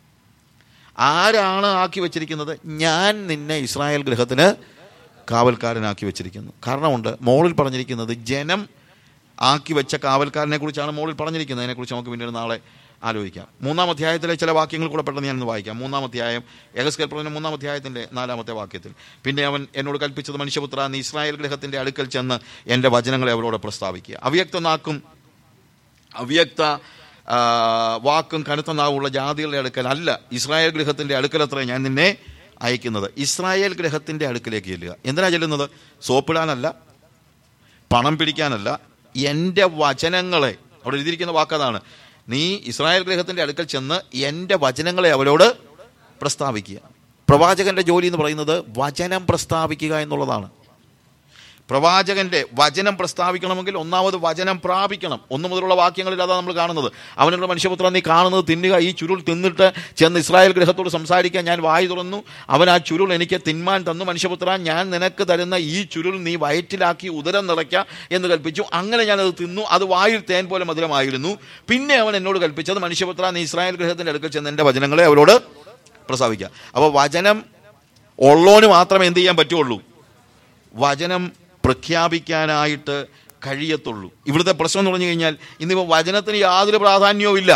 ആരാണ് ആക്കി വെച്ചിരിക്കുന്നത് ഞാൻ നിന്നെ ഇസ്രായേൽ ഗ്രഹത്തിന് കാവൽക്കാരനാക്കി വെച്ചിരിക്കുന്നു കാരണമുണ്ട് മോളിൽ പറഞ്ഞിരിക്കുന്നത് ജനം ആക്കി വെച്ച കാവൽക്കാരനെ കുറിച്ചാണ് മോളിൽ പറഞ്ഞിരിക്കുന്നത് അതിനെക്കുറിച്ച് നമുക്ക് പിന്നീട് നാളെ ആലോചിക്കാം മൂന്നാം അധ്യായത്തിലെ ചില വാക്യങ്ങൾ കൂടെ പെട്ടെന്ന് ഞാനൊന്ന് വായിക്കാം മൂന്നാം അധ്യായം ഏകസ്കൽ പ്രവചനം മൂന്നാം അധ്യായത്തിൻ്റെ നാലാമത്തെ വാക്യത്തിൽ പിന്നെ അവൻ എന്നോട് കൽപ്പിച്ചത് മനുഷ്യപുത്ര നീ ഇസ്രായേൽ ഗ്രഹത്തിൻ്റെ അടുക്കൽ ചെന്ന് എൻ്റെ വചനങ്ങളെ അവരോട് പ്രസ്താവിക്കുക അവ്യക്ത നാക്കും അവ്യക്ത ആ, വാക്കും കനത്ത നാവുള്ള ജാതികളുടെ അടുക്കൽ അല്ല ഇസ്രായേൽ ഗൃഹത്തിൻ്റെ അടുക്കലത്രേ ഞാൻ നിന്നെ അയക്കുന്നത് ഇസ്രായേൽ ഗൃഹത്തിൻ്റെ അടുക്കലേക്ക് ചെല്ലുക എന്തിനാ ചെല്ലുന്നത് സോപ്പിടാനല്ല പണം പിടിക്കാനല്ല എൻ്റെ വചനങ്ങളെ അവിടെ എഴുതിയിരിക്കുന്ന വാക്കതാണ് നീ ഇസ്രായേൽ ഗൃഹത്തിൻ്റെ അടുക്കൽ ചെന്ന് എൻ്റെ വചനങ്ങളെ അവരോട് പ്രസ്താവിക്കുക പ്രവാചകന്റെ ജോലി എന്ന് പറയുന്നത് വചനം പ്രസ്താവിക്കുക എന്നുള്ളതാണ് പ്രവാചകന്റെ വചനം പ്രസ്താവിക്കണമെങ്കിൽ ഒന്നാമത് വചനം പ്രാപിക്കണം ഒന്ന് മുതലുള്ള വാക്യങ്ങളിൽ അതാണ് നമ്മൾ കാണുന്നത് അവനുള്ള മനുഷ്യപുത്രൻ നീ കാണുന്നത് തിന്നുക ഈ ചുരുൾ തിന്നിട്ട് ചെന്ന് ഇസ്രായേൽ ഗ്രഹത്തോട് സംസാരിക്കാൻ ഞാൻ വായി തുറന്നു അവൻ ആ ചുരുൾ എനിക്ക് തിന്മാൻ തന്നു മനുഷ്യപുത്ര ഞാൻ നിനക്ക് തരുന്ന ഈ ചുരുൾ നീ വയറ്റിലാക്കി ഉദരം നിറയ്ക്ക എന്ന് കൽപ്പിച്ചു അങ്ങനെ ഞാനത് തിന്നു അത് വായിൽ തേൻ പോലെ മധുരമായിരുന്നു പിന്നെ അവൻ എന്നോട് കൽപ്പിച്ചത് മനുഷ്യപുത്ര നീ ഇസ്രായേൽ ഗ്രഹത്തിന്റെ അടുക്കൽ ചെന്ന് എൻ്റെ വചനങ്ങളെ അവരോട് പ്രസ്താവിക്കുക അപ്പോൾ വചനം ഉള്ളോന് മാത്രമേ എന്ത് ചെയ്യാൻ പറ്റുള്ളൂ വചനം പ്രഖ്യാപിക്കാനായിട്ട് കഴിയത്തുള്ളൂ ഇവിടുത്തെ പ്രശ്നം എന്ന് പറഞ്ഞു കഴിഞ്ഞാൽ ഇന്നിപ്പോൾ വചനത്തിന് യാതൊരു പ്രാധാന്യവും ഇല്ല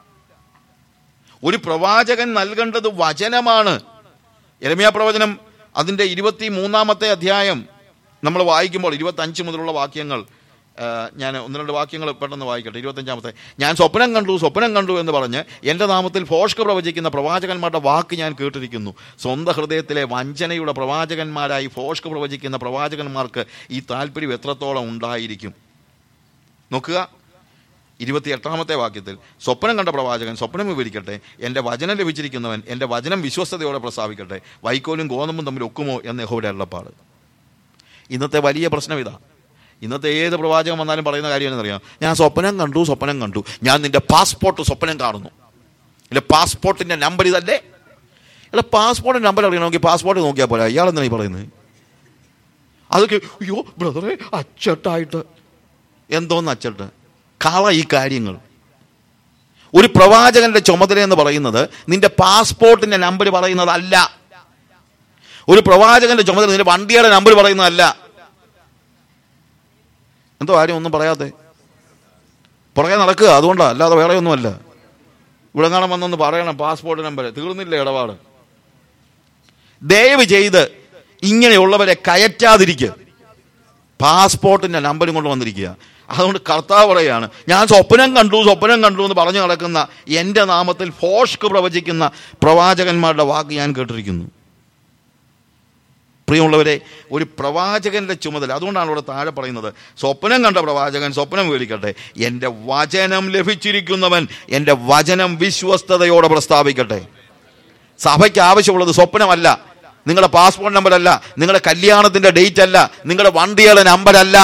ഒരു പ്രവാചകൻ നൽകേണ്ടത് വചനമാണ് എരമ്യാ പ്രവചനം അതിൻ്റെ ഇരുപത്തി മൂന്നാമത്തെ അധ്യായം നമ്മൾ വായിക്കുമ്പോൾ ഇരുപത്തഞ്ച് മുതലുള്ള വാക്യങ്ങൾ ആ, ഞാൻ ഒന്ന് രണ്ട് വാക്യങ്ങൾ പെട്ടെന്ന് വായിക്കട്ടെ ഇരുപത്തഞ്ചാമത്തെ ഞാൻ സ്വപ്നം കണ്ടു സ്വപ്നം കണ്ടു എന്ന് പറഞ്ഞ് എൻ്റെ നാമത്തിൽ ഫോഷ്ക പ്രവചിക്കുന്ന പ്രവാചകന്മാരുടെ വാക്ക് ഞാൻ കേട്ടിരിക്കുന്നു സ്വന്തം ഹൃദയത്തിലെ വഞ്ചനയുടെ പ്രവാചകന്മാരായി ഫോഷ്ക പ്രവചിക്കുന്ന പ്രവാചകന്മാർക്ക് ഈ താല്പര്യം എത്രത്തോളം ഉണ്ടായിരിക്കും നോക്കുക ഇരുപത്തി എട്ടാമത്തെ വാക്യത്തിൽ സ്വപ്നം കണ്ട പ്രവാചകൻ സ്വപ്നം വിവരിക്കട്ടെ എൻ്റെ വചനം ലഭിച്ചിരിക്കുന്നവൻ എൻ്റെ വചനം വിശ്വസ്തയോടെ പ്രസ്താവിക്കട്ടെ വൈക്കോലും ഗോതമ്പും തമ്മിൽ ഒക്കുമോ എന്ന് യഹോയുടെ അരുളപ്പാട് ഇന്നത്തെ വലിയ പ്രശ്നം ഇതാ ഇന്നത്തെ ഏത് പ്രവാചകൻ വന്നാലും പറയുന്ന കാര്യം എന്നറിയാം ഞാൻ സ്വപ്നം കണ്ടു സ്വപ്നം കണ്ടു ഞാൻ നിന്റെ പാസ്പോർട്ട് സ്വപ്നം കാണുന്നു ഇല്ല പാസ്പോർട്ടിന്റെ നമ്പർ ഇതല്ലേ ഇല്ല പാസ്പോർട്ടിന്റെ നമ്പർ അറിയണമെങ്കിൽ പാസ്പോർട്ട് നോക്കിയാൽ പോലെ ഇയാളെന്താണ് ഈ പറയുന്നത് അതൊക്കെ അയ്യോ ബ്രദറെ അച്ചട്ടായിട്ട് എന്തോന്ന് അച്ചട്ട് കള ഈ കാര്യങ്ങൾ ഒരു പ്രവാചകന്റെ ചുമതല എന്ന് പറയുന്നത് നിന്റെ പാസ്പോർട്ടിന്റെ നമ്പർ പറയുന്നതല്ല ഒരു പ്രവാചകന്റെ ചുമതല നിന്റെ വണ്ടിയുടെ നമ്പർ പറയുന്നതല്ല എന്തോ ആരും ഒന്നും പറയാതെ പുറകെ നടക്കുക അതുകൊണ്ടാണ് അല്ലാതെ വേറെ ഒന്നുമല്ല ഇവിടെ കാണാൻ വന്നൊന്ന് പറയണം പാസ്പോർട്ട് നമ്പർ തീർന്നില്ല ഇടപാട് ദയവ് ചെയ്ത് ഇങ്ങനെയുള്ളവരെ കയറ്റാതിരിക്കുക പാസ്പോർട്ടിന്റെ നമ്പരും കൊണ്ട് വന്നിരിക്കുക അതുകൊണ്ട് കർത്താവ് പറയാണ് ഞാൻ സ്വപ്നം കണ്ടു സ്വപ്നം കണ്ടു എന്ന് പറഞ്ഞു നടക്കുന്ന എൻ്റെ നാമത്തിൽ ഫോഷ്ക്ക് പ്രവചിക്കുന്ന പ്രവാചകന്മാരുടെ വാക്ക് ഞാൻ കേട്ടിരിക്കുന്നു പ്രിയമുള്ളവരെ ഒരു പ്രവാചകന്റെ ചുമതല അതുകൊണ്ടാണ് ഇവിടെ താഴെ പറയുന്നത് സ്വപ്നം കണ്ട പ്രവാചകൻ സ്വപ്നം വിവരിക്കട്ടെ എൻ്റെ വചനം ലഭിച്ചിരിക്കുന്നവൻ എൻ്റെ വചനം വിശ്വസ്തയോടെ പ്രസ്താവിക്കട്ടെ സഭയ്ക്ക് ആവശ്യമുള്ളത് സ്വപ്നമല്ല നിങ്ങളുടെ പാസ്പോർട്ട് നമ്പർ അല്ല നിങ്ങളുടെ കല്യാണത്തിന്റെ ഡേറ്റ് അല്ല നിങ്ങളുടെ വണ്ടിയുടെ നമ്പർ അല്ല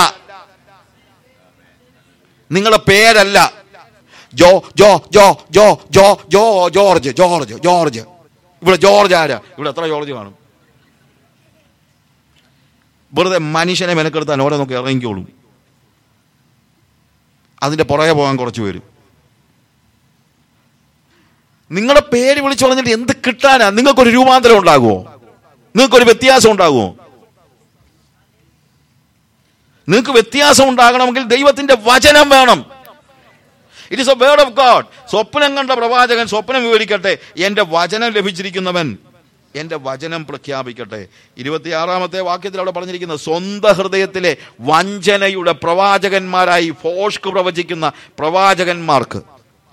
നിങ്ങളുടെ പേരല്ല ജോ ജോ ജോ ജോ ജോ ജോ ജോർജ് ജോർജ് ജോർജ് ഇവിടെ ജോർജ് ആരാ ഇവിടെ എത്ര ജോർജ് കാണും വെറുതെ മനുഷ്യനെ മെനക്കെടുത്താൻ ഓരോ നോക്കി ഇറങ്ങിക്കോളും അതിന്റെ പുറകെ പോകാൻ കുറച്ച് പേര് നിങ്ങളുടെ പേര് വിളിച്ചു പറഞ്ഞിട്ട് എന്ത് കിട്ടാനാ നിങ്ങൾക്കൊരു രൂപാന്തരം ഉണ്ടാകുമോ നിങ്ങൾക്കൊരു വ്യത്യാസം ഉണ്ടാകുമോ നിങ്ങൾക്ക് വ്യത്യാസം ഉണ്ടാകണമെങ്കിൽ ദൈവത്തിന്റെ വചനം വേണം it is a word of God സ്വപ്നം കണ്ട പ്രവാചകൻ സ്വപ്നം വിവരിക്കട്ടെ എന്റെ വചനം ലഭിച്ചിരിക്കുന്നവൻ എന്റെ വചനം പ്രഖ്യാപിക്കട്ടെ ഇരുപത്തിയാറാമത്തെ വാക്യത്തിൽ അവിടെ പറഞ്ഞിരിക്കുന്നത് സ്വന്തം ഹൃദയത്തിലെ വഞ്ചനയുടെ പ്രവാചകന്മാരായി ഫോഷ്ക്ക് പ്രവചിക്കുന്ന പ്രവാചകന്മാർക്ക്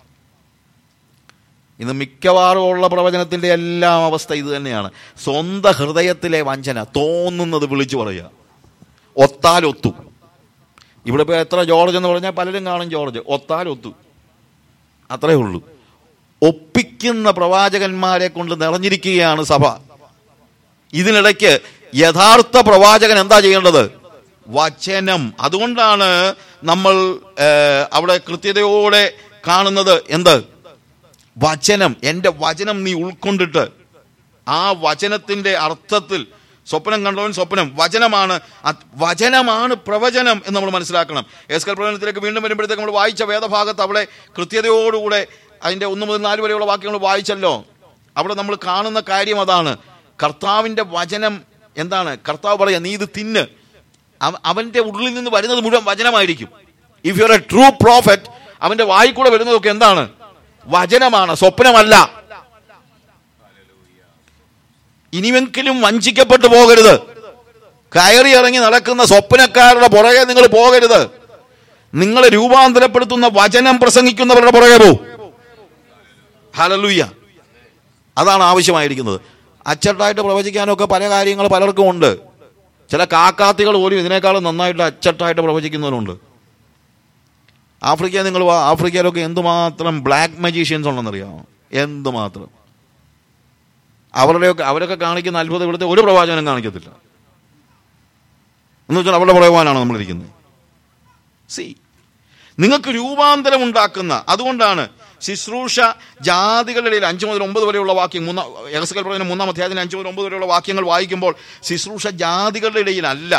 ഇന്ന് മിക്കവാറും ഉള്ള പ്രവചനത്തിന്റെ എല്ലാം അവസ്ഥ ഇത് തന്നെയാണ് സ്വന്തം ഹൃദയത്തിലെ വഞ്ചന തോന്നുന്നത് വിളിച്ചു പറയുക ഒത്താലൊത്തു ഇവിടെ ഇപ്പോൾ എത്ര ജോർജ് എന്ന് പറഞ്ഞാൽ പലരും കാണും ജോർജ് ഒത്താലൊത്തു അത്രേ ഉള്ളൂ ഒപ്പിക്കുന്ന പ്രവാചകന്മാരെ കൊണ്ട് നിറഞ്ഞിരിക്കുകയാണ് സഭ ഇതിനിടയ്ക്ക് യഥാർത്ഥ പ്രവാചകൻ എന്താ ചെയ്യേണ്ടത് വചനം അതുകൊണ്ടാണ് നമ്മൾ ഏഹ്, അവിടെ കൃത്യതയോടെ കാണുന്നത് എന്ത് വചനം എൻ്റെ വചനം നീ ഉൾക്കൊണ്ടിട്ട് ആ വചനത്തിന്റെ അർത്ഥത്തിൽ സ്വപ്നം കണ്ടവൻ സ്വപ്നം വചനമാണ് അത് വചനമാണ് പ്രവചനം എന്ന് നമ്മൾ മനസ്സിലാക്കണം എസ് കൽ പ്രവചനത്തിലേക്ക് വീണ്ടും വരുമ്പോഴത്തേക്ക് നമ്മൾ വായിച്ച വേദഭാഗത്ത് അവിടെ കൃത്യതയോടുകൂടെ അതിൻ്റെ ഒന്ന് മുതൽ നാല് വരെയുള്ള വാക്യങ്ങൾ വായിച്ചല്ലോ അവിടെ നമ്മൾ കാണുന്ന കാര്യം അതാണ് കർത്താവിൻ്റെ വചനം എന്താണ് കർത്താവ് പറയാ നീ ഇത് തിന്ന് അവ- അവന്റെ ഉള്ളിൽ നിന്ന് വരുന്നത് മുഴുവൻ വചനമായിരിക്കും if you are a true prophet അവന്റെ വായിൽ കൂടെ വരുന്നതൊക്കെ എന്താണ് വചനമാണ് സ്വപ്നമല്ല ഇനിയെങ്കിലും വഞ്ചിക്കപ്പെട്ടു പോകരുത് കയറി ഇറങ്ങി നടക്കുന്ന സ്വപ്നക്കാരുടെ പുറകെ നിങ്ങൾ പോകരുത് നിങ്ങളെ രൂപാന്തരപ്പെടുത്തുന്ന വചനം പ്രസംഗിക്കുന്നവരുടെ പുറകെ പോ ഹലലുയ്യ അതാണ് ആവശ്യമായിരിക്കുന്നത് അച്ചട്ടായിട്ട് പ്രവചിക്കാനൊക്കെ പല കാര്യങ്ങൾ പലർക്കും ഉണ്ട് ചില കാക്കാത്തികൾ പോലും ഇതിനേക്കാളും നന്നായിട്ട് അച്ചട്ടായിട്ട് പ്രവചിക്കുന്നവരുണ്ട് ആഫ്രിക്ക നിങ്ങൾ വാ ആഫ്രിക്കയിലൊക്കെ എന്തുമാത്രം ബ്ലാക്ക് മജീഷ്യൻസ് ഉണ്ടെന്നറിയാമോ എന്തുമാത്രം അവരുടെയൊക്കെ അവരൊക്കെ കാണിക്കുന്ന അത്ഭുതം ഇവിടുത്തെ ഒരു പ്രവാചകനും കാണിക്കത്തില്ല എന്ന് വെച്ചാൽ അവരുടെ പുറകുവാനാണ് നമ്മളിരിക്കുന്നത് സി നിങ്ങൾക്ക് രൂപാന്തരം ഉണ്ടാക്കുന്ന അതുകൊണ്ടാണ് ശുശ്രൂഷ ജാതികളുടെ ഇടയിൽ അഞ്ച് മുതൽ ഒമ്പത് വരെയുള്ള വാക്യം മൂന്നാം യഹസ്കൽ പ്രവചനം മൂന്നാം അധ്യായത്തിന് അഞ്ച് മുതൽ ഒമ്പത് വരെയുള്ള വാക്യങ്ങൾ വായിക്കുമ്പോൾ ശുശ്രൂഷ ജാതികളുടെ ഇടയിലല്ല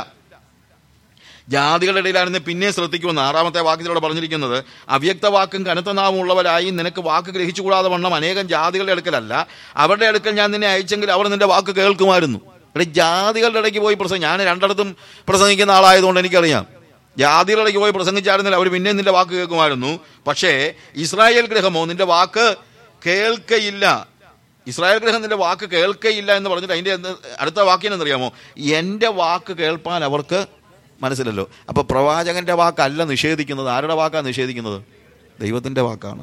ജാതികളുടെ ഇടയിലായിരുന്നു പിന്നെ ശ്രദ്ധിക്കുമെന്ന് ആറാമത്തെ വാക്യത്തിലൂടെ പറഞ്ഞിരിക്കുന്നത് അവ്യക്ത വാക്കും കനത്ത നാമമുള്ളവരായി നിനക്ക് വാക്ക് ഗ്രഹിച്ചുകൂടാതെ വണ്ണം അനേകം ജാതികളുടെ അടുക്കലല്ല അവരുടെ അടുക്കൽ ഞാൻ നിന്നെ അയച്ചെങ്കിൽ അവർ നിന്റെ വാക്ക് കേൾക്കുമായിരുന്നു ഇവിടെ ജാതികളുടെ ഇടയ്ക്ക് പോയി പ്രസംഗം ഞാൻ രണ്ടിടത്തും പ്രസംഗിക്കുന്ന ആളായതുകൊണ്ട് എനിക്കറിയാം ജാതികളുടെ ഇടയ്ക്ക് പോയി പ്രസംഗിച്ചായിരുന്നില്ല അവർ പിന്നെ നിന്റെ വാക്ക് കേൾക്കുമായിരുന്നു പക്ഷേ ഇസ്രായേൽ ഗ്രഹമോ നിന്റെ വാക്ക് കേൾക്കയില്ല ഇസ്രായേൽ ഗ്രഹം നിന്റെ വാക്ക് കേൾക്കയില്ല എന്ന് പറഞ്ഞിട്ട് അതിന്റെ എന്ത് അടുത്ത വാക്യം എന്നറിയാമോ എൻ്റെ വാക്ക് കേൾപ്പാൻ അവർക്ക് മനസ്സിലല്ലോ അപ്പൊ പ്രവാചകന്റെ വാക്കല്ല നിഷേധിക്കുന്നത് ആരുടെ വാക്കാണ് നിഷേധിക്കുന്നത് ദൈവത്തിന്റെ വാക്കാണ്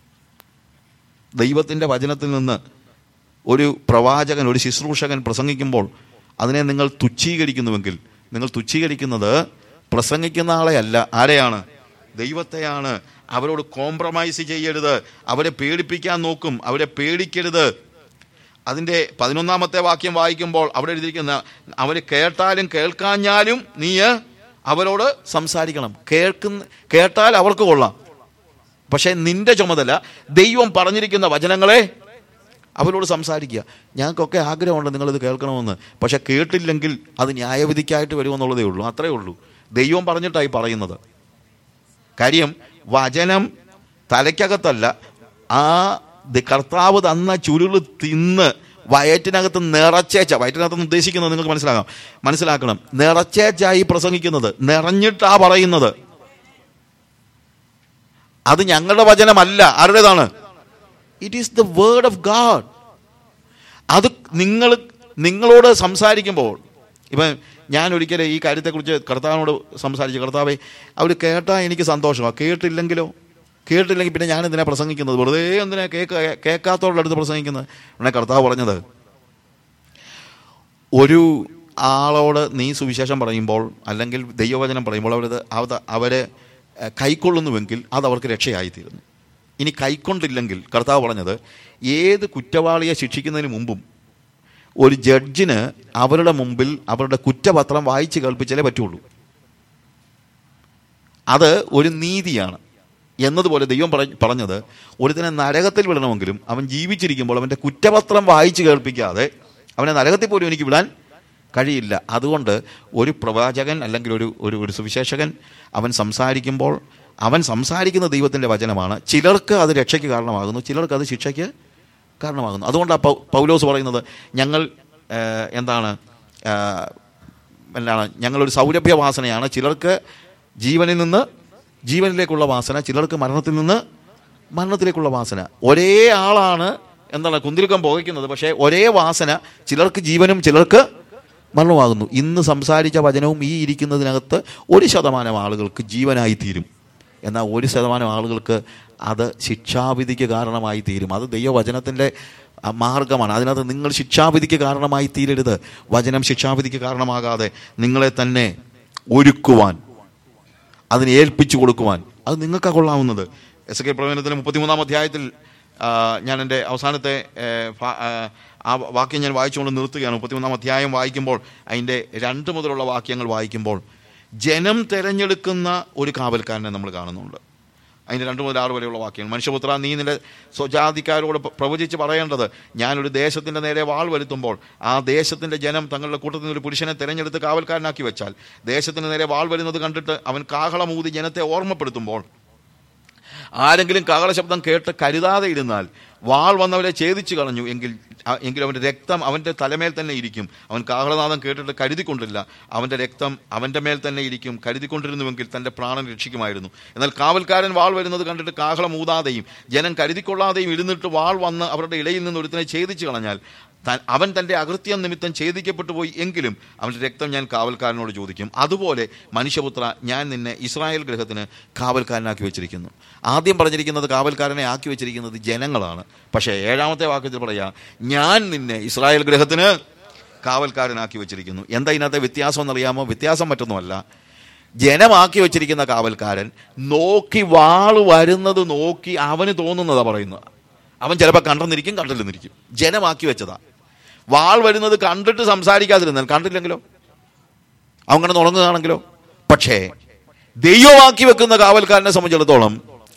ദൈവത്തിന്റെ വചനത്തിൽ നിന്ന് ഒരു പ്രവാചകൻ ഒരു ശുശ്രൂഷകൻ പ്രസംഗിക്കുമ്പോൾ അതിനെ നിങ്ങൾ തുച്ഛീകരിക്കുന്നുവെങ്കിൽ നിങ്ങൾ തുച്ഛീകരിക്കുന്നത് പ്രസംഗിക്കുന്ന ആളെയല്ല ആരെയാണ് ദൈവത്തെയാണ് അവരോട് കോംപ്രമൈസ് ചെയ്യരുത് അവരെ പേടിപ്പിക്കാൻ നോക്കും അവരെ പേടിക്കരുത് അതിൻ്റെ പതിനൊന്നാമത്തെ വാക്യം വായിക്കുമ്പോൾ അവിടെ എഴുതിയിരിക്കുന്ന അവർ കേട്ടാലും കേൾക്കാഞ്ഞാലും നീ അവരോട് സംസാരിക്കണം കേൾക്കുന്ന കേട്ടാൽ അവർക്ക് കൊള്ളാം പക്ഷേ നിന്റെ ചുമതല ദൈവം പറഞ്ഞിരിക്കുന്ന വചനങ്ങളെ അവരോട് സംസാരിക്കുക ഞങ്ങൾക്കൊക്കെ ആഗ്രഹമുണ്ട് നിങ്ങളിത് കേൾക്കണമെന്ന് പക്ഷെ കേട്ടില്ലെങ്കിൽ അത് ന്യായവിധിക്കായിട്ട് വരുമെന്നുള്ളതേ ഉള്ളൂ അത്രേ ഉള്ളൂ ദൈവം പറഞ്ഞിട്ടായി പറയുന്നത് കാര്യം വചനം തലയ്ക്കകത്തല്ല ആ ദ- കർത്താവ് തന്ന ചുരുള് തിന്ന് വയറ്റിനകത്ത് നിറച്ചേച്ച വയറ്റിനകത്ത് ഉദ്ദേശിക്കുന്നത് നിങ്ങൾക്ക് മനസ്സിലാക്കാം മനസ്സിലാക്കണം നിറച്ചേച്ചായി പ്രസംഗിക്കുന്നത് നിറഞ്ഞിട്ടാ പറയുന്നത് അത് ഞങ്ങളുടെ വചനമല്ല ആരുടേതാണ് it is the word of God അത് നിങ്ങൾ നിങ്ങളോട് സംസാരിക്കുമ്പോൾ ഇപ്പം ഞാൻ ഒരിക്കലും ഈ കാര്യത്തെക്കുറിച്ച് കർത്താവിനോട് സംസാരിച്ചു കർത്താവെ അവർ കേട്ടാൽ എനിക്ക് സന്തോഷമാണ് കേട്ടില്ലെങ്കിലോ കേട്ടില്ലെങ്കിൽ പിന്നെ ഞാൻ എന്തിനാ പ്രസംഗിക്കുന്നത് വെറുതെ എന്തിനാ കേൾക്ക കേൾക്കാത്തവരുടെ അടുത്ത് പ്രസംഗിക്കുന്നത് ഉടനെ കർത്താവ് പറഞ്ഞത് ഒരു ആളോട് നീ സുവിശേഷം പറയുമ്പോൾ അല്ലെങ്കിൽ ദൈവവചനം പറയുമ്പോൾ അവരത് അത് അവരെ ഏഹ്, കൈക്കൊള്ളുന്നുവെങ്കിൽ അത് അവർക്ക് രക്ഷയായിത്തീരുന്നു ഇനി കൈക്കൊണ്ടില്ലെങ്കിൽ കർത്താവ് പറഞ്ഞത് ഏത് കുറ്റവാളിയെ ശിക്ഷിക്കുന്നതിന് മുമ്പും ഒരു ജഡ്ജിന് അവരുടെ മുമ്പിൽ അവരുടെ കുറ്റപത്രം വായിച്ച് കേൾപ്പിച്ചാലേ പറ്റുള്ളൂ അത് ഒരു നീതിയാണ് എന്നതുപോലെ ദൈവം പറ- പറഞ്ഞത് ഒരുത്തിനെ നരകത്തിൽ വിടണമെങ്കിലും അവൻ ജീവിച്ചിരിക്കുമ്പോൾ അവൻ്റെ കുറ്റപത്രം വായിച്ച് കേൾപ്പിക്കാതെ അവനെ നരകത്തിൽ പോലും എനിക്ക് വിടാൻ കഴിയില്ല അതുകൊണ്ട് ഒരു പ്രവാചകൻ അല്ലെങ്കിൽ ഒരു ഒരു ഒരു സുവിശേഷകൻ അവൻ സംസാരിക്കുമ്പോൾ അവൻ സംസാരിക്കുന്ന ദൈവത്തിൻ്റെ വചനമാണ് ചിലർക്ക് അത് രക്ഷയ്ക്ക് കാരണമാകുന്നു ചിലർക്ക് അത് ശിക്ഷയ്ക്ക് കാരണമാകുന്നു അതുകൊണ്ടാണ് പൗ പൗലോസ് പറയുന്നത് ഞങ്ങൾ ഏഹ്, എന്താണ് ഏഹ്, എന്താണ് ഞങ്ങളൊരു സൗരഭ്യ വാസനയാണ് ചിലർക്ക് ജീവനിൽ നിന്ന് ജീവനിലേക്കുള്ള വാസന ചിലർക്ക് മരണത്തിൽ നിന്ന് മരണത്തിലേക്കുള്ള വാസന ഒരേ ആളാണ് എന്താണ് കുന്തിരുക്കം പുകയ്ക്കുന്നത് പക്ഷേ ഒരേ വാസന ചിലർക്ക് ജീവനും ചിലർക്ക് മരണമാകുന്നു ഇന്ന് സംസാരിച്ച വചനവും ഈ ഇരിക്കുന്നതിനകത്ത് ഒരു ശതമാനം ആളുകൾക്ക് ജീവനായി തീരും എന്നാൽ ഒരു ശതമാനം ആളുകൾക്ക് അത് ശിക്ഷാവിധിക്ക് കാരണമായി തീരും അത് ദൈവവചനത്തിൻ്റെ ആ, മാർഗമാണ് അതിനകത്ത് നിങ്ങൾ ശിക്ഷാവിധിക്ക് കാരണമായി തീരരുത് വചനം ശിക്ഷാവിധിക്ക് കാരണമാകാതെ നിങ്ങളെ തന്നെ ഒരുക്കുവാൻ അതിനെ ഏൽപ്പിച്ചു കൊടുക്കുവാൻ അത് നിങ്ങൾക്ക് കൊള്ളാവുന്നത് എസ് കെ പ്രവചനത്തിന് മുപ്പത്തിമൂന്നാം അധ്യായത്തിൽ ആ, ഞാൻ എൻ്റെ അവസാനത്തെ ഏ, ഫ- ആ, ആ വാക്യം ഞാൻ വായിച്ചുകൊണ്ട് നിർത്തുകയാണ് മുപ്പത്തിമൂന്നാം അധ്യായം വായിക്കുമ്പോൾ അതിൻ്റെ രണ്ട് മുതലുള്ള വാക്യങ്ങൾ വായിക്കുമ്പോൾ ജനം തിരഞ്ഞെടുക്കുന്ന ഒരു കാവൽക്കാരനെ നമ്മൾ കാണുന്നുണ്ട് അതിൻ്റെ രണ്ട് മുതൽ ആറ് വരെയുള്ള വാക്യങ്ങൾ മനുഷ്യപുത്ര നീ നിന്റെ സ്വജാതിക്കാരോട് പ്ര- പ്രവചിച്ച് പറയേണ്ടത് ഞാനൊരു ദേശത്തിൻ്റെ നേരെ വാൾ വരുത്തുമ്പോൾ ആ ദേശത്തിൻ്റെ ജനം തങ്ങളുടെ കൂട്ടത്തിൽ നിന്ന് ഒരു പുരുഷനെ തിരഞ്ഞെടുത്ത് കാവൽക്കാരനാക്കി വെച്ചാൽ ദേശത്തിന് നേരെ വാൾ വരുന്നത് കണ്ടിട്ട് അവൻ കാഹളമൂതി ജനത്തെ ഓർമ്മപ്പെടുത്തുമ്പോൾ ആരെങ്കിലും കാഹള ശബ്ദം കേട്ട് കരുതാതെ ഇരുന്നാൽ വാൾ വന്നവരെ ഛേദിച്ചു കളഞ്ഞു എങ്കിൽ അ- എങ്കിൽ അവൻ്റെ രക്തം അവൻ്റെ തലമേൽ തന്നെ ഇരിക്കും അവൻ കാഹളനാദം കേട്ടിട്ട് കരുതിക്കൊണ്ടില്ല അവൻ്റെ രക്തം അവൻ്റെ മേൽ തന്നെ ഇരിക്കും കരുതിക്കൊണ്ടിരുന്നുവെങ്കിൽ തൻ്റെ പ്രാണൻ രക്ഷിക്കുമായിരുന്നു എന്നാൽ കാവൽക്കാരൻ വാൾ വരുന്നത് കണ്ടിട്ട് കാഹളം ഊതാതെയും ജനം കരുതിക്കൊള്ളാതെയും ഇരുന്നിട്ട് വാൾ വന്ന് അവരുടെ ഇടയിൽ നിന്ന് ഒരുത്തിനെ ഛേദിച്ചു കളഞ്ഞാൽ താൻ- അവൻ തൻ്റെ അകൃത്യം നിമിത്തം ഛേദിക്കപ്പെട്ടു പോയി എങ്കിലും അവൻ്റെ രക്തം ഞാൻ കാവൽക്കാരനോട് ചോദിക്കും അതുപോലെ മനുഷ്യപുത്ര ഞാൻ നിന്നെ ഇസ്രായേൽ ഗ്രഹത്തിന് കാവൽക്കാരനാക്കി വെച്ചിരിക്കുന്നു ആദ്യം പറഞ്ഞിരിക്കുന്നത് കാവൽക്കാരനെ ആക്കി വെച്ചിരിക്കുന്നത് ജനങ്ങളാണ് പക്ഷേ ഏഴാമത്തെ വാക്യത്തിൽ പറയാ ഞാൻ നിന്നെ ഇസ്രായേൽ ഗ്രഹത്തിന് കാവൽക്കാരനാക്കി വെച്ചിരിക്കുന്നു എന്താ ഇതിനകത്തെ വ്യത്യാസം എന്നറിയാമോ വ്യത്യാസം മറ്റൊന്നുമല്ല ജനമാക്കി വെച്ചിരിക്കുന്ന കാവൽക്കാരൻ നോക്കി വാള് വരുന്നത് നോക്കി അവന് തോന്നുന്നതാ പറയുന്നത് അവൻ ചിലപ്പോൾ കണ്ടെന്നിരിക്കും കണ്ടില്ലെന്നിരിക്കും ജനമാക്കി വെച്ചതാ വാൾ വരുന്നത് കണ്ടിട്ട് സംസാരിക്കാതിരുന്നാൽ കണ്ടില്ലെങ്കിലോ അവൻ കിടന്ന് ഉറങ്ങുകയാണെങ്കിലോ പക്ഷേ ദൈവമാക്കി വെക്കുന്ന കാവൽക്കാരനെ സംബന്ധിച്ചിടത്തോളം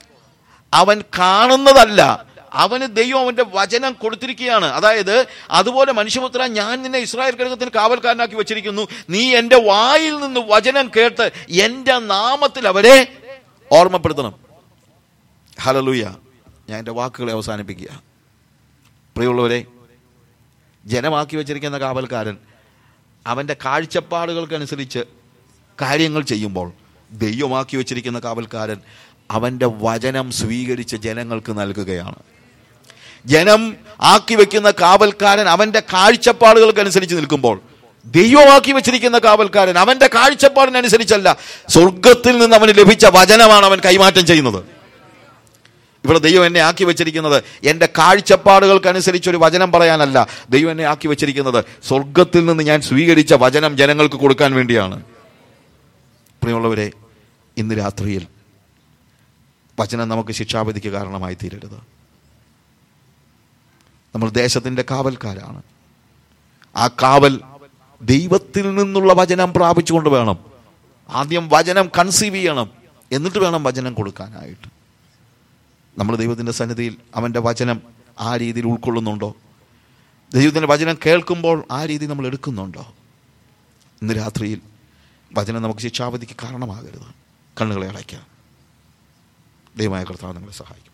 അവൻ കാണുന്നതല്ല അവന് ദൈവം അവന്റെ വചനം കൊടുത്തിരിക്കുകയാണ് അതായത് അതുപോലെ മനുഷ്യപുത്ര ഞാൻ നിന്നെ ഇസ്രായേൽ ഗ്രഹത്തിന് കാവൽക്കാരനാക്കി വെച്ചിരിക്കുന്നു നീ എൻ്റെ വായിൽ നിന്ന് വചനം കേട്ട് എൻ്റെ നാമത്തിൽ അവരെ ഓർമ്മപ്പെടുത്തണം ഹലലൂയ ഞാൻ എൻ്റെ വാക്കുകളെ അവസാനിപ്പിക്കുക പ്രിയമുള്ളവരെ ജനമാക്കി വെച്ചിരിക്കുന്ന കാവൽക്കാരൻ അവൻ്റെ കാഴ്ചപ്പാടുകൾക്കനുസരിച്ച് കാര്യങ്ങൾ ചെയ്യുമ്പോൾ ദൈവമാക്കി വെച്ചിരിക്കുന്ന കാവൽക്കാരൻ അവൻ്റെ വചനം സ്വീകരിച്ച് ജനങ്ങൾക്ക് നൽകുകയാണ് ജനം ആക്കി വെക്കുന്ന കാവൽക്കാരൻ അവൻ്റെ കാഴ്ചപ്പാടുകൾക്കനുസരിച്ച് നിൽക്കുമ്പോൾ ദൈവമാക്കി വെച്ചിരിക്കുന്ന കാവൽക്കാരൻ അവൻ്റെ കാഴ്ചപ്പാടിനനുസരിച്ചല്ല സ്വർഗത്തിൽ നിന്ന് അവന് ലഭിച്ച വചനമാണ് അവൻ കൈമാറ്റം ചെയ്യുന്നത് ഇവിടെ ദൈവം എന്നെ ആക്കി വെച്ചിരിക്കുന്നത് എൻ്റെ കാഴ്ചപ്പാടുകൾക്കനുസരിച്ച് ഒരു വചനം പറയാനല്ല ദൈവം എന്നെ ആക്കി വെച്ചിരിക്കുന്നത് സ്വർഗത്തിൽ നിന്ന് ഞാൻ സ്വീകരിച്ച വചനം ജനങ്ങൾക്ക് കൊടുക്കാൻ വേണ്ടിയാണ് പ്രിയമുള്ളവരെ ഇന്ന് രാത്രിയിൽ വചനം നമുക്ക് ശിക്ഷാവിധിക്ക് കാരണമായി തീരരുത് നമ്മൾ ദേശത്തിൻ്റെ കാവൽക്കാരാണ് ആ കാവൽ ദൈവത്തിൽ നിന്നുള്ള വചനം പ്രാപിച്ചുകൊണ്ട് വേണം ആദ്യം വചനം കൺസീവ് ചെയ്യണം എന്നിട്ട് വേണം വചനം കൊടുക്കാനായിട്ട് നമ്മൾ ദൈവത്തിൻ്റെ സന്നിധിയിൽ അവൻ്റെ വചനം ആ രീതിയിൽ ഉൾക്കൊള്ളുന്നുണ്ടോ ദൈവത്തിൻ്റെ വചനം കേൾക്കുമ്പോൾ ആ രീതി നമ്മൾ എടുക്കുന്നുണ്ടോ ഇന്ന് രാത്രിയിൽ വചനം നമുക്ക് ശിക്ഷാവധിക്ക് കാരണമാകരുത് കണ്ണുകളെ അടയ്ക്കാം ദൈവമായ കർത്താവ് നിങ്ങളെ സഹായിക്കും